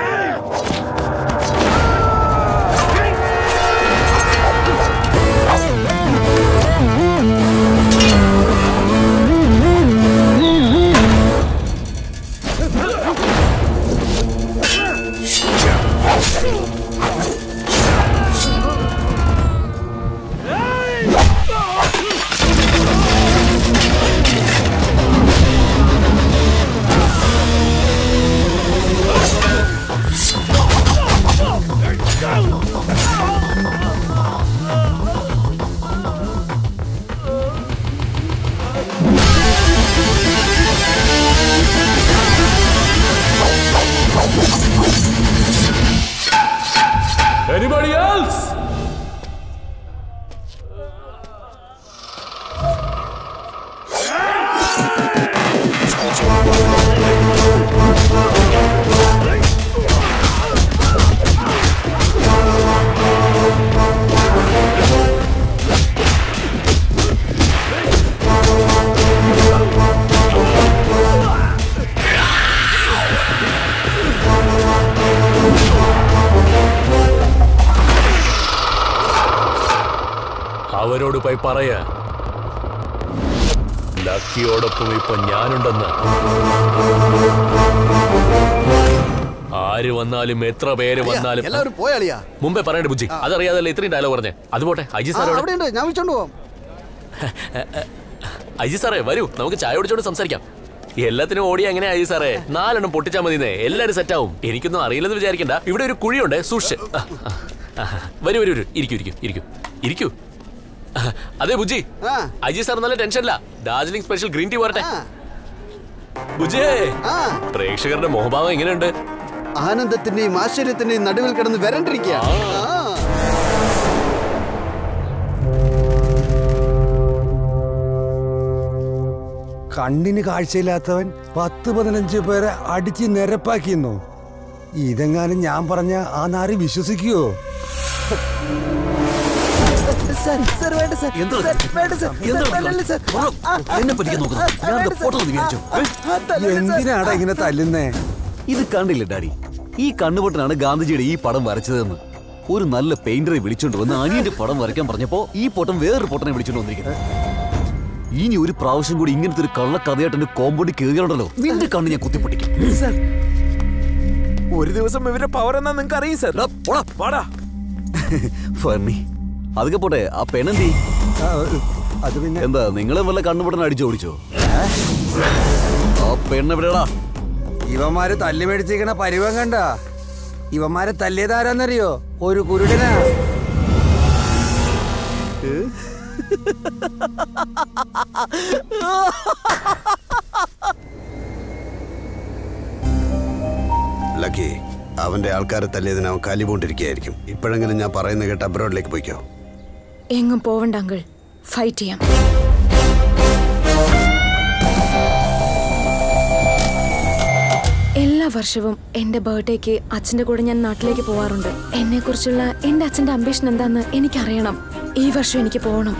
Anybody else? അവരോട് പോയി പറയ ലക്കിയോടൊപ്പം ഇപ്പൊ ഞാനുണ്ടെന്ന് ആര് വന്നാലും എത്ര പേര് വന്നാലും എല്ലാവരും പോയാളിയാ മുമ്പേ പറയണ്ട ബുജ്ജി അതറിയാതല്ലേ ഇത്രയും ഡയലോഗ് പറഞ്ഞേ അത് പോട്ടെ അജി ആ, സാറോട് അവിടെയുണ്ട് ഞാൻ വിളിച്ചോണ്ട് പോവാം അജി സാറേ വരൂ നമുക്ക് ചായ കുടിച്ചോണ്ട് സംസാരിക്കാം എല്ലാത്തിനും ഓടി എങ്ങനെ അജി സാറേ നാലെണ്ണം പൊട്ടിച്ചാ മതിന്നേ എല്ലാരും സെറ്റ് ആവും എനിക്കൊന്നും അറിയില്ലെന്ന് വിചാരിക്കണ്ട ഇവിടെ ഒരു കുഴിയുണ്ട് സൂക്ഷിച്ച് ആ, ആ, ആ. വരൂ വരൂ വരൂ ഇരിക്കൂ ഇരിക്കൂ ഇരിക്കൂ ഇരിക്കൂ ആ, അതെ ബുജ്ജി അജി സാർ നല്ല ടെൻഷനില്ല ഡാർജിലിംഗ് സ്പെഷ്യൽ ഗ്രീൻ ടീ പോരട്ടെ ബുജേ പ്രേക്ഷകരുടെ മോഹഭാവം എങ്ങനെയുണ്ട് ആനന്ദത്തിന്റെയും ആശ്ചര്യത്തിന്റെയും നടുവിൽ കിടന്ന് വരണ്ടിരിക്കുകയാണ് കണ്ണിന് കാഴ്ചയില്ലാത്തവൻ പത്ത് പതിനഞ്ച് പേരെ അടിച്ച് നിരപ്പാക്കിയെന്നു ഇതെങ്ങാനും ഞാൻ പറഞ്ഞ ആ നാരി വിശ്വസിക്കുവോ സാർ സാർ വേണ്ട സാർ സാർ, വേണ്ട സാർ സാർ, വേണ്ടല്ലേ സാർ ആ, ആ, എന്നെ പറ്റിക്കാൻ നോക്കുന്നു ഞാൻ വേണ്ട ഫോട്ടോ സാർ. വിചാരിച്ചു ആ, ആ, തല്ലല്ലേ സാർ. എന്തിനാടാ ഇങ്ങനെ തല്ലുന്നേ ഇത് കണ്ടില്ലേ ഡാഡി ഈ കണ്ണുപൊട്ടനാണ് ഗാന്ധിജിയുടെ ഈ പടം വരച്ചതെന്ന് ഒരു നല്ല പെയിന്ററെ വിളിച്ചോണ്ട് വന്ന് അനിയന്റെ പടം വരയ്ക്കാൻ പറഞ്ഞപ്പോ ഈ പൊട്ടൻ വേറൊരു പൊട്ടനെ വിളിച്ചോണ്ട് വന്നിരിക്കുന്നത് ഇനി ഒരു പ്രാവശ്യം കൂടി ഇങ്ങനത്തെ ഒരു കള്ളക്കഥയായിട്ട് എന്റെ കോമ്പൗണ്ടിൽ കയറിയുണ്ടല്ലോ നിന്റെ കണ്ണ് ഞാൻ കുത്തിപ്പൊട്ടിക്കും ഒരു ദിവസം ഇവരുടെ പവർ എന്നാ നിങ്ങൾക്ക് അറിയും സാർ വാടാ ഫണ്ണി അതൊക്കെ പോട്ടെ ആ പെണ്ണെന്തി അത് പിന്നെ എന്താ നിങ്ങളെ വല്ല കണ്ണുപൊട്ടൻ അടിച്ചോടിച്ചോ ആ പെണ്ണെവിടെടാ ഇവന്മാര് തല്ലി മേടിച്ചിരിക്കണ പരിവം കണ്ട ഇവന്മാരെ തല്ലിയതാരാന്നറിയോ ഒരു കുരുടനാ ലക്കി അവന്റെ ആൾക്കാരെ തല്ലിയതിന് അവൻ കാലിപോണ്ടിരിക്കുകയായിരിക്കും ഇപ്പോഴെങ്കിലും ഞാൻ പറയുന്ന കേട്ട് അബ്രോഡിലേക്ക് പോയിക്കോ എങ്ങും പോവണ്ട അങ്കിൾ ഫൈറ്റ് ചെയ്യാം എല്ലാ വർഷവും എന്റെ ബർത്ത്ഡേക്ക് അച്ഛന്റെ കൂടെ ഞാൻ നാട്ടിലേക്ക് പോവാറുണ്ട് എന്നെ കുറിച്ചുള്ള എന്റെ അച്ഛന്റെ അംബിഷൻ എന്താന്ന് എനിക്കറിയണം ഈ വർഷം എനിക്ക് പോകണം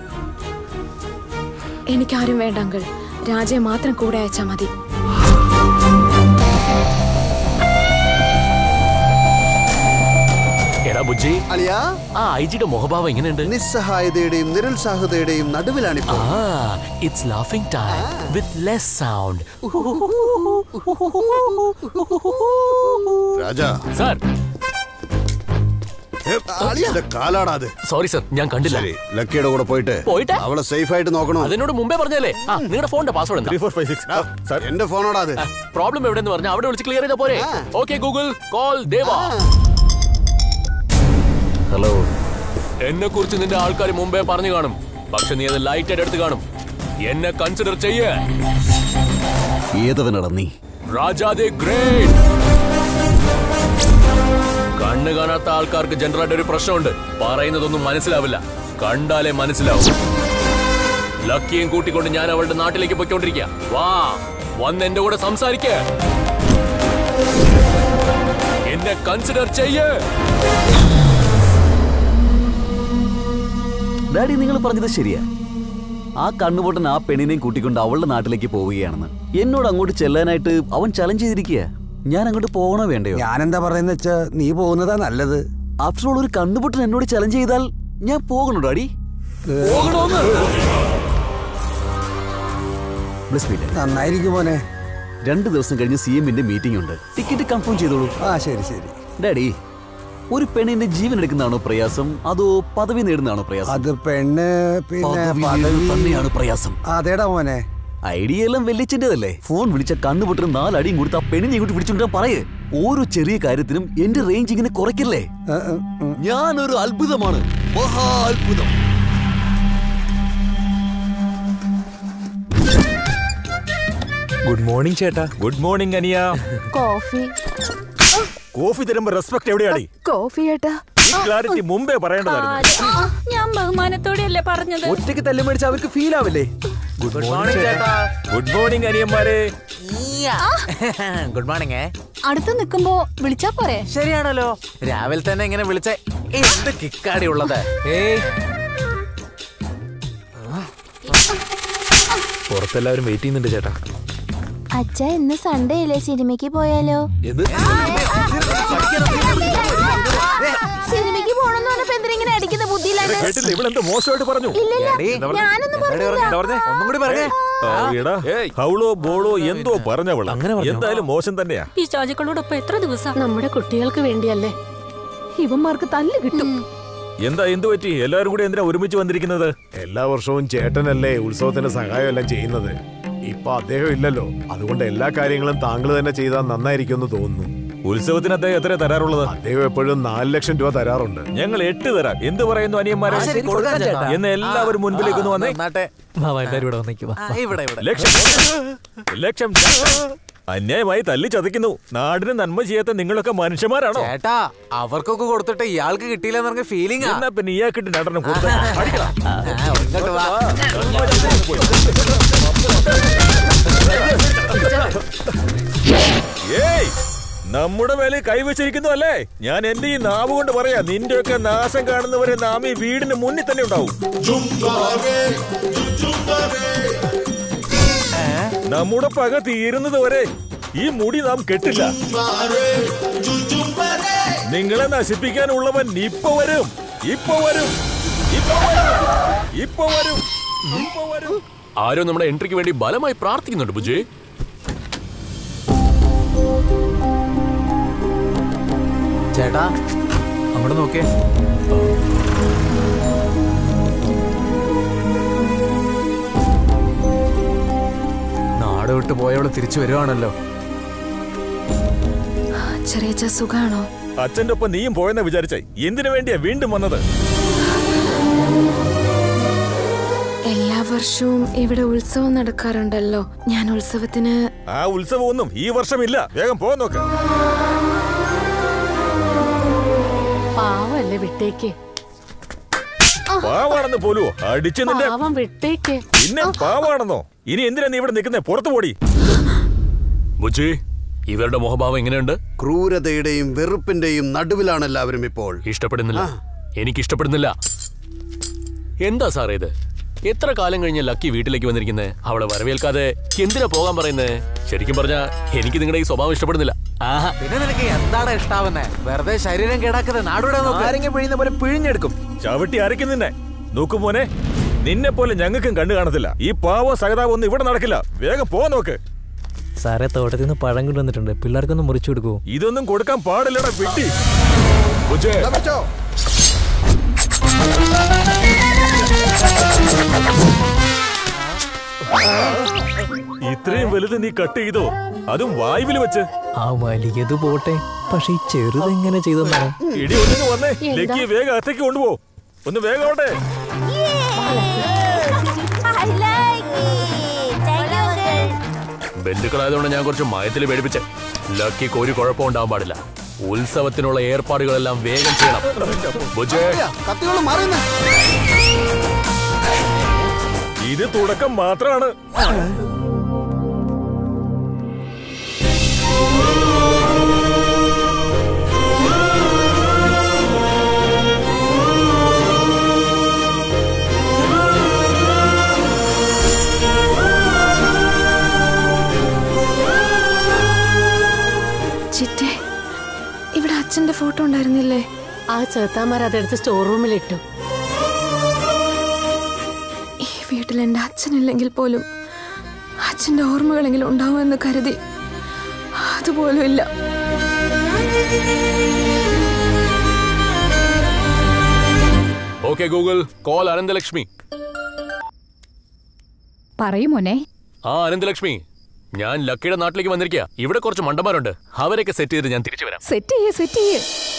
എനിക്കാരും വേണ്ട അങ്കിൾ രാജയെ മാത്രം കൂടെ അയച്ചാൽ മതി എടാ ബുജ്ജി അലിയാ ആ ഐ ജിയുടെ മുഖഭാവം എങ്ങനെയുണ്ട് നിസ്സഹായതയുടെയും നിരുത്സാഹതയുടെയും നടുവിലാണിപ്പോ ആ it's laughing time with less sound Raja sir എന്റെ കാലാടാ അത് സോറി സർ ഞാൻ കണ്ടില്ല ശരി ലക്കിയുടെ കൂടെ പോയിട്ട് പോയിട്ട് അവളെ സേഫ് ആയിട്ട് നോക്കണോ അതിനോട് മുമ്പേ പറഞ്ഞല്ലേ ആ നിങ്ങളുടെ ഫോണിന്റെ പാസ്വേഡ് എന്റെ ഫോണോടാ അത് പ്രോബ്ലം എവിടെന്ന് പറഞ്ഞാൽ അവിടെ വിളിച്ച് ക്ലിയർ ചെയ്താ പോരെ okay Google call Deva hello എന്നെ കുറിച്ച് നിന്റെ ആൾക്കാർ മുമ്പേ പറഞ്ഞു കാണും പക്ഷെ നീ അത് ലൈറ്റ് ആയിട്ട് എടുത്ത് കാണും എന്നെ കൺസിഡർ ചെയ്യേ ഏതവനടാ നീ രാജാദേ ഗ്രേറ്റ് കണ്ണ് കാണാത്ത ആൾക്കാർക്ക് ജനറലായിട്ട് ഒരു പ്രശ്നമുണ്ട് പറയുന്നതൊന്നും മനസ്സിലാവില്ല കണ്ടാലേ മനസ്സിലാവും ലക്കിയും കൂട്ടിക്കൊണ്ട് ഞാൻ അവളുടെ നാട്ടിലേക്ക് പൊയ്ക്കൊണ്ടിരിക്കുക വാ വന്ന് എന്റെ കൂടെ സംസാരിക്കേ എന്നെ കൺസിഡർ ചെയ്യേ ഡാഡി നിങ്ങൾ പറഞ്ഞത് ശരിയാ ആ കണ്ണുപൊട്ടൻ ആ പെണ്ണിനെയും കൂട്ടിക്കൊണ്ട് അവളുടെ നാട്ടിലേക്ക് പോവുകയാണെന്ന് എന്നോട് അങ്ങോട്ട് ചെല്ലാനായിട്ട് അവൻ ചലഞ്ച് ചെയ്തിരിക്കുക ഞാൻ അങ്ങോട്ട് പോകണോ വേണ്ടയോ ഞാനെന്താ പറയുന്ന വെച്ചാ നീ പോകുന്നതാ നല്ലത് ആഫ്റ്റർ ഓൾ ഒരു കണ്ണുപൊട്ടൻ എന്നോട് ചലഞ്ച് ചെയ്താൽ ഞാൻ പോകണോ ഡാഡി Bless me, Dad. നന്നായിരിക്കും മോനെ രണ്ട് ദിവസം കഴിഞ്ഞ് സി എമ്മിന്റെ മീറ്റിംഗ് ഉണ്ട് ടിക്കറ്റ് കൺഫേം ചെയ്തോളൂ ആ ശരി ശരി ഡാഡി ഒരു പെണ്ണിന്റെ ജീവൻ എടുക്കുന്നതാണോ പ്രയാസം അതോ പദവി നേടുന്നതാണോ പ്രയാസം അത് പെണ്ണ് പിന്നെ പദവി പദവി നേടുന്നത് തന്നെയാണ് പ്രയാസം അതേടാ മോനെ ഐഡിയ എല്ലാം വെല്ലിച്ചിന്റേതല്ലേ ഫോൺ വിളിച്ച കണ്ണുപൊട്ടിന് നാലടിയും കൊടുത്ത് ആ പെണ്ണിനെ ഇങ്ങോട്ട് വിളിച്ചുകൊണ്ടാ പറയേ ഓരോ ചെറിയ കാര്യത്തിനും എന്റെ റേഞ്ച് ഇങ്ങനെ കുറയ്ക്കല്ലേ ഞാനൊരു അത്ഭുതമാണ് മഹാ അത്ഭുതം ഗുഡ് മോർണിംഗ് ചേട്ടാ ഗുഡ് മോർണിംഗ് അനിയ കോഫി കോഫി തരുമ്പോ റെസ്പെക്ട് എവിടെയാടി കോഫി ഏട്ടാ ഈ ക്ലാരിറ്റി മുമ്പേ പറയേണ്ടതായിരുന്നു ഞാൻ ബഹുമാനത്തോടെയല്ലേ പറഞ്ഞത് ഒറ്റയ്ക്ക് തല്ലു മേടിച്ച് അവർക്ക് ഫീൽ ആവില്ലേ ഗുഡ് മോർണിംഗ് ചേട്ടാ ഗുഡ് മോർണിംഗ് അനിയന്മാരെ ഗുഡ് മോർണിംഗ് അടുത്ത് നിൽക്കുമ്പോ വിളിച്ചാ പോരെ ശരിയാണല്ലോ രാവിലെ തന്നെ ഇങ്ങനെ വിളിച്ച എന്ത് കിക്കാടി ഉള്ളത് ഏയ് പുറത്തെല്ലാവരും വെയിറ്റ് ചെയ്യുന്നുണ്ട് ചേട്ടാ അച്ഛ ഇന്ന് സൺഡേ അല്ലേ സിനിമയ്ക്ക് പോയാലോ എന്ത് സിനിമയ്ക്ക് പോണെന്ന് പറഞ്ഞപ്പോ എന്തിനാ ഇങ്ങനെ അടിക്കുന്ന ബുദ്ധിയിലാണ് കേട്ടില്ല ഇവളെന്തോ മോശമായിട്ട് പറഞ്ഞു ഇല്ലില്ല ഞാനൊന്നും പറഞ്ഞില്ല ഒന്നും കൂടി പറഞ്ഞേ ആ, എടാ, ഹൗളോ ബോളോ എന്തോ പറഞ്ഞവള് എന്തായാലും മോശം തന്നെയാ ഈ ചാചക്കളോടൊപ്പം എത്ര ദിവസം നമ്മുടെ കുട്ടികൾക്ക് വേണ്ടിയല്ലേ ഇവന്മാർക്ക് തല്ല് കിട്ടും എന്താ എന്ത് പറ്റി എല്ലാവരും കൂടി എന്തിനാ ഒരുമിച്ച് വന്നിരിക്കുന്നത് എല്ലാ വർഷവും ചേട്ടനല്ലേ ഉത്സവത്തിന് സഹായം എല്ലാം ചെയ്യുന്നത് ഇപ്പൊ അദ്ദേഹം ഇല്ലല്ലോ അതുകൊണ്ട് എല്ലാ കാര്യങ്ങളും താങ്കൾ തന്നെ ചെയ്താൽ നന്നായിരിക്കുമെന്ന് തോന്നുന്നു ഉത്സവത്തിന് അദ്ദേഹം എത്ര തരാറുള്ളത് അദ്ദേഹം എപ്പോഴും നാല് ലക്ഷം രൂപ തരാറുണ്ട് ഞങ്ങൾ എട്ട് തരാം എന്ത് പറയുന്നു അനിയന്മാരെ ആ, ശരി, കൊടുക്കാം ചേട്ടാ. എന്ന് എല്ലാവരും മുൻപിലേക്ക് ഒന്ന് വന്നേ നന്നാട്ടെ എല്ലാവരും ഇവിടെ വന്നേക്കുവാ ഇവിടെ ഇവിടെ ലക്ഷം ലക്ഷം അന്യായമായി തല്ലി ചതയ്ക്കുന്നു നാടിന് നന്മ ചെയ്യാത്ത നിങ്ങളൊക്കെ മനുഷ്യന്മാരാണോ ചേട്ടാ അവർക്കൊക്കെ കൊടുത്തിട്ട് ഇയാൾക്ക് കിട്ടിയില്ലെന്ന് പറഞ്ഞ ഫീലിംഗ് എന്നാ പിന്നെ ഇയാക്കിട്ട് നടനം കൊടുത്ത ഇങ്ങോട്ട് വാ ഏയ് നമ്മുടെ മേലെ കൈവച്ചിരിക്കുന്നു അല്ലേ ഞാൻ എന്റെ ഈ നാവ് കൊണ്ട് പറയാ നിന്റെയൊക്കെ നാശം കാണുന്നവരെ നാം ഈ വീടിന് മുന്നിൽ തന്നെ ഉണ്ടാവും നമ്മുടെ പക തീരുന്നത് വരെ ഈ മുടി നാം കെട്ടില്ല നിങ്ങളെ നശിപ്പിക്കാനുള്ളവൻ ഇപ്പൊ വരും ഇപ്പൊ വരും ഇപ്പൊ വരും ഇപ്പൊ വരും ഇപ്പൊ വരും ആരോ നമ്മുടെ എൻട്രിക്ക് വേണ്ടി ബലമായി പ്രാർത്ഥിക്കുന്നുണ്ട് ബുജേ ചേട്ടാ അങ്ങോട്ട് നോക്കേ നാട് വിട്ട് പോയവള് തിരിച്ചു വരുവാണല്ലോ ചെറിയ സുഖാണോ അച്ഛന്റെ ഒപ്പം നീയും പോയെന്ന് വിചാരിച്ചേ എന്തിനു വേണ്ടിയാ വീണ്ടും വന്നത് എല്ലാ വർഷവും ഇവിടെ ഉത്സവം നടക്കാറുണ്ടല്ലോ ഞാൻ ഉത്സവത്തിന് ആ ഉത്സവമൊന്നും ഈ വർഷമില്ല വേഗം പോകാൻ നോക്ക് പാവല്ലേ വിട്ടേക്ക് പാവാണെന്ന് പോലുവോ അടിച്ചു നിന്റെ പാവം വിട്ടേക്ക് പിന്നെ പാവാണെന്നോ ഇനി എന്തിനാ നീ ഇവിടെ നിൽക്കുന്നേ പുറത്തു പോടി ബുജി ഇവരുടെ മുഖഭാവം എങ്ങനെയുണ്ട് ക്രൂരതയുടെയും വെറുപ്പിന്റെയും നടുവിലാണ് എല്ലാവരും ഇപ്പോൾ ഇഷ്ടപ്പെടുന്നില്ല എനിക്ക് ഇഷ്ടപ്പെടുന്നില്ല എന്താ സാറേ ഇത് എത്ര കാലം കഴിഞ്ഞ് ലക്കി വീട്ടിലേക്ക് വന്നിരിക്കുന്നത് അവളെ വരവേൽക്കാതെ എന്തിനാ പോകാൻ പറയുന്നത് ശരിക്കും പറഞ്ഞാ എനിക്ക് നിങ്ങളുടെ ഈ സ്വഭാവം ഇഷ്ടപ്പെടുന്നില്ല ആഹാ പിന്നെ നിനക്ക് എന്താണ് ഇഷ്ടാവുന്നേ വെറുതെ ശരീരം കേടാക്കുന്നത് നാടോടെ ആരെങ്കിലും പിഴിയുന്ന പോലെ പിഴിഞ്ഞെടുക്കും ചവിട്ടി അരയ്ക്കും നിന്നെ നോക്കു മോനെ നിന്നെ പോലെ ഞങ്ങൾക്കും കണ്ടു കാണത്തില്ല ഈ പാവോ സഹതാപം ഒന്നും ഇവിടെ നടക്കില്ല വേഗം പോ നോക്ക് സാറേ തോട്ടത്തിൽ നിന്ന് പഴം കൊണ്ടുവന്നിട്ടുണ്ട് പിള്ളേർക്കൊന്ന് മുറിച്ചു കൊടുക്കുവോ ഇതൊന്നും കൊടുക്കാൻ പാടില്ലടാ വെട്ടി ഇത്രയും വലുത് നീ കട്ട് ചെയ്തോ അതും വായുവിൽ വെച്ച് ആ വലിയത് പോട്ടെ പക്ഷെ ഈ ചെറുതെങ്ങനെ ചെയ്തെന്നാണ് ഇടി ഒന്നിങ്ങ് വന്നേ ലക്കിയെ വേഗം അകത്തേക്ക് കൊണ്ടുപോ ഒന്ന് വേഗം ആവട്ടെ ബന്ധുക്കളായതുകൊണ്ട് ഞാൻ കുറച്ച് മയത്തിൽ പേടിപ്പിച്ചേ ലക്കി ഒരു കുഴപ്പം ഉണ്ടാവാൻ പാടില്ല ഉത്സവത്തിനുള്ള ഏർപ്പാടുകളെല്ലാം വേഗം ചെയ്യണം ബുജേ കത്തികൾ മാറുന്നേ ഇത് തുടക്കം മാത്രമാണ് ചിറ്റേ ഇവിടെ അച്ഛന്റെ ഫോട്ടോ ഉണ്ടായിരുന്നില്ലേ ആ ചേത്താമാർ അതെടുത്ത് സ്റ്റോർ റൂമിലിട്ടു ഈ വീട്ടിൽ എന്റെ അച്ഛനില്ലെങ്കിൽ പോലും അച്ഛന്റെ ഓർമ്മകളെങ്കിലും ഉണ്ടാവുമെന്ന് കരുതി അതുപോലും ഇല്ല ഓക്കെ ഗൂഗിൾ കോൾ അനന്തലക്ഷ്മി പറയൂ മോനെ ആ അനന്തലക്ഷ്മി ഞാൻ ലക്കിയുടെ നാട്ടിലേക്ക് വന്നിരിക്കുക ഇവിടെ കുറച്ച് മണ്ടന്മാരുണ്ട് അവരെയൊക്കെ സെറ്റ് ചെയ്ത് ഞാൻ തിരിച്ചു വരാം സെറ്റ് ചെയ്യേ സെറ്റ് ചെയ്യേ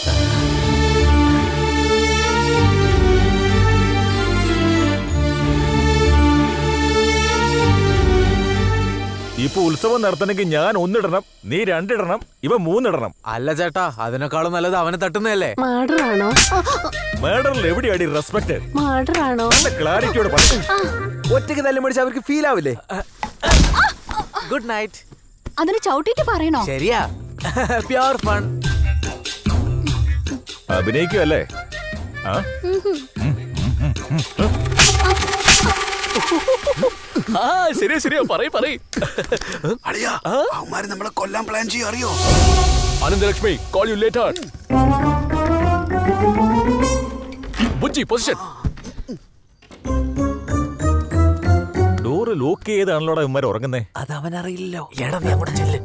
ഇപ്പൊ ഉത്സവം നടത്തണമെങ്കിൽ ഞാൻ ഒന്നിടണം നീ രണ്ടിടണം ഇവ മൂന്നിടണം അല്ല ചേട്ടാ അതിനേക്കാളും നല്ലത് അവനെ തട്ടുന്നതല്ലേ മാഡറാണോ മേഡറിൽ എവിടെയാടി റെസ്പെക്ട് മാഡറാണോ ക്ലാരിറ്റിയോടെ പറഞ്ഞു ഒറ്റയ്ക്ക് തല്ലി മേടിച്ച് അവർക്ക് ഫീൽ ആവില്ലേ ഗുഡ് നൈറ്റ് അതിന് ചവിട്ടിട്ട് പറയണോ ശരിയാ പ്യോർ ഫൺ അഭിനയിക്കുമല്ലേ ആ ആ ശരിയാ ശരിയാ പറയ് പറയ് അളിയാ അവന്മാര് നമ്മളെ കൊല്ലാൻ പ്ലാൻ ചെയ്യും അറിയോ Ananthalakshmi call you later Bujji position door lock ചെയ്താണല്ലോടാ ഇവന്മാർ ഉറങ്ങുന്നേ അത് അവൻ അറിയില്ലല്ലോ എടാ നീ അങ്ങോട്ട് ചെല്ല്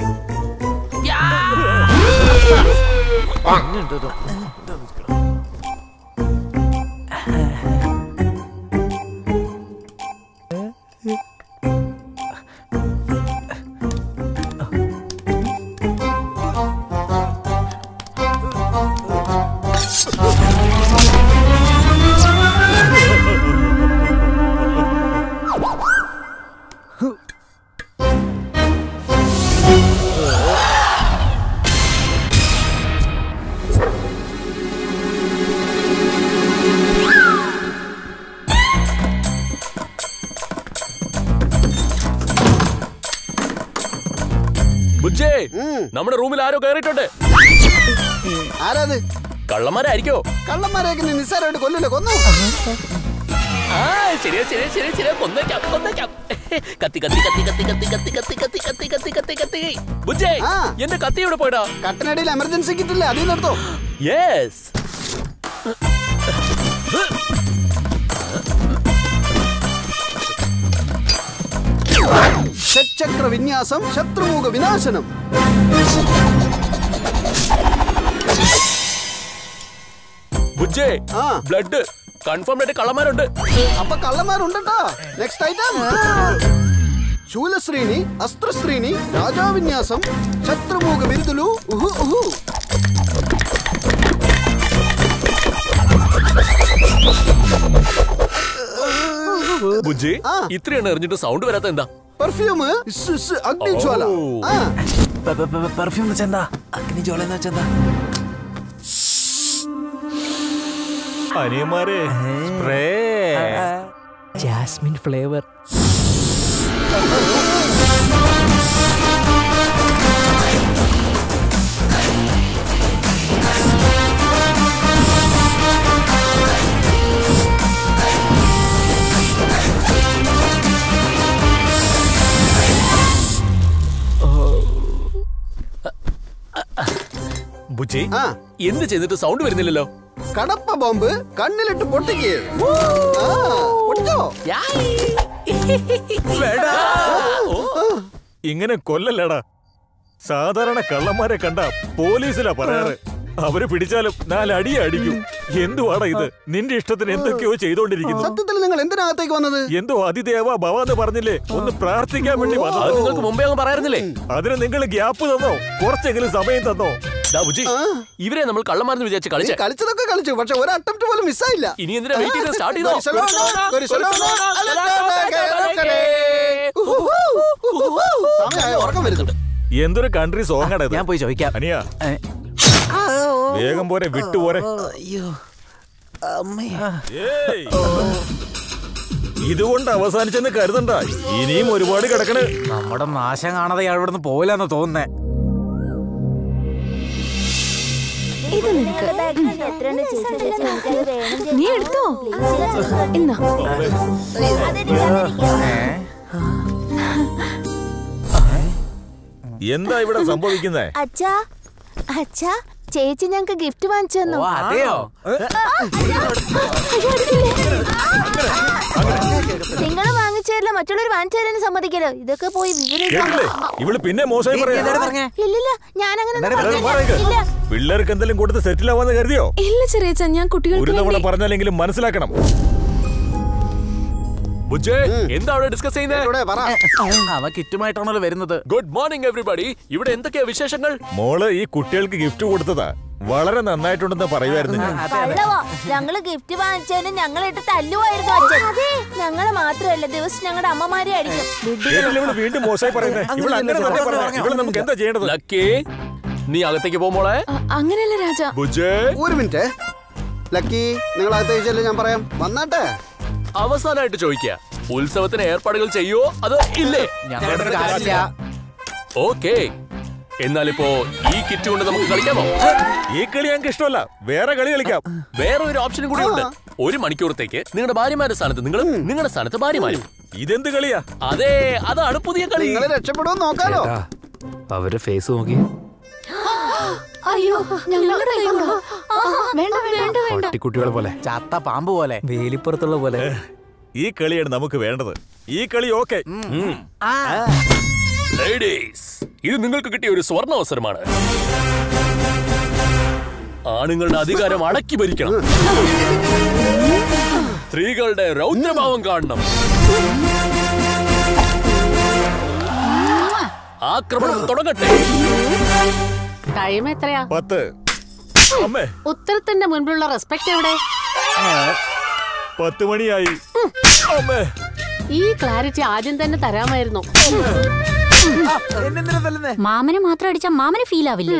ബുജ്ജേ നമ്മുടെ റൂമിൽ ആരോ കയറിയിട്ടുണ്ട് ആരാത് കള്ളന്മാരായിരിക്കോ കള്ളന്മാരെയൊക്കെ നീ നിസ്സാരമായിട്ട് കൊല്ലല്ലേ കൊന്നു ആ ശരിയാ ശരിയാ ശരിയാ ശരിയാ കൊന്നേക്കാം കൊന്നേക്കാം കത്തി കത്തി കത്തി കത്തി കത്തി കത്തി കത്തി കത്തി കത്തി കത്തി കത്തി കത്തി ബുജ്ജേ എന്റെ കത്തി എവിടെ പോയടാ കട്ടനടിയിൽ എമർജൻസി കിട്ടില്ലേ അതിൽ നിർത്തോ യെസ് ഷറ്റ്ചക്ര വിന്യാസം ശത്രുമുഖ വിനാശനം ബുജ്ജേ ബ്ലഡ് കൺഫേം ആയിട്ട് കള്ളന്മാരുണ്ട് അപ്പൊ കള്ളന്മാരുണ്ടോ നെക്സ്റ്റ് ഐറ്റം ശൂലശ്രീണി അസ്ത്രശ്രീണി രാജാവിന്യാസം ശത്രുമുഖ ബിരുദുലു ഉഹു ഉഹു ബുജ്ജി ഇത്രയാണ് എറിഞ്ഞിട്ട് സൗണ്ട് വരാത്ത എന്താ പെർഫ്യൂം അഗ്നിജ്വാല ആ പെർഫ്യൂം വെച്ചെന്താ അഗ്നി ജ്വാല എന്ന് വെച്ചെന്താ അനിയന്മാരെ സ്പ്രേ ജാസ്മിൻ ഫ്ലേവർ ആ ബുച്ചി എന്ത് ചെയ്തിട്ട് സൗണ്ട് വരുന്നില്ലല്ലോ കടപ്പ ബോംബ് കണ്ണിലിട്ട് പൊട്ടിക്ക് ആ, പൊട്ടിച്ചോ ഇങ്ങനെ കൊല്ലല്ലടാ സാധാരണ കള്ളന്മാരെ കണ്ട പോലീസിലാ പറയാറ് അവര് പിടിച്ചാലും നാലടിയെ അടിക്കും എന്തുവാടാ ഇത് നിന്റെ ഇഷ്ടത്തിന് എന്തൊക്കെയോ ചെയ്തോണ്ടിരിക്കുന്നു സത്യത്തിൽ നിങ്ങൾ എന്തിനകത്തേക്ക് വന്നത് എന്തോ അതിദേവ ഭവ എന്ന് പറഞ്ഞില്ലേ ഒന്ന് പ്രാർത്ഥിക്കാൻ വേണ്ടി അത് വന്നത് നിങ്ങൾക്ക് മുമ്പേ അങ്ങ് പറയാറുന്നില്ലേ അതിന് നിങ്ങൾ ഗ്യാപ്പ് തന്നോ കുറച്ചെങ്കിലും സമയം തന്നോ ദാ ബുച്ചി ഇവരെ നമ്മൾ കള്ളന്മാരെന്ന് വിചാരിച്ച് നീ കളിച്ചേ കളിച്ചതൊക്കെ കളിച്ചു പക്ഷെ ഒരു അറ്റംപ്റ്റ് പോലും മിസ്സായില്ല ഇനി എന്തിനാ വെയിറ്റ് ചെയ്ത് സ്റ്റാർട്ട് ചെയ്തോ സമയമായി ഉറക്കം വരുന്നുണ്ട് എന്തൊരു കൺട്രി സോങ് ആണ് ഞാൻ പോയി ചോദിക്കാം അനിയാ വേഗം പോരെ വിട്ടുപോരെ അയ്യോ അമ്മേ ഏയ്. ഇതുകൊണ്ട് അവസാനിച്ചെന്ന് കരുതണ്ട ഇനിയും ഒരുപാട് കിടക്കണ് നമ്മുടെ നാശം കാണാതെ ഇയാൾ ഇവിടുന്ന് പോയില്ലെന്ന് തോന്നുന്നേ ഇത് നിനക്ക് നീ എടുത്തോ എന്നാ എന്താ ഇവിടെ സംഭവിക്കുന്നേ അച്ഛാ അച്ഛാ ചേച്ചി ഞങ്ങക്ക് ഗിഫ്റ്റ് വാങ്ങിച്ചു തന്നു ഓ, അതെയോ? നിങ്ങൾ വാങ്ങിച്ചതല്ല മറ്റുള്ളവർ വാങ്ങിച്ചു തരാൻ സമ്മതിക്കലോ ഇതൊക്കെ പോയി വിവരം കേട്ടില്ലേ ഇവള് പിന്നെ മോശമായി പറയാ ഇല്ലില്ല ഞാൻ അങ്ങനെ ഒന്നും അതെ, പറഞ്ഞില്ല. പറയ്. ഇല്ല പിള്ളേർക്ക് എന്തെങ്കിലും കൊടുത്ത് സെറ്റിൽ ആവാന്ന് കരുതിയോ ഇല്ല ചെറിയച്ച ഞാൻ ഒരു കുട്ടികൾക്ക് തവണ വേണ്ടി പറഞ്ഞാലെങ്കിലും മനസ്സിലാക്കണം ബുജേ എന്താ അവിടെ ഡിസ്കസ് ചെയ്യുന്നത് അവ കിറ്റുമായിട്ടാണല്ലോ വരുന്നത് ഗുഡ് മോർണിംഗ് എവറിബഡി ഇവിടെ എന്തൊക്കെയാ വിശേഷങ്ങൾ മോള് ഈ കുട്ടികൾക്ക് ഗിഫ്റ്റ് കൊടുത്തതാ വളരെ നന്നായിട്ടുണ്ടെന്ന് പറയുമായിരുന്നു ഞാൻ കള്ളവോ ഞങ്ങള് ഗിഫ്റ്റ് വാങ്ങിച്ചതിന് ഞങ്ങളിട്ട് തല്ലുമായിരുന്നു അച്ഛൻ ഞങ്ങളെ മാത്രമല്ല ദിവസം ഞങ്ങളുടെ അമ്മമാരെ അടിക്കും കേട്ടില്ല ഇവള് വീണ്ടും മോശമായി പറയുന്നത് ഇവള് അങ്ങനെ തന്നെ പറഞ്ഞേ ഇവള് നമുക്ക് എന്താ ചെയ്യേണ്ടത് ലക്കി നീ അകത്തേക്ക് പോകുമ്പോളെ അങ്ങനെയല്ല രാജ ബുജേ ഒരു മിനിറ്റ് ലക്കി നിങ്ങൾ അകത്തേക്ക് ചെല്ല് ഞാൻ പറയാം വന്നാട്ടെ അവസാനമായിട്ട് ചോദിക്കുക ഉത്സവത്തിന് ഏർപ്പാടുകൾ ചെയ്യോ അതോ ഇല്ലേ ഞങ്ങളുടെ കാശില്ല. ഓക്കേ എന്നാലിപ്പോ ഈ കിറ്റ് കൊണ്ട് നമുക്ക് കളിക്കാമോ ഈ കളി ഞങ്ങൾക്ക് ഇഷ്ടമല്ല വേറെ കളി കളിക്കാം വേറെ ഒരു ഓപ്ഷനും കൂടി ഉണ്ട് ഒരു മണിക്കൂറത്തേക്ക് നിങ്ങളുടെ ഭാര്യമാരുടെ സ്ഥാനത്ത് നിങ്ങളും നിങ്ങളുടെ സ്ഥാനത്ത് ഭാര്യമാരും ഇതെന്ത് കളിയാ അതെ അതാണ് പുതിയ കളി നിങ്ങൾ രക്ഷപ്പെടുമോ നോക്കാലോ അവരുടെ ഫേസ് നോക്കി അയ്യോ ഞങ്ങളുടെ കൈയുണ്ടോ വേണ്ട വേണ്ട വേണ്ട പട്ടിക്കുട്ടികളെ പോലെ ചത്ത പാമ്പ് പോലെ വേലിപ്പുറത്തുള്ള പോലെ ഈ കളിയാണ് നമുക്ക് വേണ്ടത് ഈ കളി ഓക്കെ ലേഡീസ് ഇത് നിങ്ങൾക്ക് കിട്ടിയ ഒരു സ്വർണ്ണ അവസരമാണ് ആണുങ്ങളുടെ അധികാരം അടക്കി ഭരിക്കണം സ്ത്രീകളുടെ രൗദ്രഭാവം കാണണം ആക്രമണം തുടങ്ങട്ടെ ടൈം എത്രയാ പത്ത് അമ്മേ ഉത്തരത്തിന്റെ മുൻപിലുള്ള റെസ്പെക്ട് എവിടെ പത്ത് മണിയായി അമ്മേ ഈ ക്ലാരിറ്റി ആദ്യം തന്നെ തരാമായിരുന്നു മാമനെ മാത്രം അടിച്ചാൽ മാമന് ഫീൽ ആവില്ലേ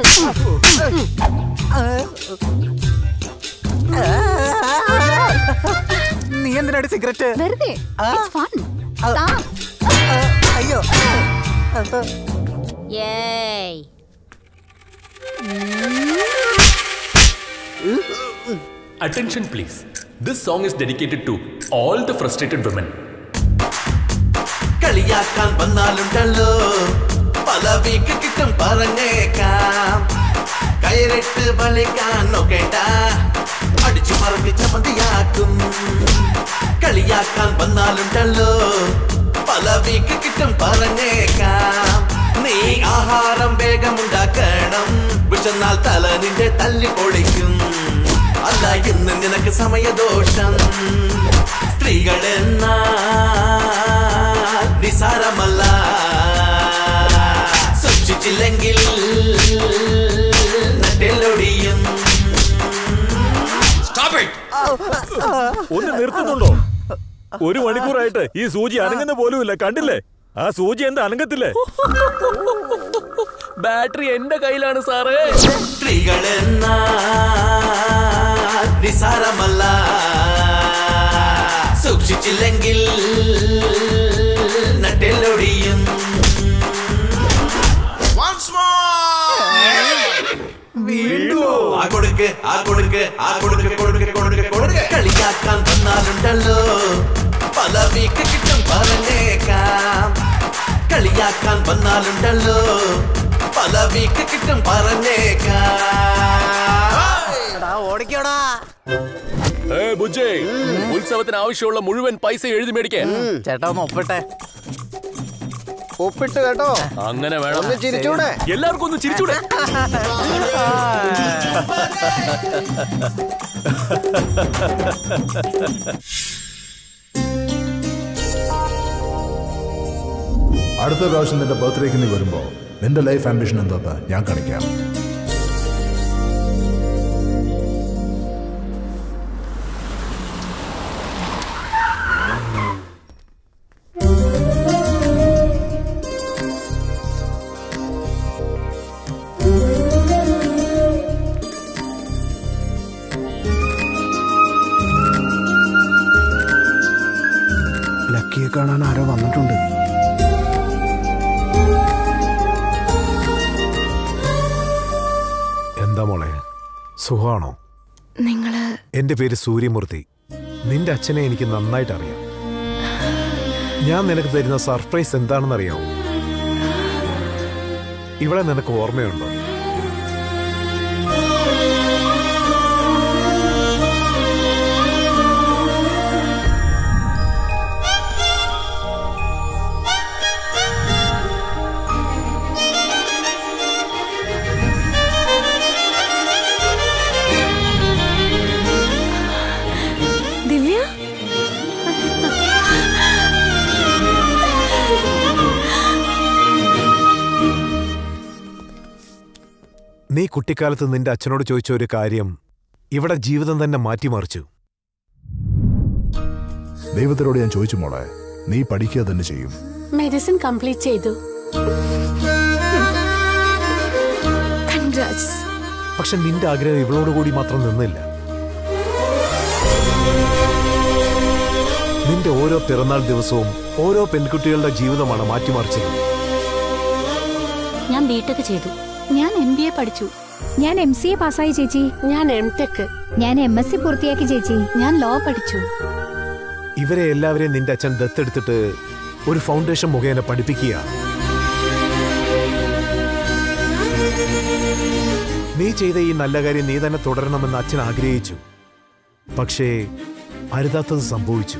നീ എന്തിനാടി സിഗരറ്റ് വെറുതെ It's fun. താ. അയ്യോ ഏയ് Attention please. This song is dedicated to all the frustrated women. കളിയാക്കാൻ വന്നാലുണ്ടല്ലോ പല വീക്ക് കിട്ടും പറഞ്ഞേക്കാം കയറിട്ട് വലിക്കാൻ നോക്കേണ്ട അടിച്ചു മറക്കി ചമന്തിയാക്കും കളിയാക്കാൻ വന്നാലുണ്ടല്ലോ പല വീക്ക് കിട്ടും പറഞ്ഞേക്കാം നീ ആഹാരം വേഗമുണ്ടാക്കണം വിശന്നാൽ തല നിന്റെ തല്ലി പൊളിക്കും അല്ല ഇന്ന് നിനക്ക് സമയദോഷം സ്ത്രീകളെന്ന നിസാരമല്ല സൂക്ഷിച്ചില്ലെങ്കിൽ നട്ടെല്ലൊടിയും ഒന്ന് നിർത്തുന്നുണ്ടോ ഒരു മണിക്കൂറായിട്ട് ഈ സൂചി അനങ്ങുന്ന പോലുമില്ല കണ്ടില്ലേ ആ സൂചി എന്താ അനങ്ങത്തില്ലേ ബാറ്ററി എന്റെ കയ്യിലാണ് സാറേ സ്ത്രീകളെന്ന നിസാരമല്ല സൂക്ഷിച്ചില്ലെങ്കിൽ നട്ടെല്ലൊടിയും ആ കൊടുക്ക് ആ കൊടുക്ക് ആ കൊടുക്ക് കൊടുക്ക് കൊടുക്ക് കൊടുക്ക് കളിയാക്കാൻ വന്നാലുണ്ടല്ലോ പല വീക്ക് കിട്ടും പറഞ്ഞേക്കാം കളിയാക്കാൻ വന്നാലുണ്ടല്ലോ പല പല വീക്ക് കിട്ടും പറഞ്ഞേക്കാം ഓടിക്കോടാ ഏ ബുജേ ഉത്സവത്തിന് ആവശ്യമുള്ള മുഴുവൻ പൈസ എഴുതി മേടിക്കേ ചേട്ടാ ഒന്ന് ഒപ്പിട്ടെ ഒപ്പിട്ട് കേട്ടോ അങ്ങനെ വേണം ഒന്ന് ചിരിച്ചൂടെ? എല്ലാവർക്കും ഒന്ന് ചിരിച്ചൂടെ അടുത്ത പ്രാവശ്യം നിന്റെ ബർത്ത്ഡേക്ക് നീ വരുമ്പോ നിന്റെ ലൈഫ് ആംബിഷൻ എന്താ ഞാൻ കാണിക്കാം ലക്കിയെ കാണാൻ ആരോ വന്നിട്ടുണ്ട് എന്താ മോളെ സുഖമാണോ നിങ്ങള് എന്റെ പേര് സൂര്യമൂർത്തി നിന്റെ അച്ഛനെ എനിക്ക് നന്നായിട്ട് അറിയാം ഞാൻ നിനക്ക് തരുന്ന സർപ്രൈസ് എന്താണെന്ന് അറിയാമോ ഇവിടെ നിനക്ക് ഓർമ്മയുണ്ടോ ദിവ്യ നീ കുട്ടിക്കാലത്ത് നിന്റെ അച്ഛനോട് ചോദിച്ച ഒരു കാര്യം ഇവിടെ ജീവിതം തന്നെ മാറ്റിമറിച്ചു ദൈവത്തിനോട് ഞാൻ ചോദിച്ചു മോളെ നീ പഠിക്കുക തന്നെ ചെയ്യും മെഡിസിൻ കംപ്ലീറ്റ് ചെയ്തു കൺഗ്രാറ്റ്സ് പക്ഷെ നിന്റെ ആഗ്രഹം ഇവളോട് കൂടി മാത്രം നിന്നില്ല നിന്റെ ഓരോ പിറന്നാൾ ദിവസവും ഓരോ പെൺകുട്ടികളുടെ ജീവിതമാണ് മാറ്റിമറിച്ചത് ഞാൻ ബിടെക് ചെയ്തു ഞാൻ എം ബി എ പഠിച്ചു ഞാൻ എം സി എ പാസ്സായി ചേച്ചി ഞാൻ എം ടെക് ഞാൻ എം എസ് സി പൂർത്തിയാക്കി ചേച്ചി ഞാൻ ലോ പഠിച്ചു ഇവരെ എല്ലാവരെയും നിന്റെ അച്ഛൻ ദത്തെടുത്തിട്ട് ഒരു ഫൗണ്ടേഷൻ മുഖേന പഠിപ്പിക്കുക നീ ചെയ്ത ഈ നല്ല കാര്യം നീ തന്നെ തുടരണമെന്ന് അച്ഛൻ ആഗ്രഹിച്ചു പക്ഷേ അരുതാത്തത് സംഭവിച്ചു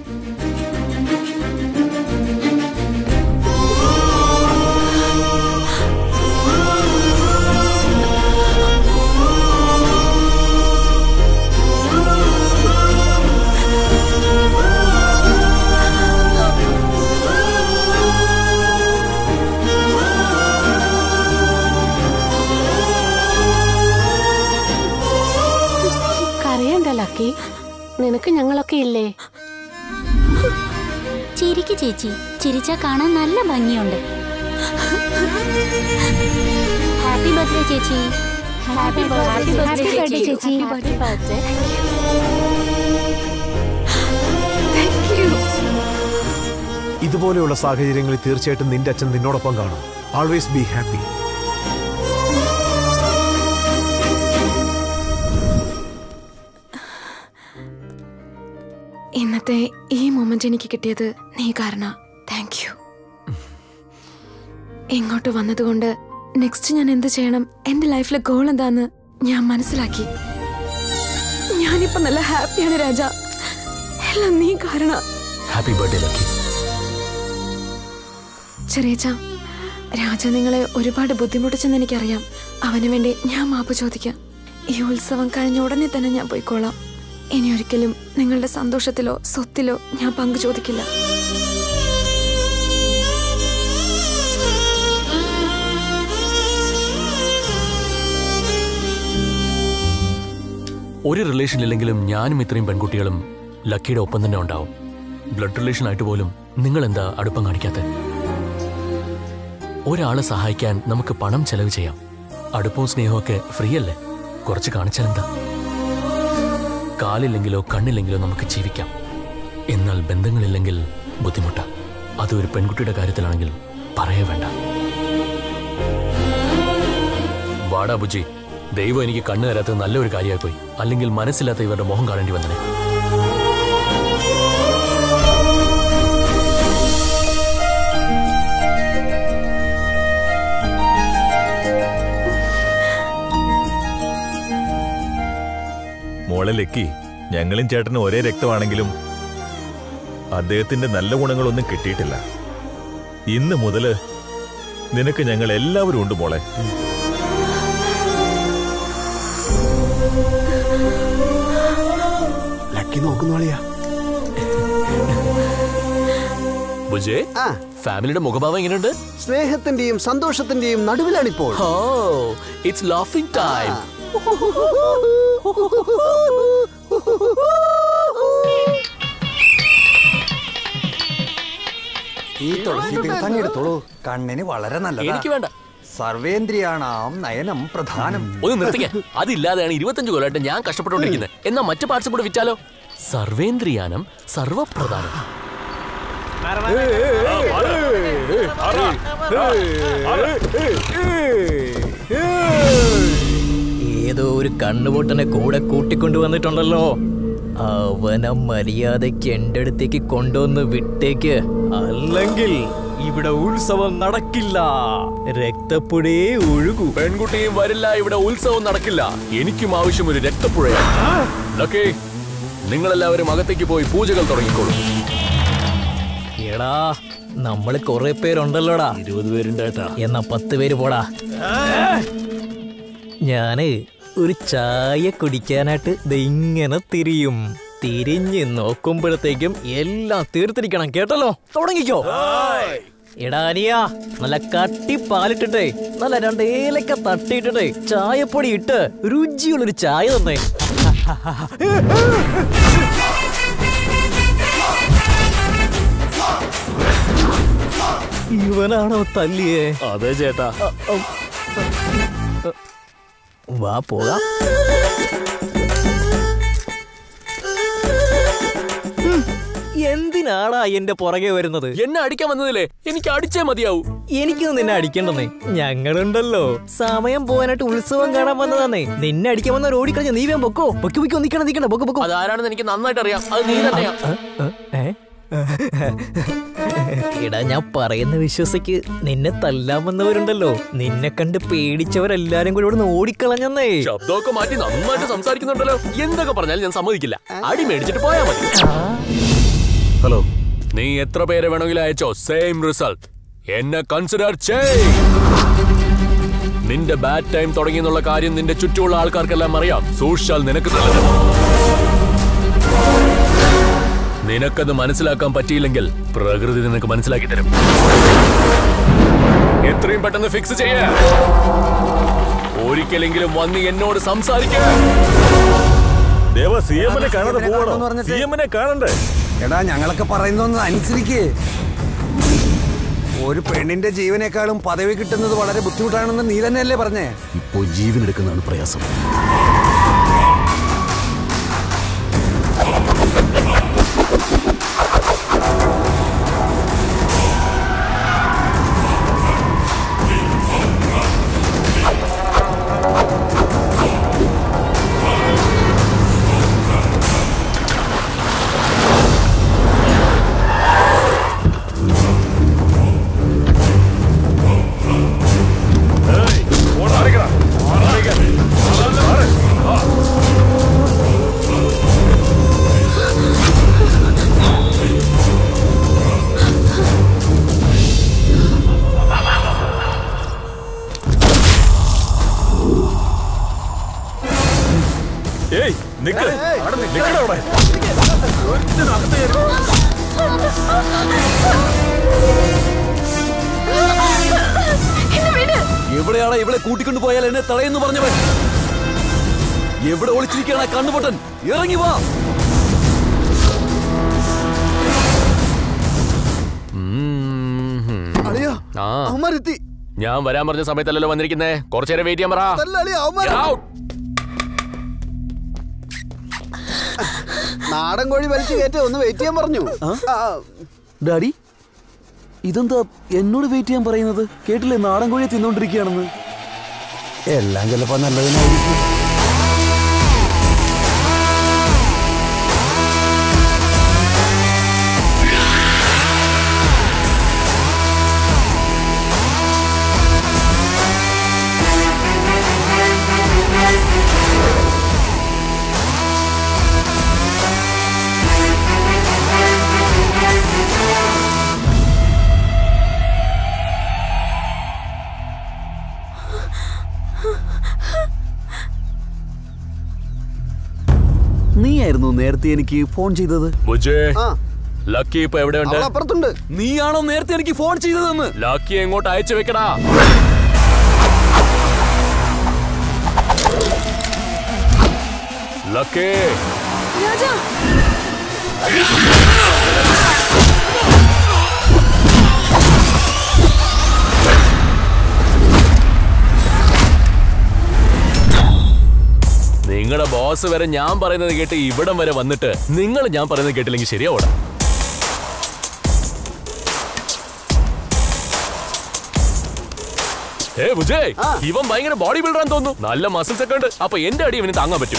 കരയണ്ട ലക്കി നിനക്ക് ഞങ്ങളൊക്കെ ഇല്ലേ ചിരിക്ക് ചേച്ചി ചിരിച്ചാ കാണാൻ നല്ല ഭംഗിയുണ്ട് ഹാപ്പി ബർത്ത്ഡേ ചേച്ചി ഹാപ്പി ബർത്ത്ഡേ ചേച്ചി ഹാപ്പി ബർത്ത്ഡേ ഇതുപോലെയുള്ള സാഹചര്യങ്ങളിൽ തീർച്ചയായിട്ടും നിന്റെ അച്ഛൻ നിന്നോടൊപ്പം കാണും ആൾവേസ് ബി ഹാപ്പി ഇന്നത്തെ ഈ മൊമെന്റ് എനിക്ക് കിട്ടിയത് നീ കാരണ താങ്ക് യു ഇങ്ങോട്ട് വന്നതുകൊണ്ട് നെക്സ്റ്റ് ഞാൻ എന്ത് ചെയ്യണം എന്റെ ലൈഫിലെ ഗോൾ എന്താന്ന് ഞാൻ മനസ്സിലാക്കി ഞാനിപ്പോ നല്ല ഹാപ്പിയാണ് രാജ എല്ലാം നീ കാരണ ഹാപ്പി ബർത്ത്ഡേ ലക്കി ചെറിയച്ച രാജ നിങ്ങളെ ഒരുപാട് ബുദ്ധിമുട്ടിച്ചെന്ന് എനിക്കറിയാം അവന് വേണ്ടി ഞാൻ മാപ്പ് ചോദിക്കാം ഈ ഉത്സവം കഴിഞ്ഞ ഉടനെ തന്നെ ഞാൻ പോയിക്കോളാം ഇനി ഒരിക്കലും നിങ്ങളുടെ സന്തോഷത്തിലോ സ്വത്തിലോ ഞാൻ പങ്കു ചോദിക്കില്ല ഒരു റിലേഷനില്ലെങ്കിലും ഞാനും ഇത്രയും പെൺകുട്ടികളും ലക്കിയുടെ ഒപ്പം തന്നെ ഉണ്ടാവും ബ്ലഡ് റിലേഷൻ ആയിട്ട് പോലും നിങ്ങൾ എന്താ അടുപ്പം കാണിക്കാത്ത ഒരാളെ സഹായിക്കാൻ നമുക്ക് പണം ചെലവ് ചെയ്യാം അടുപ്പവും സ്നേഹവും ഒക്കെ ഫ്രീ അല്ലേ കുറച്ച് കാണിച്ചാൽ എന്താ കാലില്ലെങ്കിലോ കണ്ണില്ലെങ്കിലോ നമുക്ക് ജീവിക്കാം എന്നാൽ ബന്ധങ്ങളില്ലെങ്കിൽ ബുദ്ധിമുട്ടാ അത് ഒരു പെൺകുട്ടിയുടെ കാര്യത്തിലാണെങ്കിൽ പറയേ വേണ്ട വാടാ ബുജി ദൈവം എനിക്ക് കണ്ണു തരാത്തത് നല്ലൊരു കാര്യമായി പോയി അല്ലെങ്കിൽ മനസ്സില്ലാത്ത ഇവരുടെ മുഖം കാണേണ്ടി വന്നേ ലക്കി ഞങ്ങളും ചേട്ടനും ഒരേ രക്തമാണെങ്കിലും അദ്ദേഹത്തിന്റെ നല്ല ഗുണങ്ങളൊന്നും കിട്ടിയിട്ടില്ല ഇന്ന് മുതല് നിനക്ക് ഞങ്ങൾ എല്ലാവരും ഉണ്ട് മോളെ ലക്കി നോക്കുന്നോളിയാ ബുജേ ഫാമിലിയുടെ മുഖഭാവം എങ്ങനെയുണ്ട് സ്നേഹത്തിന്റെയും സന്തോഷത്തിന്റെയും നടുവിലാണിപ്പോൾ ഓ ഇറ്റ്സ് ലാഫിംഗ് ടൈം ഈ തുളസി തീർത്ഥം എടുത്തോളൂ കണ്ണിന് വളരെ നല്ലതാ എനിക്ക് വേണ്ട. സർവേന്ദ്രിയാണാം നയനം പ്രധാനം ഒന്ന് നിർത്തിക്ക അതില്ലാതെയാണ് ഇരുപത്തഞ്ച് കൊല്ലമായിട്ട് ഞാൻ കഷ്ടപ്പെട്ടുകൊണ്ടിരിക്കുന്നത് എന്നാ മറ്റു പാർട്സും കൂടെ വിറ്റാലോ സർവേന്ദ്രിയാനം സർവപ്രധാനം ഏതോ ഒരു കണ്ണുപൊട്ടനെ കൂടെ കൂട്ടിക്കൊണ്ടു വന്നിട്ടുണ്ടല്ലോ അവനെ മര്യാദയ്ക്ക് എൻ്റെ അടുത്തേക്ക് കൊണ്ടുവന്ന് വിട്ടേക്ക് അല്ലെങ്കിൽ ഇവിടെ ഉത്സവം നടക്കില്ല രക്തപ്പുഴയെ ഒഴുകൂ പെൺകുട്ടിയും വരില്ല ഇവിടെ ഉത്സവം നടക്കില്ല എനിക്കും ആവശ്യം ഒരു രക്തപ്പുഴയാണ് ലക്കി നിങ്ങളെല്ലാവരും അകത്തേക്ക് പോയി പൂജകൾ തുടങ്ങിക്കോളൂ എടാ നമ്മള് കുറെ പേരുണ്ടല്ലോടാ ഇരുപത് പേരുണ്ടേട്ടാ എന്നാ പത്ത് പേര് പോടാ ഞാന് ഒരു ചായ കുടിക്കാനായിട്ട് ദേ ഇങ്ങനെ തിരിയും തിരിഞ്ഞ് നോക്കുമ്പോഴത്തേക്കും എല്ലാം തീർത്തിരിക്കണം കേട്ടല്ലോ തുടങ്ങിക്കോ എടാ അനിയ നല്ല കട്ടി പാലിട്ടിട്ടേ നല്ല രണ്ട് ഏലക്ക തട്ടിയിട്ടിട്ടേ ചായപ്പൊടി ഇട്ട് രുചിയുള്ളൊരു ചായ തന്നെ ഇവനാണോ തല്ലിയേ അതെ ചേട്ടാ വാ പോകാം ഹും, എന്തിനാടാ എന്റെ പുറകെ വരുന്നത് എന്നെ അടിക്കാൻ വന്നതില്ലേ എനിക്ക് അടിച്ചേ മതിയാവൂ എനിക്കൊന്നും നിന്നെ അടിക്കണ്ടെന്നേ ഞങ്ങളുണ്ടല്ലോ സമയം പോകാനായിട്ട് ഉത്സവം കാണാൻ വന്നതാന്നേ നിന്നെ അടിക്കാൻ വന്നവർ ഓടിക്കളഞ്ഞ നീ വേം പൊക്കോ പൊക്കി പൊക്കി നിക്കണം നിക്കണം പൊക്കോ പൊക്കോ അതാരാണെന്ന് എനിക്ക് നന്നായിട്ട് അറിയാം അത് നീ തന്നെയാ ഏ? എടാ ഞാൻ പറയുന്ന വിശ്വസിക്ക് നിന്നെ തല്ലാൻ വന്നവരുണ്ടല്ലോ നിന്നെ കണ്ട് പേടിച്ചവരെല്ലാരും കൂടി ഇവിടെ ഓടിക്കളഞ്ഞന്നേ ശബ്ദമൊക്കെ മാറ്റി നന്നായിട്ട് സംസാരിക്കുന്നുണ്ടല്ലോ എന്തൊക്കെ പറഞ്ഞാലും ഞാൻ സമ്മതിക്കില്ല അടി മേടിച്ചിട്ട് പോയാ മതി ഹലോ നീ എത്ര പേരെ വേണമെങ്കിലും അയച്ചോ സെയിം റിസൾട്ട് എന്നെ കൺസിഡർ ചെയ് നിന്റെ ബാഡ് ടൈം തുടങ്ങിയെന്നുള്ള കാര്യം നിന്റെ ചുറ്റുമുള്ള ആൾക്കാർക്കെല്ലാം അറിയാം സൂക്ഷിച്ചാൽ നിനക്ക് നല്ലത് നിനക്കത് മനസ്സിലാക്കാൻ പറ്റിയില്ലെങ്കിൽ പ്രകൃതി നിനക്ക് മനസ്സിലാക്കി തരും എത്രയും പെട്ടെന്ന് ഫിക്സ് ചെയ്യ ഒരിക്കലെങ്കിലും വന്ന് എന്നോട് സംസാരിക്ക ദേവ സി എമ്മിനെ കാണാതെ പോവാണോ സി എമ്മിനെ കാണണ്ടേ എടാ ഞങ്ങളൊക്കെ പറയുന്നൊന്ന് അനുസരിക്കേ ഒരു പെണ്ണിന്റെ ജീവനേക്കാളും പദവി കിട്ടുന്നത് വളരെ ബുദ്ധിമുട്ടാണെന്ന് നീ തന്നെയല്ലേ പറഞ്ഞേ ഇപ്പോ ജീവൻ എടുക്കുന്നതാണ് പ്രയാസം ഏയ് നിക്ക് അവിടെ നിക്ക്. നിക്കടാ അവിടെ എവിടെയാണ് ഇവളെ കൂട്ടിക്കൊണ്ടു പോയാൽ എന്നെ തടയെന്ന് പറഞ്ഞവൻ എവിടെ ഒളിച്ചിരിക്കുകയാണ് ആ കണ്ണുപൊട്ടൻ ഇറങ്ങി വാ അളിയോ ആ അവന്മാരെത്തി ഞാൻ വരാൻ പറഞ്ഞ സമയത്തല്ലല്ലോ വന്നിരിക്കുന്നേ കുറച്ചേരം വെയിറ്റ് ചെയ്യാൻ പറ അതല്ല അളിയ അവന്മാർ Get out. നാടൻ കോഴി വലിച്ചു കയറ്റി ഒന്ന് വെയിറ്റ് ചെയ്യാൻ പറഞ്ഞു ആ, ഡാഡി ഇതെന്താ എന്നോട് വെയിറ്റ് ചെയ്യാൻ പറയുന്നത് കേട്ടില്ലേ നാടൻ കോഴിയെ തിന്നോണ്ടിരിക്കുകയാണെന്ന് എല്ലാം ചിലപ്പോ നല്ലതിനായിരിക്കും നീയായിരുന്നു നേരത്തെ എനിക്ക് ഫോൺ ചെയ്തത് ബുജേ ലക്കി ഇപ്പൊ എവിടെയുണ്ട് അപ്പുറത്തുണ്ട് നീയാണോ നേരത്തെ എനിക്ക് ഫോൺ ചെയ്തതെന്ന് ലക്കി എങ്ങോട്ട് അയച്ചു വെക്കടാ ലക്കി രാജാ നിങ്ങളുടെ ബോസ് വരെ ഞാൻ പറയുന്നത് കേട്ട് ഇവിടം വരെ വന്നിട്ട് നിങ്ങൾ ഞാൻ പറയുന്നത് കേട്ടില്ലെങ്കിൽ ശരിയാവൂടാ ഏ വിജയ് ഇവൻ ഭയങ്കര ബോഡി ബിൽഡർ ആണെന്ന് തോന്നുന്നു നല്ല മസിൽസ് ഒക്കെ ഉണ്ട് അപ്പൊ എന്റെ അടി ഇവന് താങ്ങാൻ പറ്റും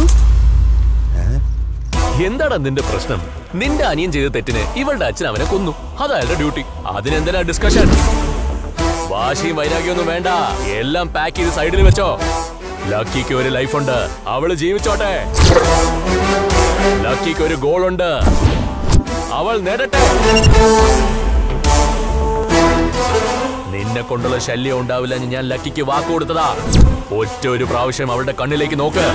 എന്താടാ നിന്റെ പ്രശ്നം നിന്റെ അനിയൻ ചെയ്ത തെറ്റിന് ഇവളുടെ അച്ഛൻ അവനെ കൊന്നു അതയാളുടെ ഡ്യൂട്ടി അതിനെന്തിനാ ഡിസ്കഷൻ വാശിയും വൈരാഗ്യമൊന്നും വേണ്ട എല്ലാം പാക്ക് ചെയ്ത് സൈഡിൽ വെച്ചോ ലക്കിക്ക് ഒരു ലൈഫുണ്ട് അവള് ജീവിച്ചോട്ടെ ലക്കിക്ക് ഒരു ഗോൾ ഉണ്ട് അവൾ നേടട്ടെ നിന്നെ കൊണ്ടുള്ള ശല്യം ഉണ്ടാവില്ല എന്ന് ഞാൻ ലക്കിക്ക് വാക്ക് കൊടുത്തതാ ഒറ്റ ഒരു പ്രാവശ്യം അവളുടെ കണ്ണിലേക്ക് നോക്ക്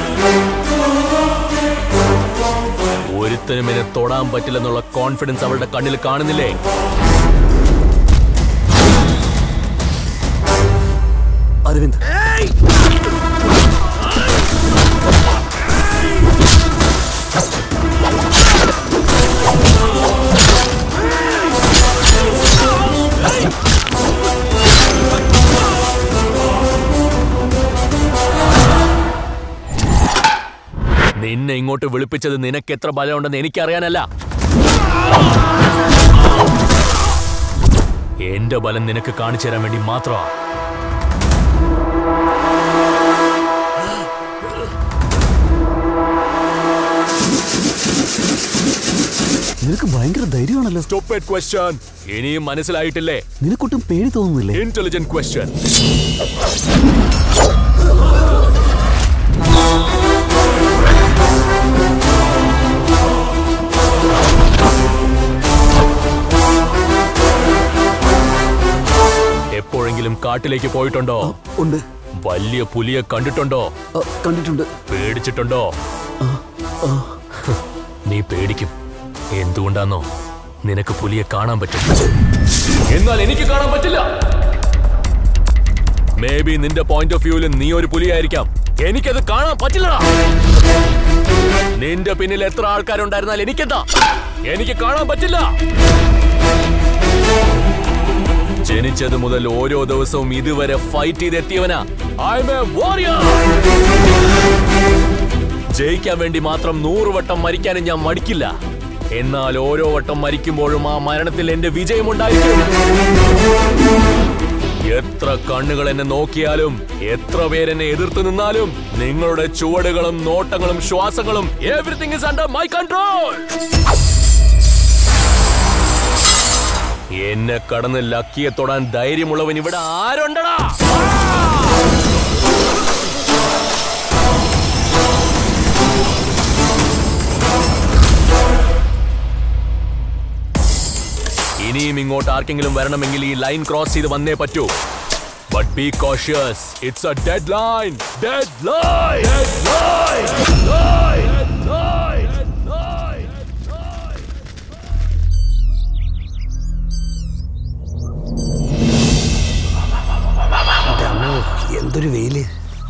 ഒരുത്തനും എന്നെ തൊടാൻ പറ്റില്ലെന്നുള്ള കോൺഫിഡൻസ് അവളുടെ കണ്ണിൽ കാണുന്നില്ലേ അരവിന്ദ് നിന്നെ ഇങ്ങോട്ട് വിളിപ്പിച്ചത് നിനക്ക് എത്ര ബലമുണ്ടെന്ന് എനിക്കറിയാനല്ല എന്റെ ബലം നിനക്ക് കാണിച്ചു തരാൻ വേണ്ടി മാത്രമാ നിനക്ക് ഭയങ്കര ധൈര്യമാണല്ലോ Stupid question. ഇനിയും മനസ്സിലായിട്ടില്ലേ നിനക്കൊട്ടും പേടി തോന്നുന്നില്ലേ ഇന്റലിജന്റ് ക്വസ്റ്റ്യൻ എപ്പോഴെങ്കിലും കാട്ടിലേക്ക് പോയിട്ടുണ്ടോ ഉണ്ട് വലിയ പുലിയെ കണ്ടിട്ടുണ്ടോ കണ്ടിട്ടുണ്ട് പേടിച്ചിട്ടുണ്ടോ നീ പേടിക്കും എന്തുകൊണ്ടാന്നോ നിനക്ക് പുലിയെ കാണാൻ പറ്റും എന്നാൽ എനിക്ക് കാണാൻ പറ്റില്ല മേ ബി നിന്റെ പോയിന്റ് ഓഫ് വ്യൂവിൽ നീ ഒരു പുലിയായിരിക്കാം എനിക്കത് കാണാൻ പറ്റില്ല നിന്റെ പിന്നിൽ എത്ര ആൾക്കാരുണ്ടായിരുന്നാൽ എനിക്കെന്താ എനിക്ക് കാണാൻ പറ്റില്ല ജനിച്ചത് മുതൽ ഓരോ ദിവസവും ഇതുവരെ ഫൈറ്റ് ചെയ്തെത്തിയവനാ ഐ എം എ വാരിയർ ജയിക്കാൻ വേണ്ടി മാത്രം നൂറ് വട്ടം മരിക്കാനും ഞാൻ മടിക്കില്ല എന്നാൽ ഓരോ വട്ടം മരിക്കുമ്പോഴും ആ മരണത്തിൽ എന്റെ വിജയമുണ്ടായിരിക്കും എത്ര കണ്ണുകൾ എന്നെ നോക്കിയാലും എത്ര പേരെന്നെ എതിർത്ത് നിന്നാലും നിങ്ങളുടെ ചുവടുകളും നോട്ടങ്ങളും ശ്വാസങ്ങളും everything is under my control എന്നെ കടന്ന് ലക്കിയെ തൊടാൻ ധൈര്യമുള്ളവൻ ഇവിടെ ആരുണ്ടടാ ഇനിയും ഇങ്ങോട്ട് ആർക്കെങ്കിലും വരണമെങ്കിൽ ഈ ലൈൻ ക്രോസ് ചെയ്ത് വന്നേ പറ്റൂ but be cautious it's a deadline deadline എന്തൊരു വെയില്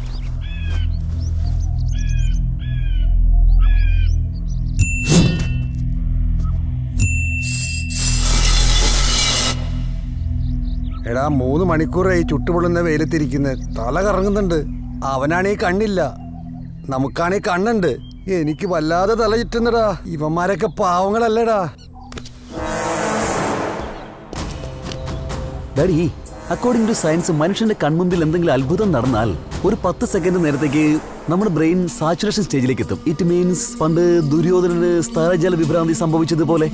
എടാ മൂന്ന് മണിക്കൂറായി ചുട്ടുപൊള്ളുന്ന വെയിലത്തിരിക്കുന്നത് തല കറങ്ങുന്നുണ്ട് അവനാണീ കണ്ണില്ല നമുക്കാണീ കണ്ണുണ്ട് എനിക്ക് വല്ലാതെ തല ചുറ്റുന്നടാ ഇവന്മാരൊക്കെ പാവങ്ങളല്ലടാ ഡാഡി അക്കോർഡിംഗ് ടു സയൻസ് മനുഷ്യന്റെ കൺമുമ്പിൽ എന്തെങ്കിലും അത്ഭുതം നടന്നാൽ ഒരു പത്ത് സെക്കൻഡ് നേരത്തേക്ക് നമ്മുടെ ബ്രെയിൻ സാച്ചുറേഷൻ സ്റ്റേജിലേക്ക് എത്തും ഇറ്റ് മീൻസ് പണ്ട് ദുര്യോധനന് സ്ഥലജല വിഭ്രാന്തി സംഭവിച്ചതുപോലെ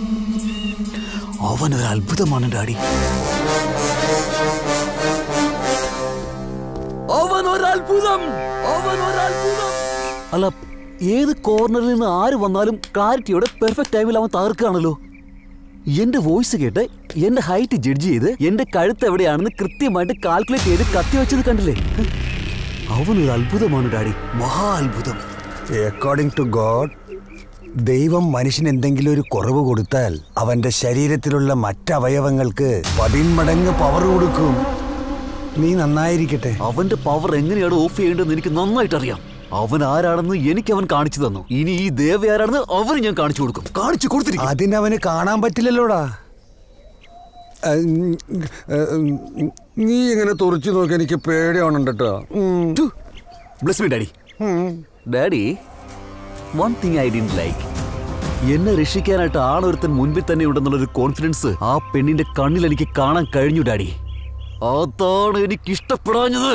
അവൻ ഒരു അത്ഭുതമാണ് ഡാഡി അവൻ ഒരു അത്ഭുതം അവൻ ഒരു അത്ഭുതം അല്ല ഏത് കോർണറിൽ നിന്ന് ആര് വന്നാലും ക്ലാരിറ്റിയോടെ പെർഫെക്റ്റ് ടൈമിൽ അവൻ തകർക്കുകയാണല്ലോ എന്റെ വോയിസ് കേട്ട് എന്റെ ഹൈറ്റ് ജഡ്ജ് ചെയ്ത് എന്റെ കഴുത്ത് എവിടെയാണെന്ന് കൃത്യമായിട്ട് കാൽക്കുലേറ്റ് ചെയ്ത് കത്തി വെച്ചത് കണ്ടില്ലേ അവനൊരു അത്ഭുതമാണ് ഡാഡി മഹാ അത്ഭുതം അക്കോർഡിംഗ് ടു ഗോഡ് ദൈവം മനുഷ്യന് എന്തെങ്കിലും ഒരു കുറവ് കൊടുത്താൽ അവന്റെ ശരീരത്തിലുള്ള മറ്റവയവങ്ങൾക്ക് പതിന്മടങ്ങ് പവർ കൊടുക്കും നീ നന്നായിരിക്കട്ടെ അവന്റെ പവർ എങ്ങനെയാണ് ഓഫ് ചെയ്യേണ്ടതെന്ന് എനിക്ക് നന്നായിട്ട് അറിയാം അവൻ ആരാണെന്ന് എനിക്ക് അവൻ കാണിച്ചു തന്നു ഇനി ഈ ദേവ ആരാണെന്ന് അവന് ഞാൻ കാണിച്ചു കൊടുക്കും കാണിച്ചു കൊടുത്തിരിക്കും അതിനവന് കാണാൻ പറ്റില്ലല്ലോടാ അഹ് ഉം, അഹ് ഉം, നീ ഇങ്ങനെ തുറച്ചു നോക്കി എനിക്ക് പേടിയാവുന്നുണ്ട് കേട്ടോ bless me daddy daddy one thing I didn't like എന്നെ രക്ഷിക്കാനായിട്ട് ആളൊരുത്തൻ മുൻപിൽ തന്നെ ഉണ്ടെന്നുള്ളൊരു കോൺഫിഡൻസ് ആ പെണ്ണിന്റെ കണ്ണിൽ എനിക്ക് കാണാൻ കഴിഞ്ഞു ഡാഡി അതാണ് എനിക്ക് ഇഷ്ടപ്പെടാഞ്ഞത്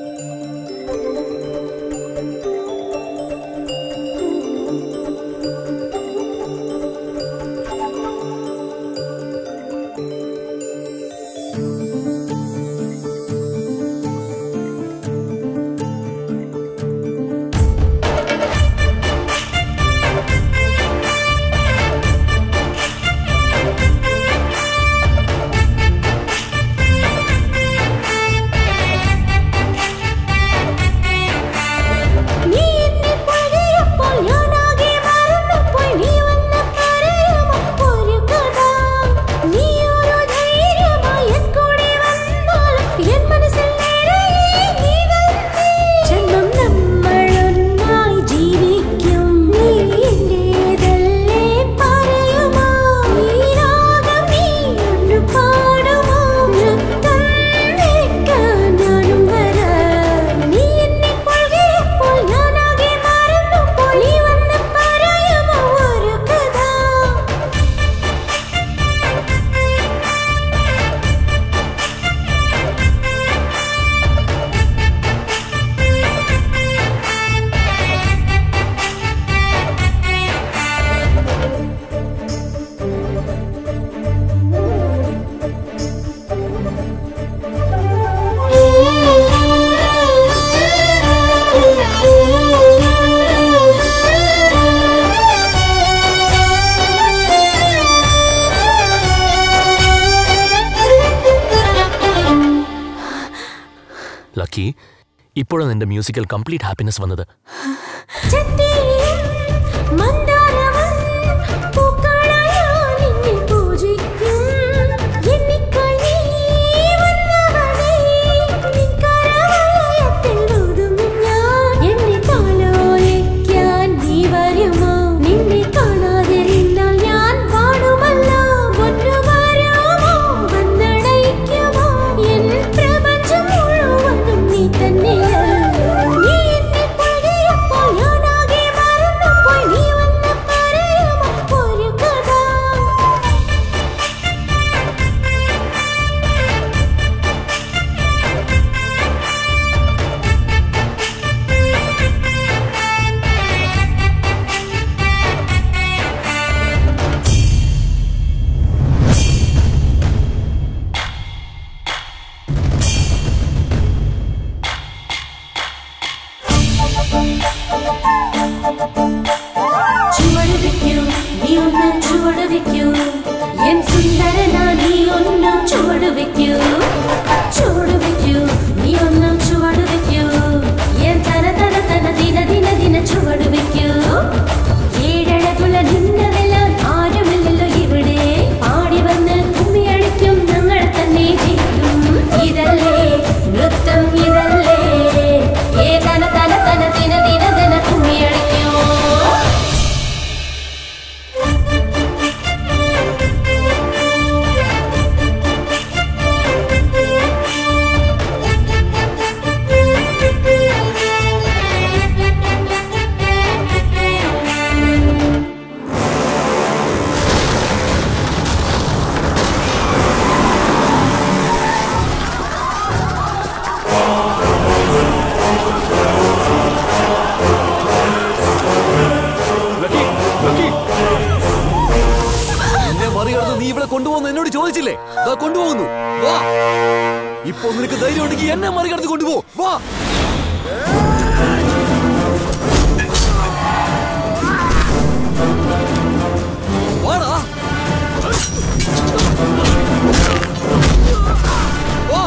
നീ എന്നെ പഴയപ്പോൾ ഞാനാകെ മറന്നുപോയി നീ വന്ന് പറയുമോ ഒരു കഥ നീ ഒരു ധൈര്യമായി എൻ കൂടെ വന്നാലും എൻ മനസ്സിൽ നിറയെ നീ വന്നേ ജന്മം നമ്മളൊന്നായി ജീവിക്കും നീ എന്റേതല്ലേ പറയുമോ ഈ രാഗം നീ ഒന്ന് പാടുമോ നൃത്തം നിൽക്കാൻ ഞാനും വരാം നീ എന്നെ പഴയപ്പോൾ ഞാനാകെ മറന്നുപോയി നീ വന്ന് പറയുമോ ഒരു കഥ ലക്കി ഇപ്പോഴാണ് നിന്റെ മ്യൂസിക്കൽ കംപ്ലീറ്റ് ഹാപ്പിനെസ് വന്നത് മന്ദാരവൻ പൂക്കളായാൽ നിന്നെ പൂജിക്കും എന്നിക്കായി നീ വന്നവളേ നിൻ കരവലയത്തിൽ ഒതുങ്ങും ഞാൻ എന്നെ താലോലിക്കാൻ നീ വരുമോ നിന്നെ കാണാതിരുന്നാൽ ഞാൻ വാടുമല്ലോ ഒന്നു വരുമോ വന്നടയ്ക്കുമോ എൻ പ്രപഞ്ചം മുഴുവനും നീ തന്നെയല്ലോ നീ എന്നെ പഴയപ്പോൾ ഞാനാകെ മറന്നുപോയി നീ വന്ന് പറയുമോ ഒരു കഥ ചുവട് വെക്കൂ നീ ഒന്ന് ചുവട് വെക്കൂ എൻ സുന്ദരനാ നീ ഒന്ന് ചുവട് വെക്കൂ ചുവട് വെക്കൂ നീ ഒന്ന് ചുവട് വെക്കൂ എൻ തന തന തന ദിന ദിന ദിന ചുവട് വെക്കൂ ഏഴഴകുള്ള നിന്നതെല്ലാം ആരുമില്ലല്ലോ ഇവിടെ പാടി വന്ന് കുമ്മിയടിക്കും ഞങ്ങൾ തന്നെ ജയിക്കും ഇതല്ലേ നൃത്തം ഇതല്ലേ ഏ തന തന തന ദിന ദിന ദിന കുമ്മിയടിക്കൂ എന്നെ മറികടന്ന് നീ ഇവിടെ കൊണ്ടുപോകുന്നു എന്നോട് ചോദിച്ചില്ലേ ദാ കൊണ്ടുപോകുന്നു വാ ഇപ്പൊ നിനക്ക് ധൈര്യം ഉണ്ടെങ്കിൽ എന്നെ മറികടന്ന് കൊണ്ടുപോ വാ വാടാ വാ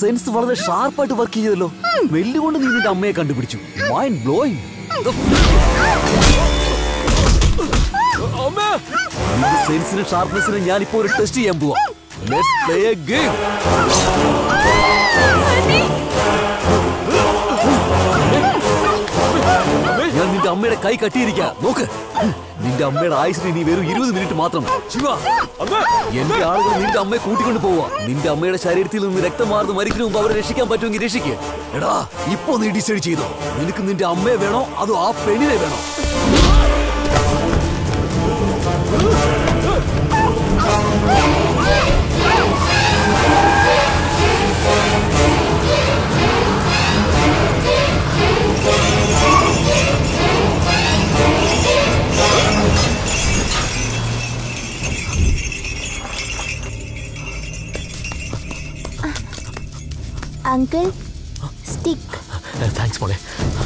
സെൻസ് വളരെ ഷാർപ്പായിട്ട് വർക്ക് ചെയ്തല്ലോ വെല്ലുകൊണ്ട് നീ നിന്റെ അമ്മയെ കണ്ടുപിടിച്ചു മൈൻഡ് ബ്ലോയിങ് സെൻസിനും ഷാർപ്നെസിനും ഞാൻ ഇപ്പോ ഒരു ടെസ്റ്റ് ചെയ്യാൻ പോവാ ലെറ്റ്സ് പ്ലേ എ ഗെയിം ഞാൻ നിന്റെ അമ്മയുടെ കൈ കട്ടിയിരിക്കാ നോക്ക് നിന്റെ അമ്മയുടെ ആയുസിന് ഇനി വെറും ഇരുപത് മിനിറ്റ് മാത്രം ശിവ എന്റെ ആളുകൾ നിന്റെ അമ്മയെ കൂട്ടിക്കൊണ്ട് പോവാ നിന്റെ അമ്മയുടെ ശരീരത്തിൽ നിന്ന് രക്തം മാറുന്ന മരിക്കുന്ന മുമ്പ് അവരെ രക്ഷിക്കാൻ പറ്റുമെങ്കിൽ രക്ഷിക്ക് എടാ ഇപ്പൊ നീ ഡിസൈഡ് ചെയ്തോ നിനക്ക് നിന്റെ അമ്മയെ വേണോ അതോ ആ പെണ്ണിനെ വേണോ അങ്കിൾ സ്റ്റിക്ക് താങ്ക്സ് മോളെ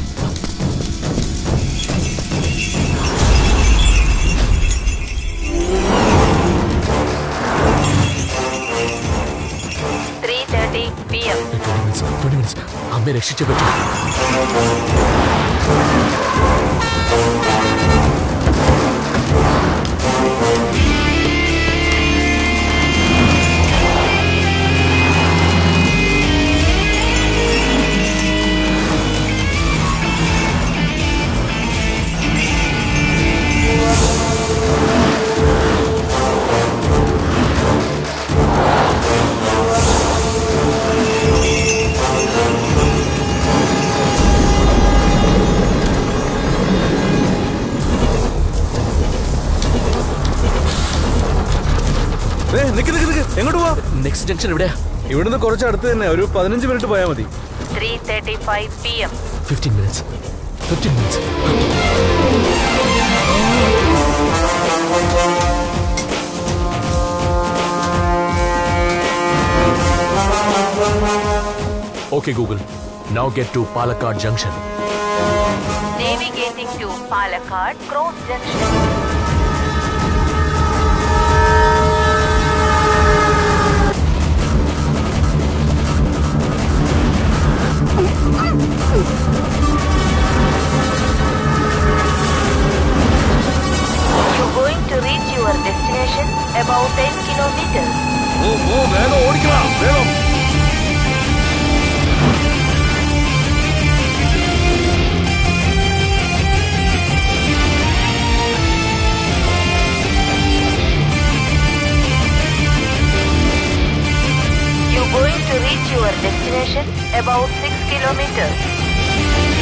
three thirty P M twenty minutes twenty minutes അമ്മയെ രക്ഷിച്ചേ പറ്റൂ നിക്ക് നിക്ക് നിക്ക് എങ്ങോട്ട് പോവാ നെക്സ്റ്റ് ജംഗ്ഷൻ എവിടെയാ ഇവിടുന്ന് കുറച്ച് അടുത്ത് തന്നെ ഒരു പതിനഞ്ച് മിനിറ്റ് പോയാൽ മതി three thirty five P M fifteen minutes fifteen minutes Okay, Google. Now get to Palakkad Junction. Navigating to Palakkad Cross Junction. You're going to reach your destination about 10 kilometers. ഓ ഓ വേഗം ഓടിക്കണം വേഗം You're going to reach your destination about 6 kilometers.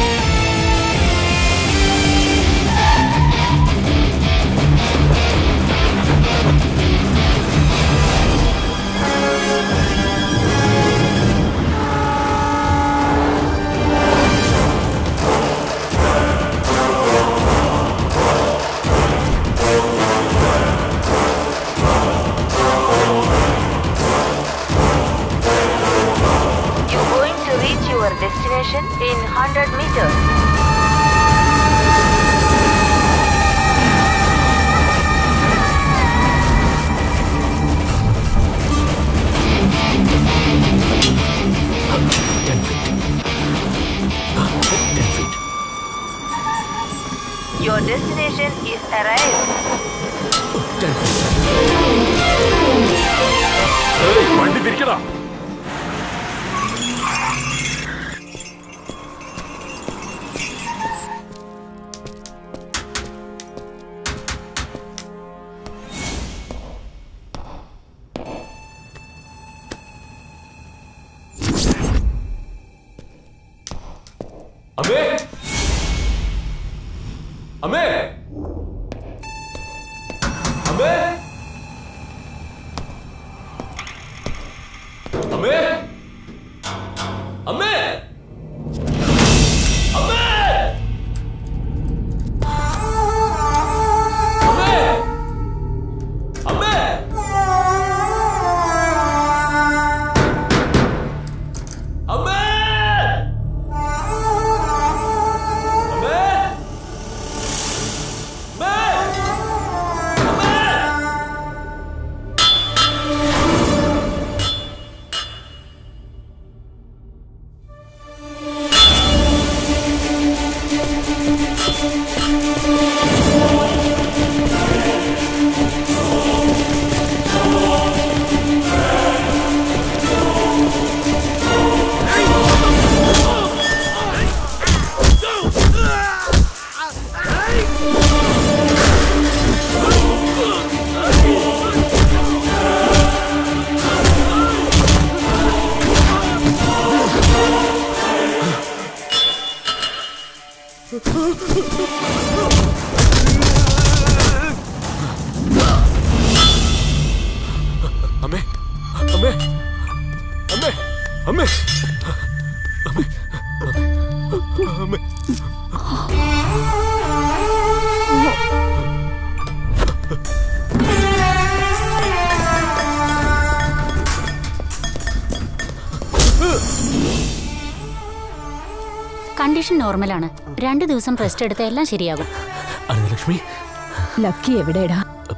You're going to reach your destination in 100 meters. Your destination is arrived. വണ്ടി തിരിക്കടാ അമ്മേ അമ്മേ അമ്മേ അമ്മേ അമ്മേ അമ്മേ അമ്മേ അമ്മേ അമ്മേ അമ്മേ അമ്മേ അമ്മേ അമ്മേ അമ്മേ അമ്മേ അമ്മേ കണ്ടീഷൻ നോർമലാണ് രണ്ടു ദിവസം റെസ്റ്റ് എടുത്ത എല്ലാം ശരിയാകും അനന്തലക്ഷ്മി ലക്കി എവിടെടാ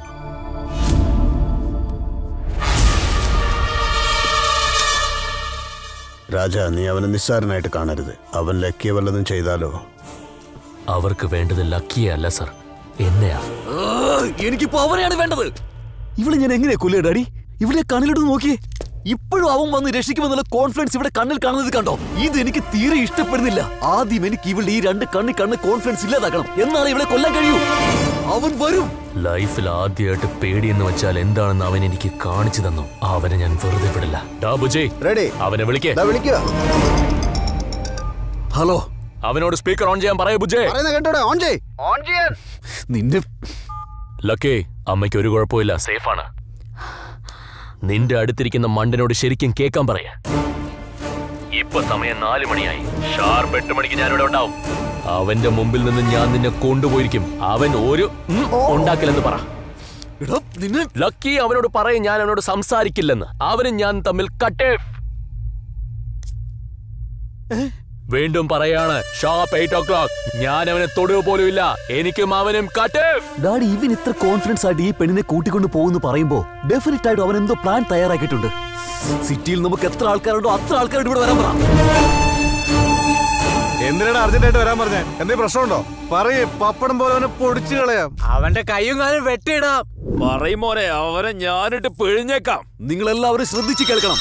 രാജ നീ അവനെ നിസ്സാരനായിട്ട് കാണരുത് അവൻ ലക്കിയ വല്ലതും ചെയ്താലോ അവർക്ക് വേണ്ടത് ലക്കിയെ അല്ല സർ എന്നെയാ എനിക്കിപ്പോ അവരെയാണ് വേണ്ടത് ഇവിടെ ഞാൻ എങ്ങനെയാ കൊല്ലുക ഡാഡി ഇവിടെ കണ്ണിലിട്ട് നോക്കിയേ ഇപ്പോഴും അവൻ വന്ന് രക്ഷിക്കുമെന്നുള്ള കോൺഫിഡൻസ് ഇവിടെ കണ്ണിൽ കാണുന്നത് കണ്ടോ ഇത് എനിക്ക് തീരെ ഇഷ്ടപ്പെടുന്നില്ല ആദ്യം എനിക്ക് ഇവളുടെ ഈ രണ്ട് കണ്ണി കണ്ണ് കോൺഫിഡൻസ് ഇല്ലാതാക്കണം എന്നാണ് ഇവളെ കൊല്ലാൻ കഴിയൂ അവൻ വരും ലൈഫിൽ ആദ്യമായിട്ട് പേടിയെന്ന് വെച്ചാൽ എന്താണെന്ന് അവൻ എനിക്ക് കാണിച്ചു തന്നു അവനെ ഞാൻ വെറുതെ വിടില്ല ഡാ ബുജയ് റെഡി അവനെ വിളിക്കേ വിളിക്കുക ഹലോ അവനോട് സ്പീക്കർ ഓൺ ചെയ്യാൻ പറയൂ ബുജയ് പറയുന്ന കേട്ടോടെ ഓൺ ചെയ് ഓൺ ചെയ്യാൻ നിന്റെ ലക്കേ അമ്മയ്ക്ക് ഒരു കുഴപ്പമില്ല സേഫാണ് നിന്റെ അടുത്തിരിക്കുന്ന മണ്ടനോട് ശരിക്കും കേൾക്കാൻ പറയ ഇപ്പൊ സമയം നാല് മണിയായി ഷാർപ്പ് എട്ട് മണിക്ക് ഞാനിവിടെ ഉണ്ടാവും അവന്റെ മുമ്പിൽ നിന്ന് ഞാൻ നിന്നെ കൊണ്ടുപോയിരിക്കും അവൻ ഒരു ഉം ഉണ്ടാക്കില്ലെന്ന് പറ ലക്കി അവനോട് പറയും ഞാൻ അവനോട് സംസാരിക്കില്ലെന്ന് അവനും ഞാൻ തമ്മിൽ കട്ടേ വീണ്ടും പറയാണ് ഷാർപ്പ് എയ്റ്റ് ഓ ക്ലോക്ക് ഞാൻ അവനെ തൊടുക പോലും ഇല്ല എനിക്കും അവനും കട്ടേ ഡാഡി ഇവൻ ഇത്ര കോൺഫിഡൻസ് ആയിട്ട് ഈ പെണ്ണിനെ കൂട്ടിക്കൊണ്ട് പോകുന്നു പറയുമ്പോ ഡെഫിനറ്റ് ആയിട്ട് അവൻ എന്തോ പ്ലാൻ തയ്യാറാക്കിയിട്ടുണ്ട് സിറ്റിയിൽ നമുക്ക് എത്ര ആൾക്കാരുണ്ടോ അത്ര ആൾക്കാരോട് ഇവിടെ വരാൻ പറ എന്തിനാണ് അർജന്റായിട്ട് വരാൻ പറഞ്ഞേ എന്തേ പ്രശ്നമുണ്ടോ പറയേ പപ്പടം പോലെ അവനെ പൊടിച്ചു കളയാം അവന്റെ കൈയും കാലും വെട്ടിയിടാം പറയും മോനെ അവരെ ഞാനിട്ട് പിഴിഞ്ഞേക്കാം നിങ്ങൾ എല്ലാവരും ശ്രദ്ധിച്ച് കേൾക്കണം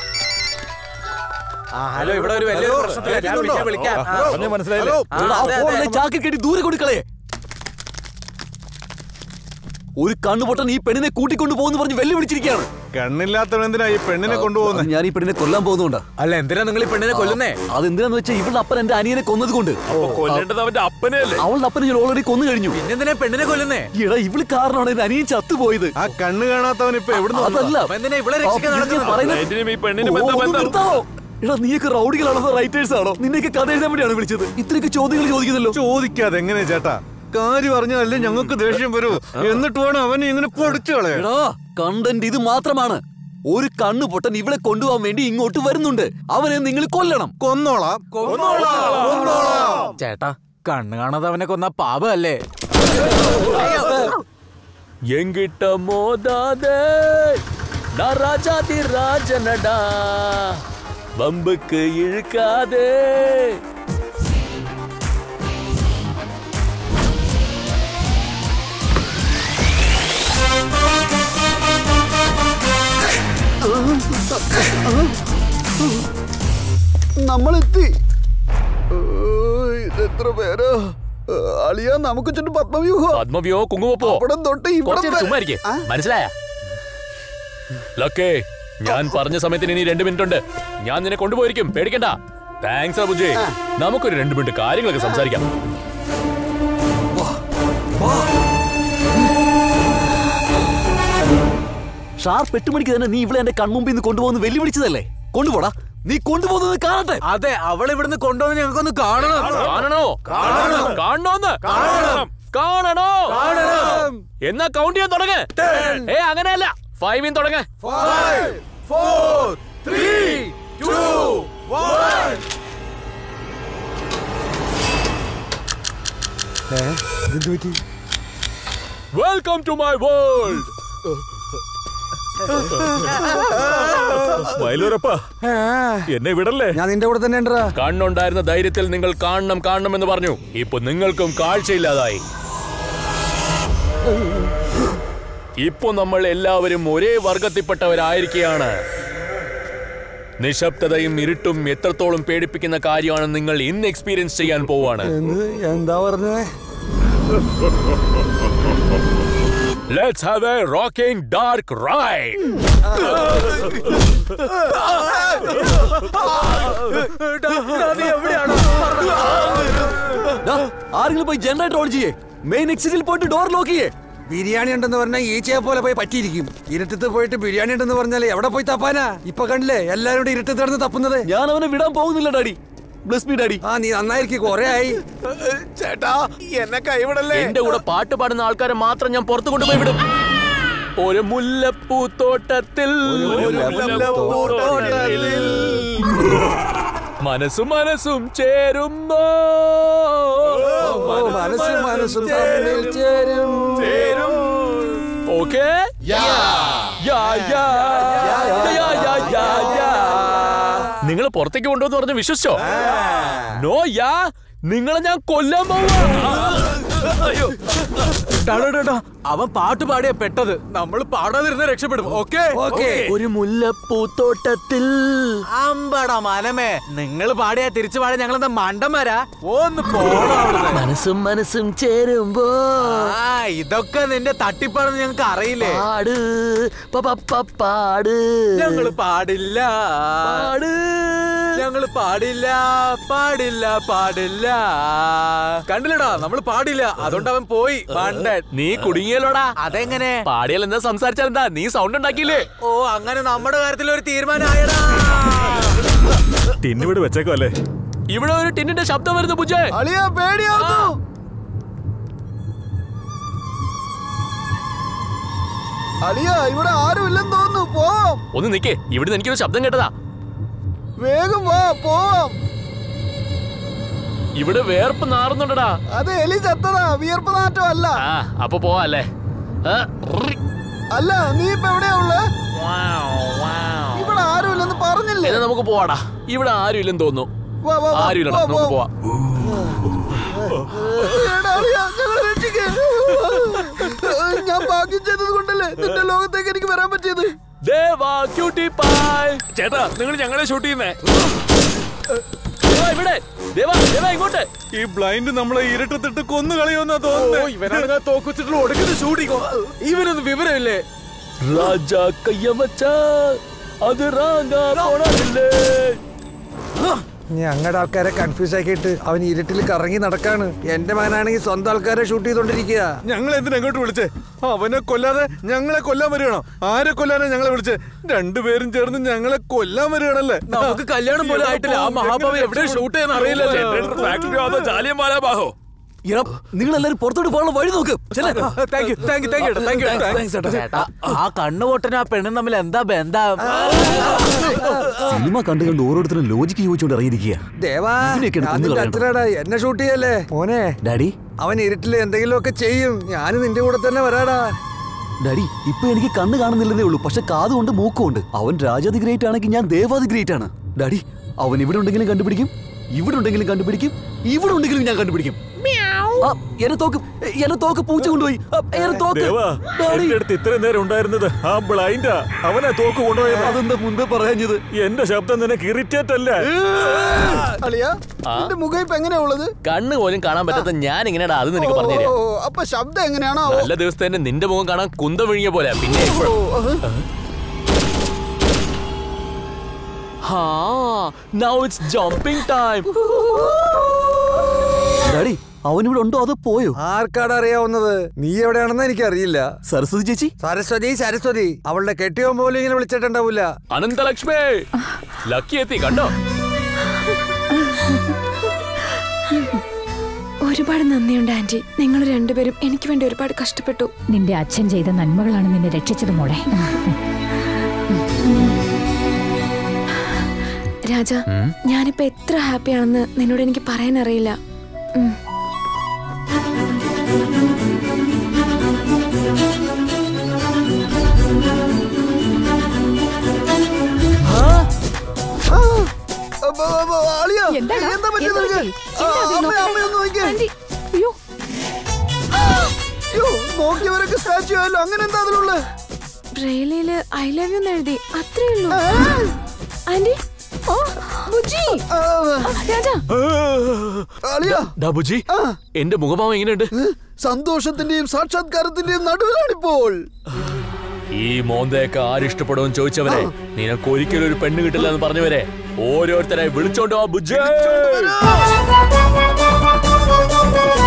ഹലോ ഇവിടെ ഒരു വലിയ പ്രശ്നത്തില്ല ഞാൻ വിളിക്കാം വിളിക്കാം ആ, പറഞ്ഞ മനസ്സിലായില്ലേ? ആ, അതെ, അതെ. ചാക്കിൽ കെട്ടി ദൂരെ കൊടുക്കളയെ ഒരു കണ്ണുപൊട്ടൻ ഈ പെണ്ണിനെ കൂട്ടിക്കൊണ്ടു പോകുന്നു പറഞ്ഞ് വെല്ലുവിളിച്ചിരിക്കുകയാണ് കണ്ണില്ലാത്തവൻ എന്തിനാ ഈ പെണ്ണിനെ കൊണ്ടുപോകുന്നത് ഞാൻ ഈ പെണ്ണിനെ കൊല്ലാൻ പോകുന്നുണ്ട് അല്ല എന്തിനാ നിങ്ങൾ ഈ പെണ്ണിനെ കൊല്ലുന്നേ അതെന്തിനാന്ന് വെച്ചാൽ ഇവളുടെ അപ്പൻ എന്റെ അനിയനെ കൊന്നത് കൊണ്ട് കൊല്ലേണ്ടത് അവന്റെ അപ്പനെ അല്ലേ അവളുടെ അപ്പനെ ഞാൻ ഓൾറെഡി കൊന്നു കഴിഞ്ഞു പിന്നെന്തിനാ പെണ്ണിനെ കൊല്ലുന്നേ എടാ ഇവള് കാരണമാണ് എന്റെ അനിയൻ ചത്തുപോയത് ആ കണ്ണ് കാണാത്തവൻ ഇപ്പൊ എവിടുന്ന് അതല്ല അപ്പൊ എന്തിനാ ഇവളെ രക്ഷിക്കാൻ ആ, നടക്കുന്നത്? ഞാൻ പറയുന്നത് എന്തിനും ഈ പെണ്ണിന് ഓ, ബന്ധം ഒന്ന് ബന്ധം നിർത്താവോ? എടാ നീയൊക്കെ റൗഡികളാണോ റൈറ്റേഴ്സ് ആണോ നിന്നെയൊക്കെ കഥ എഴുതാൻ വേണ്ടിയാണ് വിളിച്ചത് ഇത്രയൊക്കെ ചോദ്യങ്ങൾ ചോദിക്കുന്നല്ലോ ചോദിക്കാതെ എങ്ങനെ ചേട്ടാ കാര്യം അറിഞ്ഞാലേ ഞങ്ങൾക്ക് ദേഷ്യം വരൂ എന്നിട്ട് വേണം അവനെ ഇങ്ങനെ പൊടിച്ചു കളയാൻ എടാ കണ്ടന്റ് ഇത് മാത്രമാണ് ഒരു കണ്ണു പൊട്ടൻ ഇവളെ കൊണ്ടുപോകാൻ വേണ്ടി ഇങ്ങോട്ട് വരുന്നുണ്ട് അവനെ നിങ്ങൾ കൊല്ലണം കൊന്നോളാം ചേട്ടാ കണ്ണ് കാണാതെ അവനെ കൊന്ന പാപല്ലേ எங்கிட்ட மோதாதே நான் ராஜாதி ராஜனடா வம்புக்கு இழுக்காதே നമ്മളെത്തി ഇതെത്ര പേരോ അളിയ നമുക്ക് ചുറ്റും പത്മവ്യൂഹം പത്മവ്യോ കുങ്കുമപ്പോ അവിടെ തൊട്ട് ഇവിടെ കുറച്ച് വരെ. ചുമ്മാ ഇരിക്കെ മനസ്സിലായ ലക്കേ ഞാൻ പറഞ്ഞ സമയത്തിന് ഇനി രണ്ട് മിനിറ്റ് ഉണ്ട് ഞാൻ നിന്നെ കൊണ്ടുപോയിരിക്കും പേടിക്കണ്ട താങ്ക്സ് അബുജയ് നമുക്കൊരു രണ്ട് മിനിറ്റ് കാര്യങ്ങളൊക്കെ സംസാരിക്കാം ഷാർപ്പ് എട്ട് മണിക്ക് തന്നെ നീ ഇവിടെ എന്റെ കൺമുമ്പിൽ നിന്ന് കൊണ്ടുപോകുന്ന വെല്ലുവിളിച്ചതല്ലേ കൊണ്ടുപോടാ നീ കൊണ്ടുപോകുന്നത് കാണട്ടെ അതെ അവൾ ഇവിടുന്ന് കൊണ്ടുവന്ന് ഞങ്ങൾക്കൊന്ന് കാണണം കാണണോ കാണണോന്ന് കാണണം കാണണോ എന്നാ കൗണ്ട് ചെയ്യാൻ തുടങ്ങ ഏ അങ്ങനെയല്ല ഫൈവിൻ തുടങ്ങ വെൽക്കം ടു മൈ വേൾഡ് മയിലൂരപ്പ എന്നെ വിടല്ലേ ഞാൻ നിന്റെ കൂടെ തന്നെ ഉണ്ടടാ കണ്ണുണ്ടായിരുന്ന ധൈര്യത്തിൽ നിങ്ങൾ കാണണം കാണണം എന്ന് പറഞ്ഞു ഇപ്പൊ നിങ്ങൾക്കും കാഴ്ചയില്ലാതായി ഇപ്പൊ നമ്മൾ എല്ലാവരും ഒരേ വർഗത്തിൽപ്പെട്ടവരായിരിക്കുകയാണ് നിശബ്ദതയും ഇരുട്ടും എത്രത്തോളം പേടിപ്പിക്കുന്ന കാര്യമാണ് നിങ്ങൾ ഇന്ന് എക്സ്പീരിയൻസ് ചെയ്യാൻ പോവാണ് എന്ത് എന്താ പറഞ്ഞേ let's have a rocking dark ride എവിടെയാണോ ഡാ, ആരെങ്കിലും പോയി ജനറേറ്റർ ഓൺ ചെയ്യേ മെയിൻ എക്സിറ്റിൽ പോയിട്ട് ഡോർ ലോക്ക് ചെയ്യേ ബിരിയാണി ഉണ്ടെന്ന് പറഞ്ഞാൽ ഈച്ചയെ പോലെ പോയി പറ്റിയിരിക്കും ഇരുട്ടത്ത് പോയിട്ട് ബിരിയാണി ഉണ്ടെന്ന് പറഞ്ഞാൽ എവിടെ പോയി തപ്പാനാ ഇപ്പൊ കണ്ടില്ലേ എല്ലാരും കൂടി ഇരുട്ടത്ത് കിടന്ന് തപ്പുന്നത് ഞാൻ അവനെ വിടാൻ പോകുന്നില്ല ഡാഡി ബ്ലസ് മീ ഡാഡി ആ നീ നന്നായിരിക്കും കൊറേ ആയി ചേട്ടാ എന്നെ കൈവിടല്ലേ എന്റെ കൂടെ പാട്ട് പാടുന്ന ആൾക്കാരെ മാത്രം ഞാൻ പുറത്തു കൊണ്ടുപോയി വിടും ഒരു മുല്ലപ്പൂത്തോട്ടത്തിൽ മനസ്സും മനസ്സും ചേരുമ്പോ മനസ്സും മനസ്സും തമ്മിൽ ചേരും ഓക്കേ നിങ്ങൾ പുറത്തേക്ക് കൊണ്ടുവന്ന് പറഞ്ഞ് വിശ്വസിച്ചോ നോ യാ നിങ്ങളെ ഞാൻ കൊല്ലാൻ പോവാ അവൻ പാട്ട് പാടിയ പെട്ടത് നമ്മൾ പാടാതിരുന്ന രക്ഷപ്പെടും ഓക്കെ ഒരു മുല്ലപ്പൂത്തോട്ടത്തിൽ അമ്പട മനമേ നിങ്ങൾ പാടിയാ തിരിച്ചു പാടിയ ഞങ്ങൾ എന്താ മണ്ടന്മാരാ ഒന്ന് പോടാ അവിടുന്ന്. മനസ്സും മനസ്സും ചേരുമ്പോ ആ ഇതൊക്കെ നിന്റെ തട്ടിപ്പാണെന്ന് ഞങ്ങൾക്ക് അറിയില്ലേ പാട് പ പ പ പാട് ഞങ്ങള് പാടില്ല പാട് ഞങ്ങള് പാടില്ല പാടില്ല പാടില്ല കണ്ടില്ലടാ നമ്മൾ പാടില്ല അതുകൊണ്ട് അവൻ പോയി പണ്ടൻ നീ കുടുങ്ങിയല്ലോടാ അതെങ്ങനെ പാടിയാൽ എന്താ സംസാരിച്ചാൽ എന്താ നീ സൗണ്ട് ഉണ്ടാക്കിയില്ലേ ഓ അങ്ങനെ നമ്മുടെ കാര്യത്തിൽ ഒരു തീരുമാനമായടാ ടിന്നിവിടെ വെച്ചേക്കോ അല്ലേ ഇവിടെ ഒരു ടിന്നിന്റെ ശബ്ദം വരുന്നു ബുജേ അളിയ പേടിയാവുന്നു അളിയ ഇവിടെ ആരും ഇല്ലെന്ന് തോന്നുന്നു പോവാം ഒന്ന് നിക്കേ ഇവിടുന്ന് എനിക്കൊരു ശബ്ദം കേട്ടതാ വേഗം വാ പോവാം ഇവിടെ വേർപ്പ് നാറുന്നുണ്ടടാ അത് എലി ചത്തതാ വിയർപ്പ് നാറ്റം അല്ല ആ അപ്പൊ പോവാ അല്ലേ ആ, ഉറി. അല്ല നീ ഇപ്പൊ എവിടെയാ ഉള്ളത് ഇവിടെ ആരും ഇല്ലെന്ന് പറഞ്ഞില്ലേ എന്നാ നമുക്ക് പോവാടാ ഇവിടെ ആരും ഇല്ലെന്ന് തോന്നുന്നു വാ, വാ, വാ, ആരും ഇല്ലടാ വാ, നമുക്ക് വാ. പോവാ എടാ, അളിയാ, ഞങ്ങളെ രക്ഷിക്ക്. ഞാൻ ഭാഗ്യം ചെയ്തത് കൊണ്ടല്ലേ നിന്റെ ലോകത്തേക്ക് എനിക്ക് വരാൻ പറ്റിയത് ദേവാ ക്യൂട്ടി പായ് ചേട്ടാ നിങ്ങൾ ഞങ്ങളെ ഷൂട്ട് ചെയ്യുന്നേ ദേവാ ഇവിടെ ദേവാ ദേവാ ഇങ്ങോട്ട് ഈ ബ്ലൈൻഡ് നമ്മളെ ഇരുട്ടത്തിട്ട് കൊന്നു കളയുമെന്നാ തോന്നുന്നത് ഇവനാണ് തോക്കുച്ചിട്ടുള്ള ഒടുക്കുന്ന ഷൂട്ടിങ്ങോ ഇവനൊന്നും വിവരമില്ലേ രാജ കയ്യം വച്ച അത് റാങ്ക പോണല്ലേ ഞങ്ങളുടെ ആൾക്കാരെ കൺഫ്യൂസ് ആക്കിയിട്ട് അവൻ ഇരുട്ടിൽ കറങ്ങി നടക്കാണ് എന്റെ മകനാണെങ്കിൽ സ്വന്തം ആൾക്കാരെ ഷൂട്ട് ചെയ്തോണ്ടിരിക്കുക ഞങ്ങൾ എന്തിനാ അങ്ങോട്ട് വിളിച്ചേ അവനെ കൊല്ലാതെ ഞങ്ങളെ കൊല്ലാൻ വരികയാണോ ആരെ കൊല്ലാനാ ഞങ്ങളെ വിളിച്ചേ രണ്ടുപേരും ചേർന്ന് ഞങ്ങളെ കൊല്ലാൻ വരികയാണല്ലേ നമുക്ക് കല്യാണം പോലും ആയിട്ടില്ല ആ മഹാഭാവി എവിടെ ഷൂട്ട് ചെയ്യുന്ന അറിയില്ലല്ലോ ഫാക്ടറി അതോ ജാലിയൻ വാലാബാഹോ നിങ്ങൾ എല്ലാരും പുറത്തോട്ട് പോകാനുള്ള വഴി നോക്ക് ചെല്ലേ. Thank you thank you thank you thank you ചേട്ടാ ആ കണ്ണുപൊട്ടനും ആ പെണ്ണും തമ്മിൽ എന്താ ബന്ധം സിനിമ കണ്ടു കണ്ട് ഓരോരുത്തരും ലോജിക്ക് ചോദിച്ചുകൊണ്ട് ഇറങ്ങിയിരിക്കുക ദേവാ ഇതിനെയൊക്കെയാണ് ഞാൻ കൊന്നു നിന്റെ കളയണം. അച്ഛനാടാ എന്നെ ഷൂട്ട് ചെയ്യല്ലേ മോനെ ഡാഡി അവൻ ഇരുട്ടിൽ എന്തെങ്കിലുമൊക്കെ ചെയ്യും ഞാൻ നിന്റെ കൂടെ തന്നെ വരാടാ ഡാഡി ഇപ്പൊ എനിക്ക് കണ്ണ് കാണുന്നില്ലെന്നേ ഉള്ളൂ പക്ഷെ കാതുകൊണ്ട് മൂക്കുണ്ട് അവൻ രാജാതി ഗ്രേറ്റ് ആണെങ്കിൽ ഞാൻ ദേവാതി ഗ്രേറ്റ് ആണ് ഡാഡി അവൻ ഇവിടെ ഉണ്ടെങ്കിലും കണ്ടുപിടിക്കും ഇവിടെ ഉണ്ടെങ്കിലും കണ്ടുപിടിക്കും ഇവിടെ ഉണ്ടെങ്കിലും ഞാൻ കണ്ടുപിടിക്കും ആ, എന്നെ തോക്ക് എന്നെ തോക്ക് പൂച്ച കൊണ്ടുപോയി ആ, എന്നെ തോക്ക് ദേവാ ഡാഡി എന്റെ അടുത്ത് ഇത്രയും നേരം ഉണ്ടായിരുന്നത് ആ ബ്ലൈൻഡാ അവനെ തോക്ക് കൊണ്ടുപോയത് അതെന്താ മുൻപേ പറയാഞ്ഞത് എന്റെ ശബ്ദം നിനക്ക് ഇറിറ്റേറ്റ് അല്ല അളിയ നിന്റെ മുഖം ഇപ്പൊ എങ്ങനെയാ ഉള്ളത് കണ്ണ് പോലും കാണാൻ പറ്റാത്ത ഞാൻ എങ്ങനെയാടാ അത് നിനക്ക് പറഞ്ഞുതരാം ഓ, അപ്പൊ ശബ്ദം എങ്ങനെയാണോ നല്ല ദിവസത്തെ തന്നെ നിന്റെ മുഖം കാണാൻ കുന്തം വിഴിഞ്ഞ പോലെ പിന്നെ ഹാ now it's jumping time daddy അവൻ ഇവിടെ ഉണ്ടോ അതോ പോയോ ആർക്കാട് അറിയാവുന്നത് നീ എവിടെയാണെന്ന് എനിക്കറിയില്ല സരസ്വതി ചേച്ചി സരസ്വതി സരസ്വതി അവളുടെ കെട്ടിയോ പോലും ഇങ്ങനെ വിളിച്ചിട്ടുണ്ടാവില്ല അനന്തലക്ഷ്മി ലക്കി എത്തി കണ്ടോ ഒരുപാട് നന്ദിയുണ്ട് ആന്റി നിങ്ങൾ രണ്ടുപേരും എനിക്ക് വേണ്ടി ഒരുപാട് കഷ്ടപ്പെട്ടു നിന്റെ അച്ഛൻ ചെയ്ത നന്മകളാണ് നിന്നെ രക്ഷിച്ചത് മോളെ രാജ ഞാനിപ്പോ എത്ര ഹാപ്പിയാണെന്ന് നിന്നോട് എനിക്ക് പറയാൻ അറിയില്ല ഉം. അളിയ എന്താ പറ്റിയത് നിനക്ക്? ആ, അമ്മ, അമ്മ ഒന്ന് നോക്കിയേ. അയ്യോ, നോക്കിയവരൊക്കെ സ്റ്റാച്ചു ആയല്ലോ അങ്ങനെ എന്താ അതിലുള്ള ബ്രെയിലില് ഐ ലവ് യു എന്ന് എഴുതി അത്രേ ഉള്ളൂ ആന്റി ഓ ബുജി രാജ ഡാബുജി എന്റെ മുഖഭാവം എങ്ങനെയുണ്ട് സന്തോഷത്തിന്റെയും സാക്ഷാത്കാരത്തിന്റെയും നടുവിലാണിപ്പോൾ ഈ മോന്തയൊക്കെ ആരിഷ്ടപ്പെടുമെന്ന് ചോദിച്ചവരെ നിനക്ക് ഒരിക്കലും ഒരു പെണ്ണ് കിട്ടില്ല എന്ന് പറഞ്ഞവരെ ഓരോരുത്തരെ വിളിച്ചോണ്ടോ ബുജ്ജേ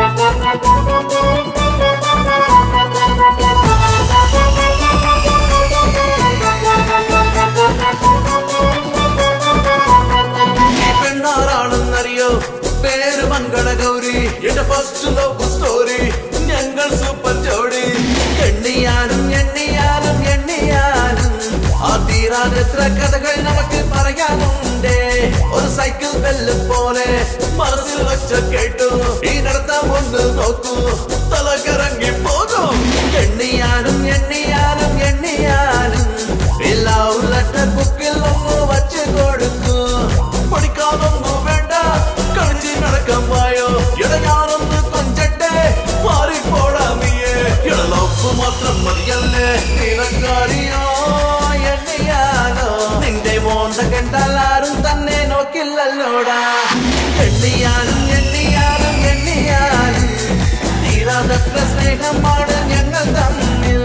ഈ പെണ്ണാരാണെന്നറിയോ പേര് മംഗള ഗൗരി എന്റെ ഫസ്റ്റ് ലവ് സ്റ്റോറി ഞങ്ങൾ സൂപ്പർ ജോഡി എണ്ണിയാലും എണ്ണിയാലും എണ്ണിയാലും ആ തീരാതെത്ര കഥകൾ നമുക്ക് പറയാനുണ്ട് ഒരു സൈക്കിൾ ബെല്ല് പോലെ മനസ്സിൽ വെച്ച കേട്ടു ഈ നടത്താൻ ഒന്ന് നോക്കൂ തല കറങ്ങി പോകും എണ്ണിയാലും എണ്ണിയാലും എണ്ണിയാലും ലവ് ലെറ്റർ ബുക്കിൽ ഒന്ന് വച്ച് കൊടുക്കൂ പഠിക്കാനൊന്നും വേണ്ട കളിച്ച് നടക്കാൻ പോയോ ഇട ഞാനൊന്ന് കൊഞ്ചട്ടെ മാറിപ്പോടാ നീയെ ഇട ലവ് മാത്രം മതിയല്ലേ നിനക്കറിയോ എണ്ണിയാലോ നിന്റെ മോന്ത കണ്ടാൽ ആരും തന്നെ നോക്കില്ലല്ലോടാ എണ്ണിയാലും എണ്ണിയാലും എണ്ണിയാലും തീരാതത്ര സ്നേഹമാണ് ഞങ്ങൾ തമ്മിൽ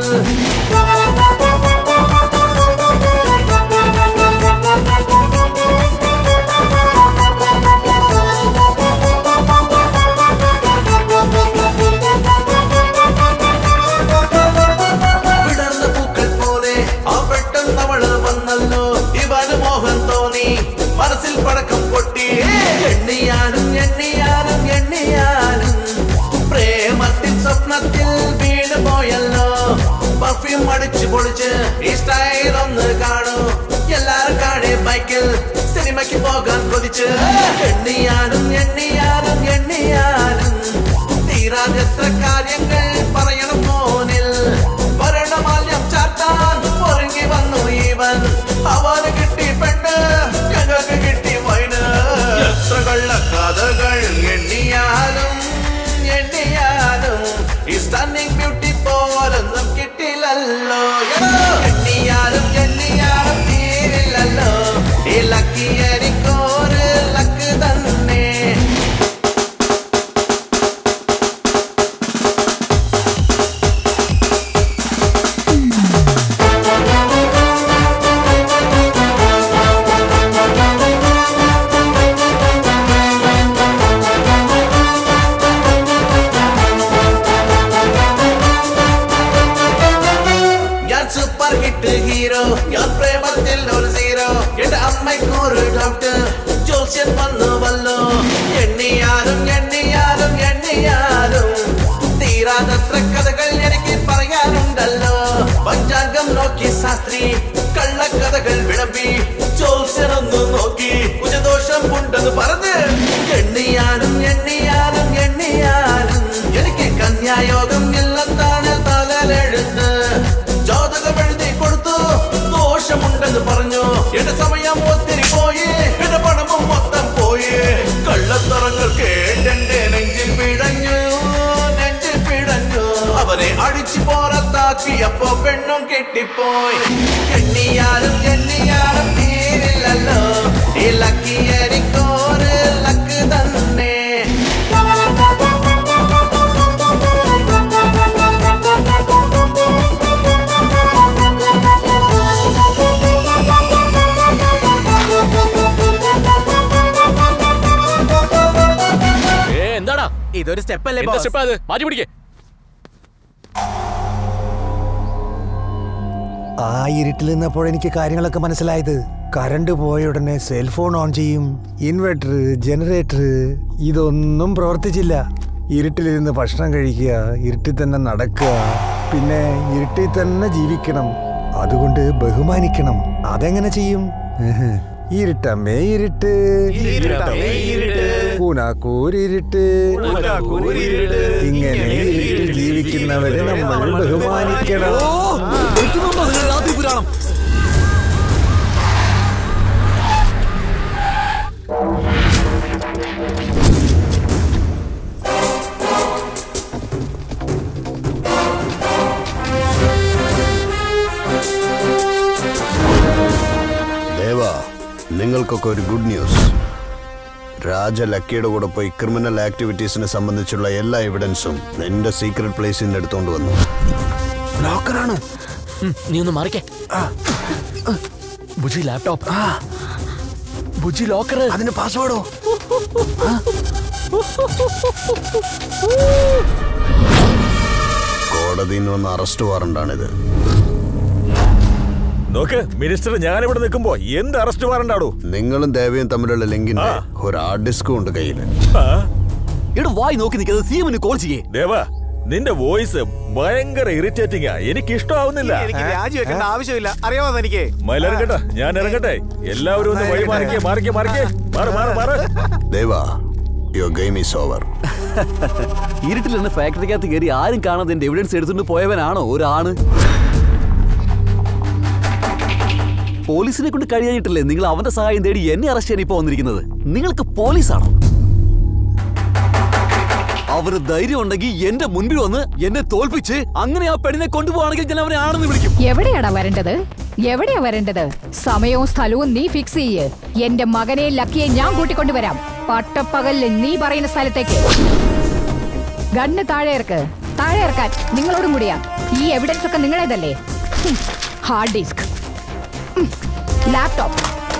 വിടർന്ന പൂക്കൾ പോലെ ആ പെട്ടെന്ന് അവള് വന്നല്ലോ ഇവന് മോഹം തോന്നി മനസ്സിൽ പടക്കം പൊട്ടി എണ്ണിയാലും എണ്ണിയാലും എണ്ണിയാലും പ്രേമത്തിൻ സ്വപ്നത്തിൽ വീണ് പോയല്ലോ പെർഫ്യൂം അടിച്ചു പൊളിച്ച് ഈ സ്റ്റൈൽ ഒന്ന് കാണൂ എല്ലാരും കാണെ ബൈക്കിൽ സിനിമയ്ക്ക് പോകാൻ കൊതിച്ച് എണ്ണിയാലും എണ്ണിയാലും എണ്ണിയാലും തീരാതെത്ര കാര്യങ്ങൾ പറയണം മോനിൽ ഭരണമാല്യം ചാത്താൻ ഒരുങ്ങി വന്നു ഇവൻ അവന് കിട്ടി പെണ്ണ് ഞങ്ങൾക്ക് കിട്ടി വൈന് എത്ര കള്ള കഥകൾ എണ്ണിയാലും എണ്ണിയാലും ഈ സ്റ്റണ്ണിങ് ബ്യൂട്ടി പോലൊന്നും കിട്ടില്ലല്ലോ എണ്ണിയാലും എണ്ണിയാലും തീരില്ലല്ലോ ഈ ലക്കി എനിക്കൊരു ലക്ക് തന്നെ ഞാൻ സൂപ്പർ ഹിറ്റ് ഹീറോ ഞാൻ പ്രേമത്തിൽ ഒരു സീറോ എന്റെ അമ്മയ്ക്ക് ഒരു ഡൗട്ട് ജോത്സ്യൻ വന്നുവല്ലോ എണ്ണിയാലും എണ്ണിയാലും എണ്ണിയാലും തീരാതത്ര കഥകൾ എനിക്ക് പറയാനുണ്ടല്ലോ പഞ്ചാംഗം നോക്കി ശാസ്ത്രി കള്ളക്കഥകൾ വിളമ്പി ജോത്സ്യനൊന്നു നോക്കി കുജദോഷം ഉണ്ടെന്ന് പറഞ്ഞ് എണ്ണിയാലും എണ്ണിയാലും എണ്ണിയാലും എനിക്ക് കന്യായോഗം ഇല്ലെന്നാണ് തലലെഴുത്ത് ജാതകം എഴുതി കൊടുത്തു ദോഷമുണ്ടെന്ന് പറഞ്ഞു എന്റെ സമയം ഒത്തിരി പോയി എന്റെ പണമും മൊത്തം പോയി കള്ളത്തറങ്ങൾ കേട്ടെന്റെ നെഞ്ചിൽ പിടഞ്ഞു നെഞ്ചിൽ പിടഞ്ഞു അവനെ അടിച്ചു പുറത്താക്കിയപ്പോ പെണ്ണും കെട്ടിപ്പോയി എണ്ണിയാലും എണ്ണിയാലും തീരില്ലല്ലോ ഈ ലക്കി എനിക്കോര് ലക്ക് തന്നെ ഏ എന്താടാ ഇതൊരു സ്റ്റെപ്പ് അല്ലേ എന്താ സ്റ്റെപ്പ് അത് മാറ്റി പിടിക്കേ ആ ഇരുട്ടിൽ നിന്നപ്പോഴെനിക്ക് കാര്യങ്ങളൊക്കെ മനസ്സിലായത് കറണ്ട് പോയ ഉടനെ സെൽഫോൺ ഓൺ ചെയ്യും ഇൻവെർട്ടർ ജനറേറ്റർ ഇതൊന്നും പ്രവർത്തിച്ചില്ല ഇരുട്ടിലിരുന്ന് ഭക്ഷണം കഴിക്കുക ഇരുട്ടിൽ തന്നെ നടക്കുക പിന്നെ ഇരുട്ടിൽ തന്നെ ജീവിക്കണം അതുകൊണ്ട് ബഹുമാനിക്കണം അതെങ്ങനെ ചെയ്യും ഏഹ്. ഇരുട്ടമ്മേ ഇരുട്ട് കൂനാക്കൂരിരുട്ട് ഇങ്ങനെ ഇരുട്ടിൽ ജീവിക്കുന്നവരെ നമ്മൾ ബഹുമാനിക്കണം പുരാണം ദേവ നിങ്ങൾക്കൊക്കെ ഒരു ഗുഡ് ന്യൂസ് രാജ ലക്കിയുടെ കൂടെ പോയി ക്രിമിനൽ ആക്ടിവിറ്റീസിനെ സംബന്ധിച്ചുള്ള എല്ലാ എവിഡൻസും നിന്റെ സീക്രട്ട് പ്ലേസിൽ നിന്ന് എടുത്തുകൊണ്ട് വന്നു ലോക്കറാണ് നീ ഒന്ന് മാറിക്കേ ബുജി ലാപ്ടോപ്പ് ബുജി ലോക്കർ അതിന്റെ പാസ്വേഡോ കോടതിയിൽ നിന്ന് വന്ന അറസ്റ്റ് വാറണ്ടാണിത് നോക്ക് മിനിസ്റ്റർ ഞാനിവിടെ നിൽക്കുമ്പോ എന്ത് അറസ്റ്റ് വാറണ്ടാടോ നിങ്ങളും ദേവയും തമ്മിലുള്ള ലിങ്കിന്റെ ഒരു ഹാർഡ് ഡിസ്കും ഉണ്ട് കയ്യിൽ എടാ വായി നോക്കി നിൽക്കുന്നത് സി കോൾ ചെയ്യേ ദേവാ നിന്റെ വോയിസ് ഭയങ്കര ഇറിറ്റേറ്റിംഗാ എനിക്ക് ഇഷ്ടമാവുന്നില്ല എനിക്ക് രാജിവെക്കേണ്ട ആവശ്യമില്ല അറിയാമോ എനിക്ക് മയിലിറങ്ങട്ടെ ഞാൻ ഇറങ്ങട്ടെ എല്ലാവരും ഒന്ന് വഴി മാറിക്കേ മാറിക്കേ മാറിക്കേ മാറ് മാറ് മാറ് Deva your game is over ഇരുട്ടിൽ നിന്ന് ഫാക്ടറിക്കകത്ത് കയറി ആരും കാണാതെ എന്റെ എവിഡൻസ് എടുത്തുകൊണ്ട് പോയവനാണോ ഒരാണ് പോലീസിനെ കൊണ്ട് കഴിയാഞ്ഞിട്ടില്ലേ നിങ്ങൾ അവന്റെ സഹായം തേടി എന്നെ അറസ്റ്റ് ചെയ്യാൻ ഇപ്പൊ വന്നിരിക്കുന്നത് നിങ്ങൾക്ക് പോലീസാണോ അവര് ധൈര്യം ഉണ്ടെങ്കിൽ എന്റെ മുൻപിൽ വന്ന് എന്നെ തോൽപ്പിച്ച് അങ്ങനെ ആ പെണ്ണിനെ കൊണ്ടുപോവാണെങ്കിൽ ഞാൻ അവനെ ആണെന്ന് വിളിക്കും എവിടെയാടാ വരേണ്ടത് എവിടെയാ വരേണ്ടത് സമയവും സ്ഥലവും നീ ഫിക്സ് ചെയ്യ് എന്റെ മകനെ ലക്കിയെ ഞാൻ കൂട്ടിക്കൊണ്ടുവരാം പട്ടപ്പകലിൽ നീ പറയുന്ന സ്ഥലത്തേക്ക് ഗണ്ണ് താഴെ ഇറക്ക് താഴെ ഇറക്കാൻ നിങ്ങളോടും കൂടിയാ ഈ എവിഡൻസ് ഒക്കെ നിങ്ങളേതല്ലേ hard disk laptop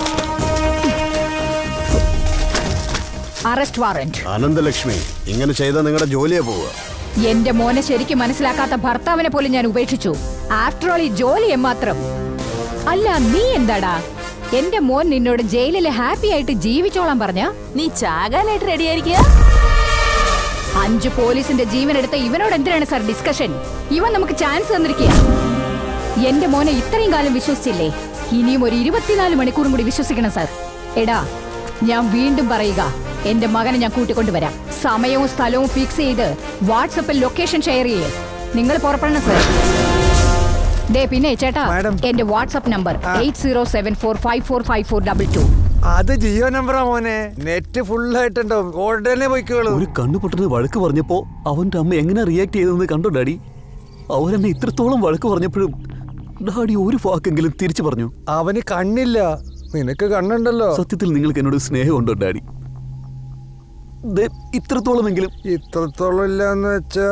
arrest warrant Ananthalakshmi ഇങ്ങനെ ചെയ്താൽ നിങ്ങളുടെ ജോലിയെ പോവുക എന്റെ മോനെ ശരിക്കും മനസ്സിലാക്കാത്ത ഭർത്താവിനെ പോലും ഞാൻ ഉപേക്ഷിച്ചു ആഫ്റ്റർ ഓൾ ഈ ജോലിയെ മാത്രം അല്ല നീ എന്താടാ എന്റെ മോൻ നിന്നോട് ജയിലിൽ ഹാപ്പി ആയിട്ട് ജീവിച്ചോളാൻ പറഞ്ഞ നീ ചാകാനായിട്ട് റെഡി ആയിരിക്കുക അഞ്ച് പോലീസിന്റെ ജീവൻ എടുത്ത ഇവനോട് എന്തിനാണ് സാർ ഡിസ്കഷൻ ഇവൻ നമുക്ക് ചാൻസ് തന്നിരിക്കുക എന്റെ മോനെ ഇത്രയും കാലം വിശ്വസിച്ചില്ലേ ഇനിയും ഒരു ഇരുപത്തിനാല് മണിക്കൂറും കൂടി വിശ്വസിക്കണം സാർ എടാ ഞാൻ വീണ്ടും പറയുക എന്റെ മകനെ ഞാൻ കൂട്ടിക്കൊണ്ടുവരാം സമയവും സ്ഥലവും ഫിക്സ് ചെയ്ത് വാട്സപ്പിൽ ലൊക്കേഷൻ ഷെയർ ചെയ്യേ നിങ്ങൾ പുറപ്പെടണം സാർ ദേ പിന്നെ ചേട്ടാ എന്റെ WhatsApp number eight zero seven four five four five four double two അത് ജിയോ നമ്പറാ മോനെ നെറ്റ് ഫുൾ ആയിട്ടുണ്ടാവും ഉടനെ പോയിക്കോളൂ ഒരു കണ്ണുപൊട്ടന് വഴക്ക് പറഞ്ഞപ്പോ അവന്റെ അമ്മ എങ്ങനെ റിയാക്ട് ചെയ്തെന്ന് കണ്ടോ ഡാഡി അവരെന്നെ ഇത്രത്തോളം വഴക്ക് പറഞ്ഞപ്പോഴും ഡാഡി ഒരു വാക്കെങ്കിലും തിരിച്ചു പറഞ്ഞു അവന് കണ്ണില്ല നിനക്ക് കണ്ണുണ്ടല്ലോ സത്യത്തിൽ നിങ്ങൾക്ക് എന്നോട് സ്നേഹമുണ്ടോ ഡാഡി ദേ, ഇത്രത്തോളമെങ്കിലും ഇത്രത്തോളം ഇല്ലാന്ന് വെച്ചാ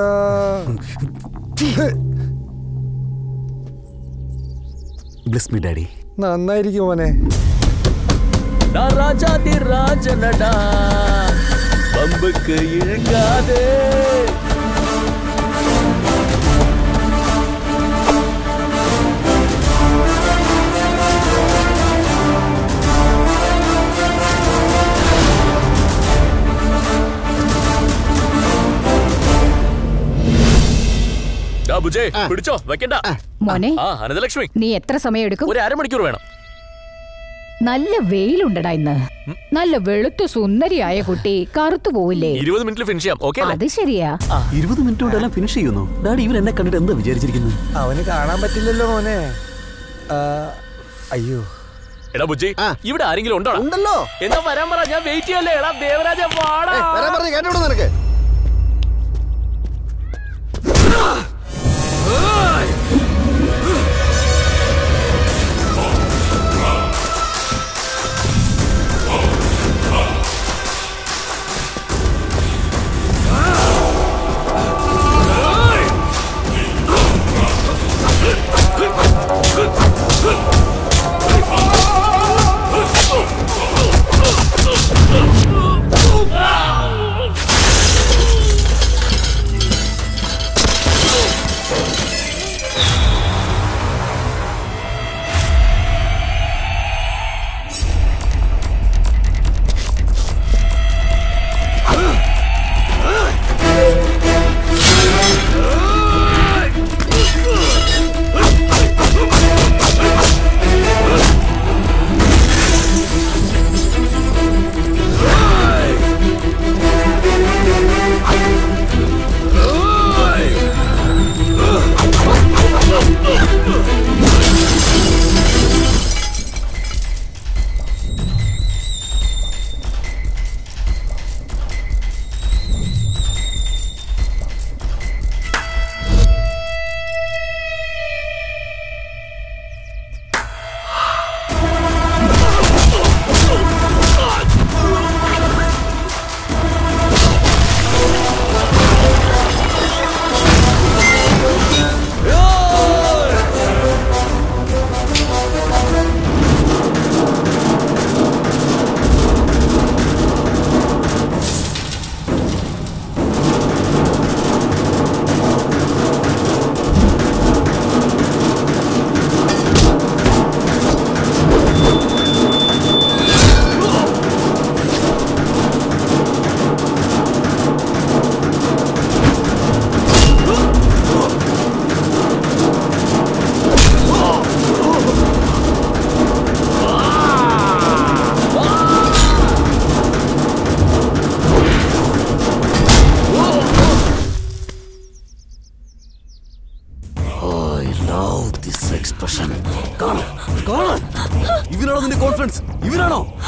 ബ്ലിസ് മി ഡാഡി നന്നായിരിക്കും മോനെ நான் ராஜாதி ராஜனடா பம்புக்கு இழுக்காதே ഡാ ബുജേ പിടിച്ചോ വെക്കണ്ട മോനെ ആ അനന്തലക്ഷ്മി നീ എത്ര സമയം എടുക്കും ഒരു അരമണിക്കൂർ വേണം നല്ല വെയിലുണ്ടടാ ഇന്ന് നല്ല വെളുത്ത സുന്ദരിയായ കുട്ടി കറുത്തു പോവില്ലേ ഇരുപത് മിനിറ്റിൽ ഫിനിഷ് ചെയ്യാം ഓക്കെ അത് ശരിയാ ഇരുപത് മിനിറ്റ് കൊണ്ടെല്ലാം ഫിനിഷ് ചെയ്യുന്നു ഡാഡി ഇവൻ എന്നെ കണ്ടിട്ട് എന്താ വിചാരിച്ചിരിക്കുന്നത് അവന് കാണാൻ പറ്റില്ലല്ലോ മോനെ ആ, അയ്യോ എടാ ബുജി ഇവിടെ ആരെങ്കിലും ഉണ്ടോ ഉണ്ടല്ലോ എന്നാ വരാൻ പറ ഞാൻ വെയിറ്റ് ചെയ്യല്ലേ എടാ ദേവരാജ വാടാ വരാൻ പറഞ്ഞു കേട്ടോ നിനക്ക് Ah!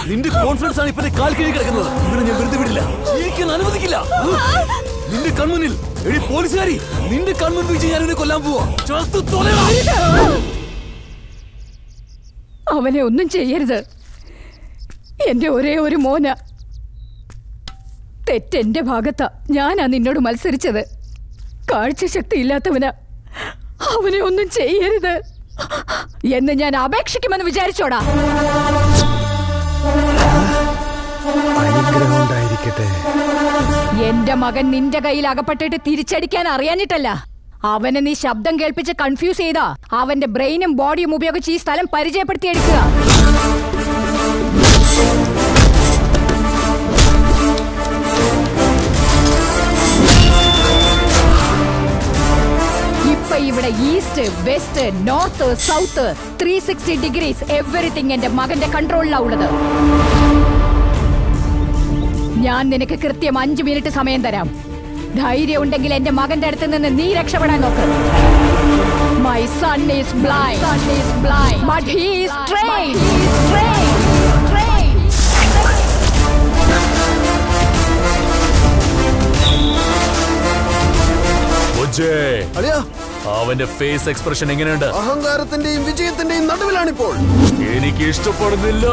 നിന്റെ കോൺഫിഡൻസ് ആണ് ഇപ്പൊ എന്റെ കാൽ കീഴിൽ കിടക്കുന്നത് ഇവനെ ഞാൻ വെറുതെ വിടില്ല ജീവിക്കാൻ അനുവദിക്കില്ല നിന്റെ കൺമുന്നിൽ എടി പോലീസുകാരി നിന്റെ കൺമുൻപിൽ വെച്ച് ഞാൻ ഇവനെ കൊല്ലാൻ പോവാ ചത്തു തൊലയാ. അവനെ ഒന്നും ചെയ്യരുത് എന്റെ ഒരേ ഒരു മോന തെറ്റെന്റെ ഭാഗത്താ ഞാനാ നിന്നോട് മത്സരിച്ചത് കാഴ്ചശക്തി ഇല്ലാത്തവനാ അവനെ ഒന്നും ചെയ്യരുത് എന്ന് ഞാൻ അപേക്ഷിക്കുമെന്ന് വിചാരിച്ചോടാ അനുഗ്രഹം ഉണ്ടായിരിക്കട്ടെ എന്റെ മകൻ നിന്റെ കയ്യിൽ അകപ്പെട്ടിട്ട് തിരിച്ചടിക്കാൻ അറിയാനിട്ടല്ല അവനെ നീ ശബ്ദം കേൾപ്പിച്ച് കൺഫ്യൂസ് ചെയ്താ അവന്റെ ബ്രെയിനും ബോഡിയും ഉപയോഗിച്ച് ഈ സ്ഥലം പരിചയപ്പെടുത്തിയെടുക്കുക ഇപ്പൊ ഇവിടെ east west north south three sixty degrees everything എന്റെ മകന്റെ കൺട്രോളിലാ ഉള്ളത് ഞാൻ നിനക്ക് കൃത്യം അഞ്ചു മിനിറ്റ് സമയം തരാം ധൈര്യം ഉണ്ടെങ്കിൽ എന്റെ മകന്റെ അടുത്ത് നിന്ന് നീ രക്ഷപ്പെടാൻ നോക്ക് my son is blind son is blind but he is trained ബുജ്ജേ. അവന്റെ ഫേസ് എക്സ്പ്രഷൻ എങ്ങനെയുണ്ട് അഹങ്കാരത്തിന്റെയും വിജയത്തിന്റെയും നടുവിലാണിപ്പോൾ എനിക്ക് ഇഷ്ടപ്പെടുന്നില്ല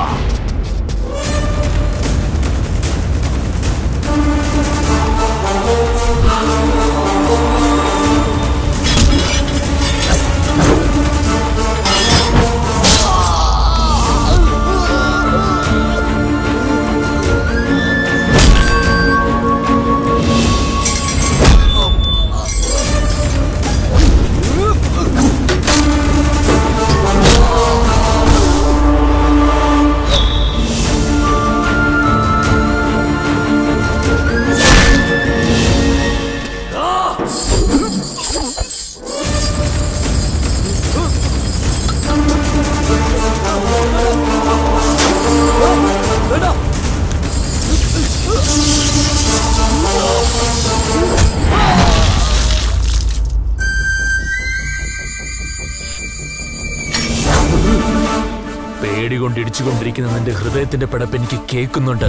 പേടി കൊണ്ട് ഇടിച്ചുകൊണ്ടിരിക്കുന്ന നിന്റെ ഹൃദയത്തിന്റെ പിടപ്പ് എനിക്ക് കേൾക്കുന്നുണ്ട്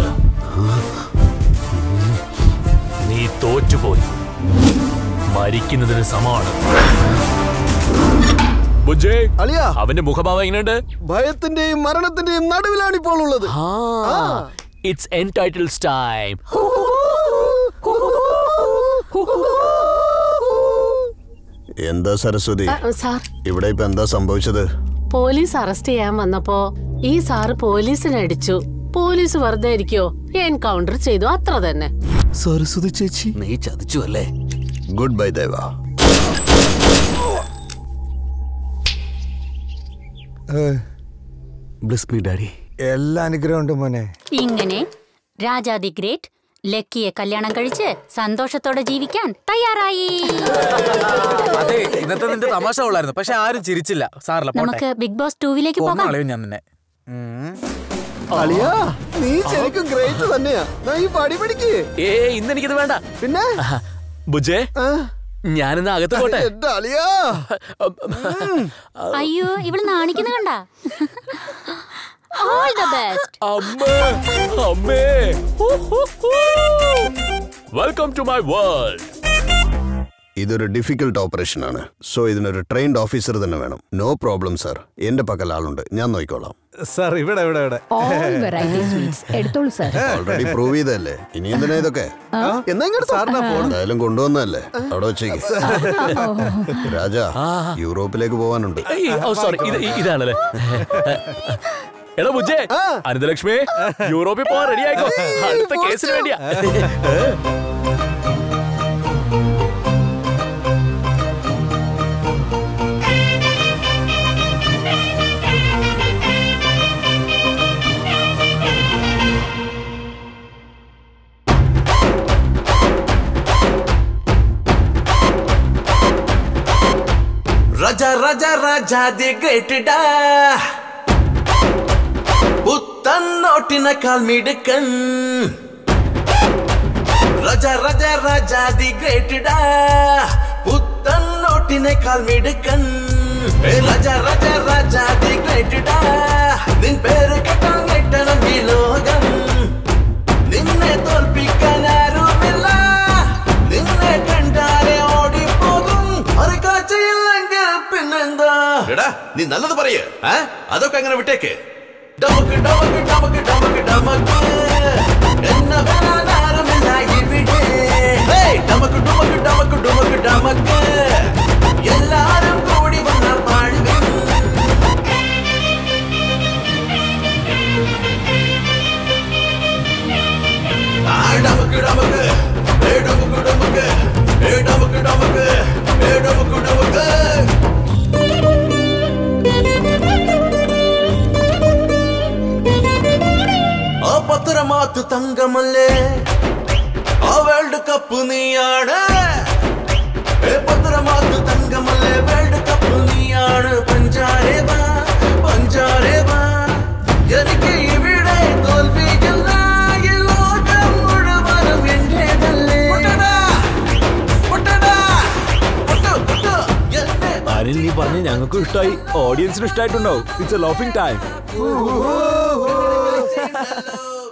നീ തോറ്റുപോയി മരിക്കുന്നതിന് സമമാണ് ബുജ്ജേ അവന്റെ മുഖഭാവം എങ്ങനെയുണ്ട് ഭയത്തിന്റെയും മരണത്തിന്റെയും നടുവിലാണിപ്പോൾ ഉള്ളത് ഇറ്റ്സ് എൻടൈറ്റിൽസ് ടൈം എന്താ സരസ്വതി ആ, സാർ ഇവിടെ ഇപ്പൊ എന്താ സംഭവിച്ചത് പോലീസ് അറസ്റ്റ് ചെയ്യാൻ വന്നപ്പോ ഈ സാറ് പോലീസിനെ അടിച്ചു പോലീസ് വെറുതെ ഇരിക്കോ എൻകൗണ്ടർ ചെയ്തു അത്ര തന്നെ സരസ്വതി ചേച്ചി നീ ചതിച്ചു അല്ലേ good bye Deva bless me daddy എല്ലാ അനുഗ്രഹം ഉണ്ട് മോനെ ഇങ്ങനെ രാജാദി ഗ്രേറ്റ് ലക്കിയെ കല്യാണം കഴിച്ച് സന്തോഷത്തോടെ ജീവിക്കാൻ തയ്യാറായി അതെ ഇന്നത്തെ നിന്റെ തമാശ ഉള്ളായിരുന്നു പക്ഷെ ആരും ചിരിച്ചില്ല സാറില്ല നമുക്ക് ബിഗ് ബോസ് ടൂവിലേക്ക് പോകാം പോകാം കളയും ഞാൻ നിന്നെ അളിയാ നീ ശരിക്കും ഗ്രേറ്റ് തന്നെയാ ദാ ഈ പടി പിടിക്ക് ഏ ഇന്ന് എനിക്കിത് വേണ്ട പിന്നെ ബുജ്ജേ ഞാനിന്ന് അകത്ത് പോട്ടെ എന്റെ അളിയാ അയ്യോ ഇവള് നാണിക്കുന്ന കണ്ട ഓൾ ദ ബെസ്റ്റ് അമ്മേ അമ്മേ വെൽക്കം ടു മൈ വേൾഡ് ഇതൊരു ഡിഫിക്കൽട്ട് ഓപ്പറേഷൻ ആണ് സോ ഇതിനൊരു ട്രെയിൻഡ് ഓഫീസർ തന്നെ വേണം നോ പ്രോബ്ലം സർ എന്റെ പക്കൽ ആളുണ്ട് ഞാൻ നോക്കിക്കോളാം സാർ ഇവിടെ ഇവിടെ ഇവിടെ ഓൾ വെറൈറ്റി സ്വീറ്റ്സ് എടുത്തോളൂ സർ ഓൾറെഡി പ്രൂവ് ചെയ്തല്ലേ ഇനി എന്തിനാ ഇതൊക്കെ എന്തായാലും കൊണ്ടുവന്നല്ലേ അവിടെ വെച്ചേക്ക് രാജ യൂറോപ്പിലേക്ക് പോവാനുണ്ട് ഓ സോറി ഇത് ഇ- ഇതാണല്ലേ എടാ ബുജ്ജേ അനന്തലക്ഷ്മി യൂറോപ്പിൽ പോവാൻ റെഡി ആയിക്കോ അടുത്ത കേസിന് വേണ്ടിയാ ರಜ ರಜ ರಾಜಾದಿ ಗ್ರೇಟ್ പുത്തന്നോട്ടിന കാൽമിടുക്കൻ രജ രജ രാജാതി ഗ്രേറ്റഡാ പുത്തന്നോട്ടിനെ കാൽമിടുക്കൻ ഏ രാജ രാജ രാജ ദി ഗ്രേറ്റഡാ നിൻ പേര് കേട്ടാൽ ഞെട്ടണം ഈ ലോകം നിന്നെ തോൽപ്പിക്കാൻ ആരുമില്ല നിന്നെ കണ്ടാലേ ഓടിപ്പോകും ഒരു കാഴ്ചയില്ലെങ്കിൽ പിന്നെന്താ എടാ നീ നല്ലത് പറയേ അതൊക്കെ അങ്ങനെ വിട്ടേക്ക് ഡമക്ക് ഡമക്ക് ഡമക്ക് ഡമക്ക് ഡമക്ക് എന്നെ വരാൻ ആരുമില്ല ഇവിടെ ഹേയ്, ഡമക്ക് ഡുമക്ക് ഡമക്ക് ഡുമക്ക് ഡമക്ക് എല്ലാരും കൂടി വന്ന പാടുവേ ആ ഡമക്ക് ഡമക്ക് ഏ ഡമക്ക് ഡമക്ക് ഏ ഡമക്ക് ഡമക്ക് ഏ ഡമക്ക് ഡമക്ക് ആ പത്തരമാത്ത് തങ്കമല്ലേ ആ വേൾഡ് കപ്പ് നീയാണ് ഏ പത്തരമാത്ത് തങ്കമല്ലേ വേൾഡ് കപ്പ് നീയാണ് പഞ്ചാരേ വാ പഞ്ചാരേ വാ എനിക്ക് ഇവിടെ തോൽവിയില്ല ഈ ലോകം മുഴുവനും എന്റേതല്ലേ പൊട്ടടാ, പൊട്ടടാ, പൊട്ടു, പൊട്ടു, എന്റെ അനിൽ നീ പറഞ്ഞ് ഞങ്ങൾക്കും ഇഷ്ടമായി ഓഡിയൻസിനും ഇഷ്ടമായിട്ടുണ്ടാവും ഇറ്റ്സ് എ ലോഫിംഗ് ടൈം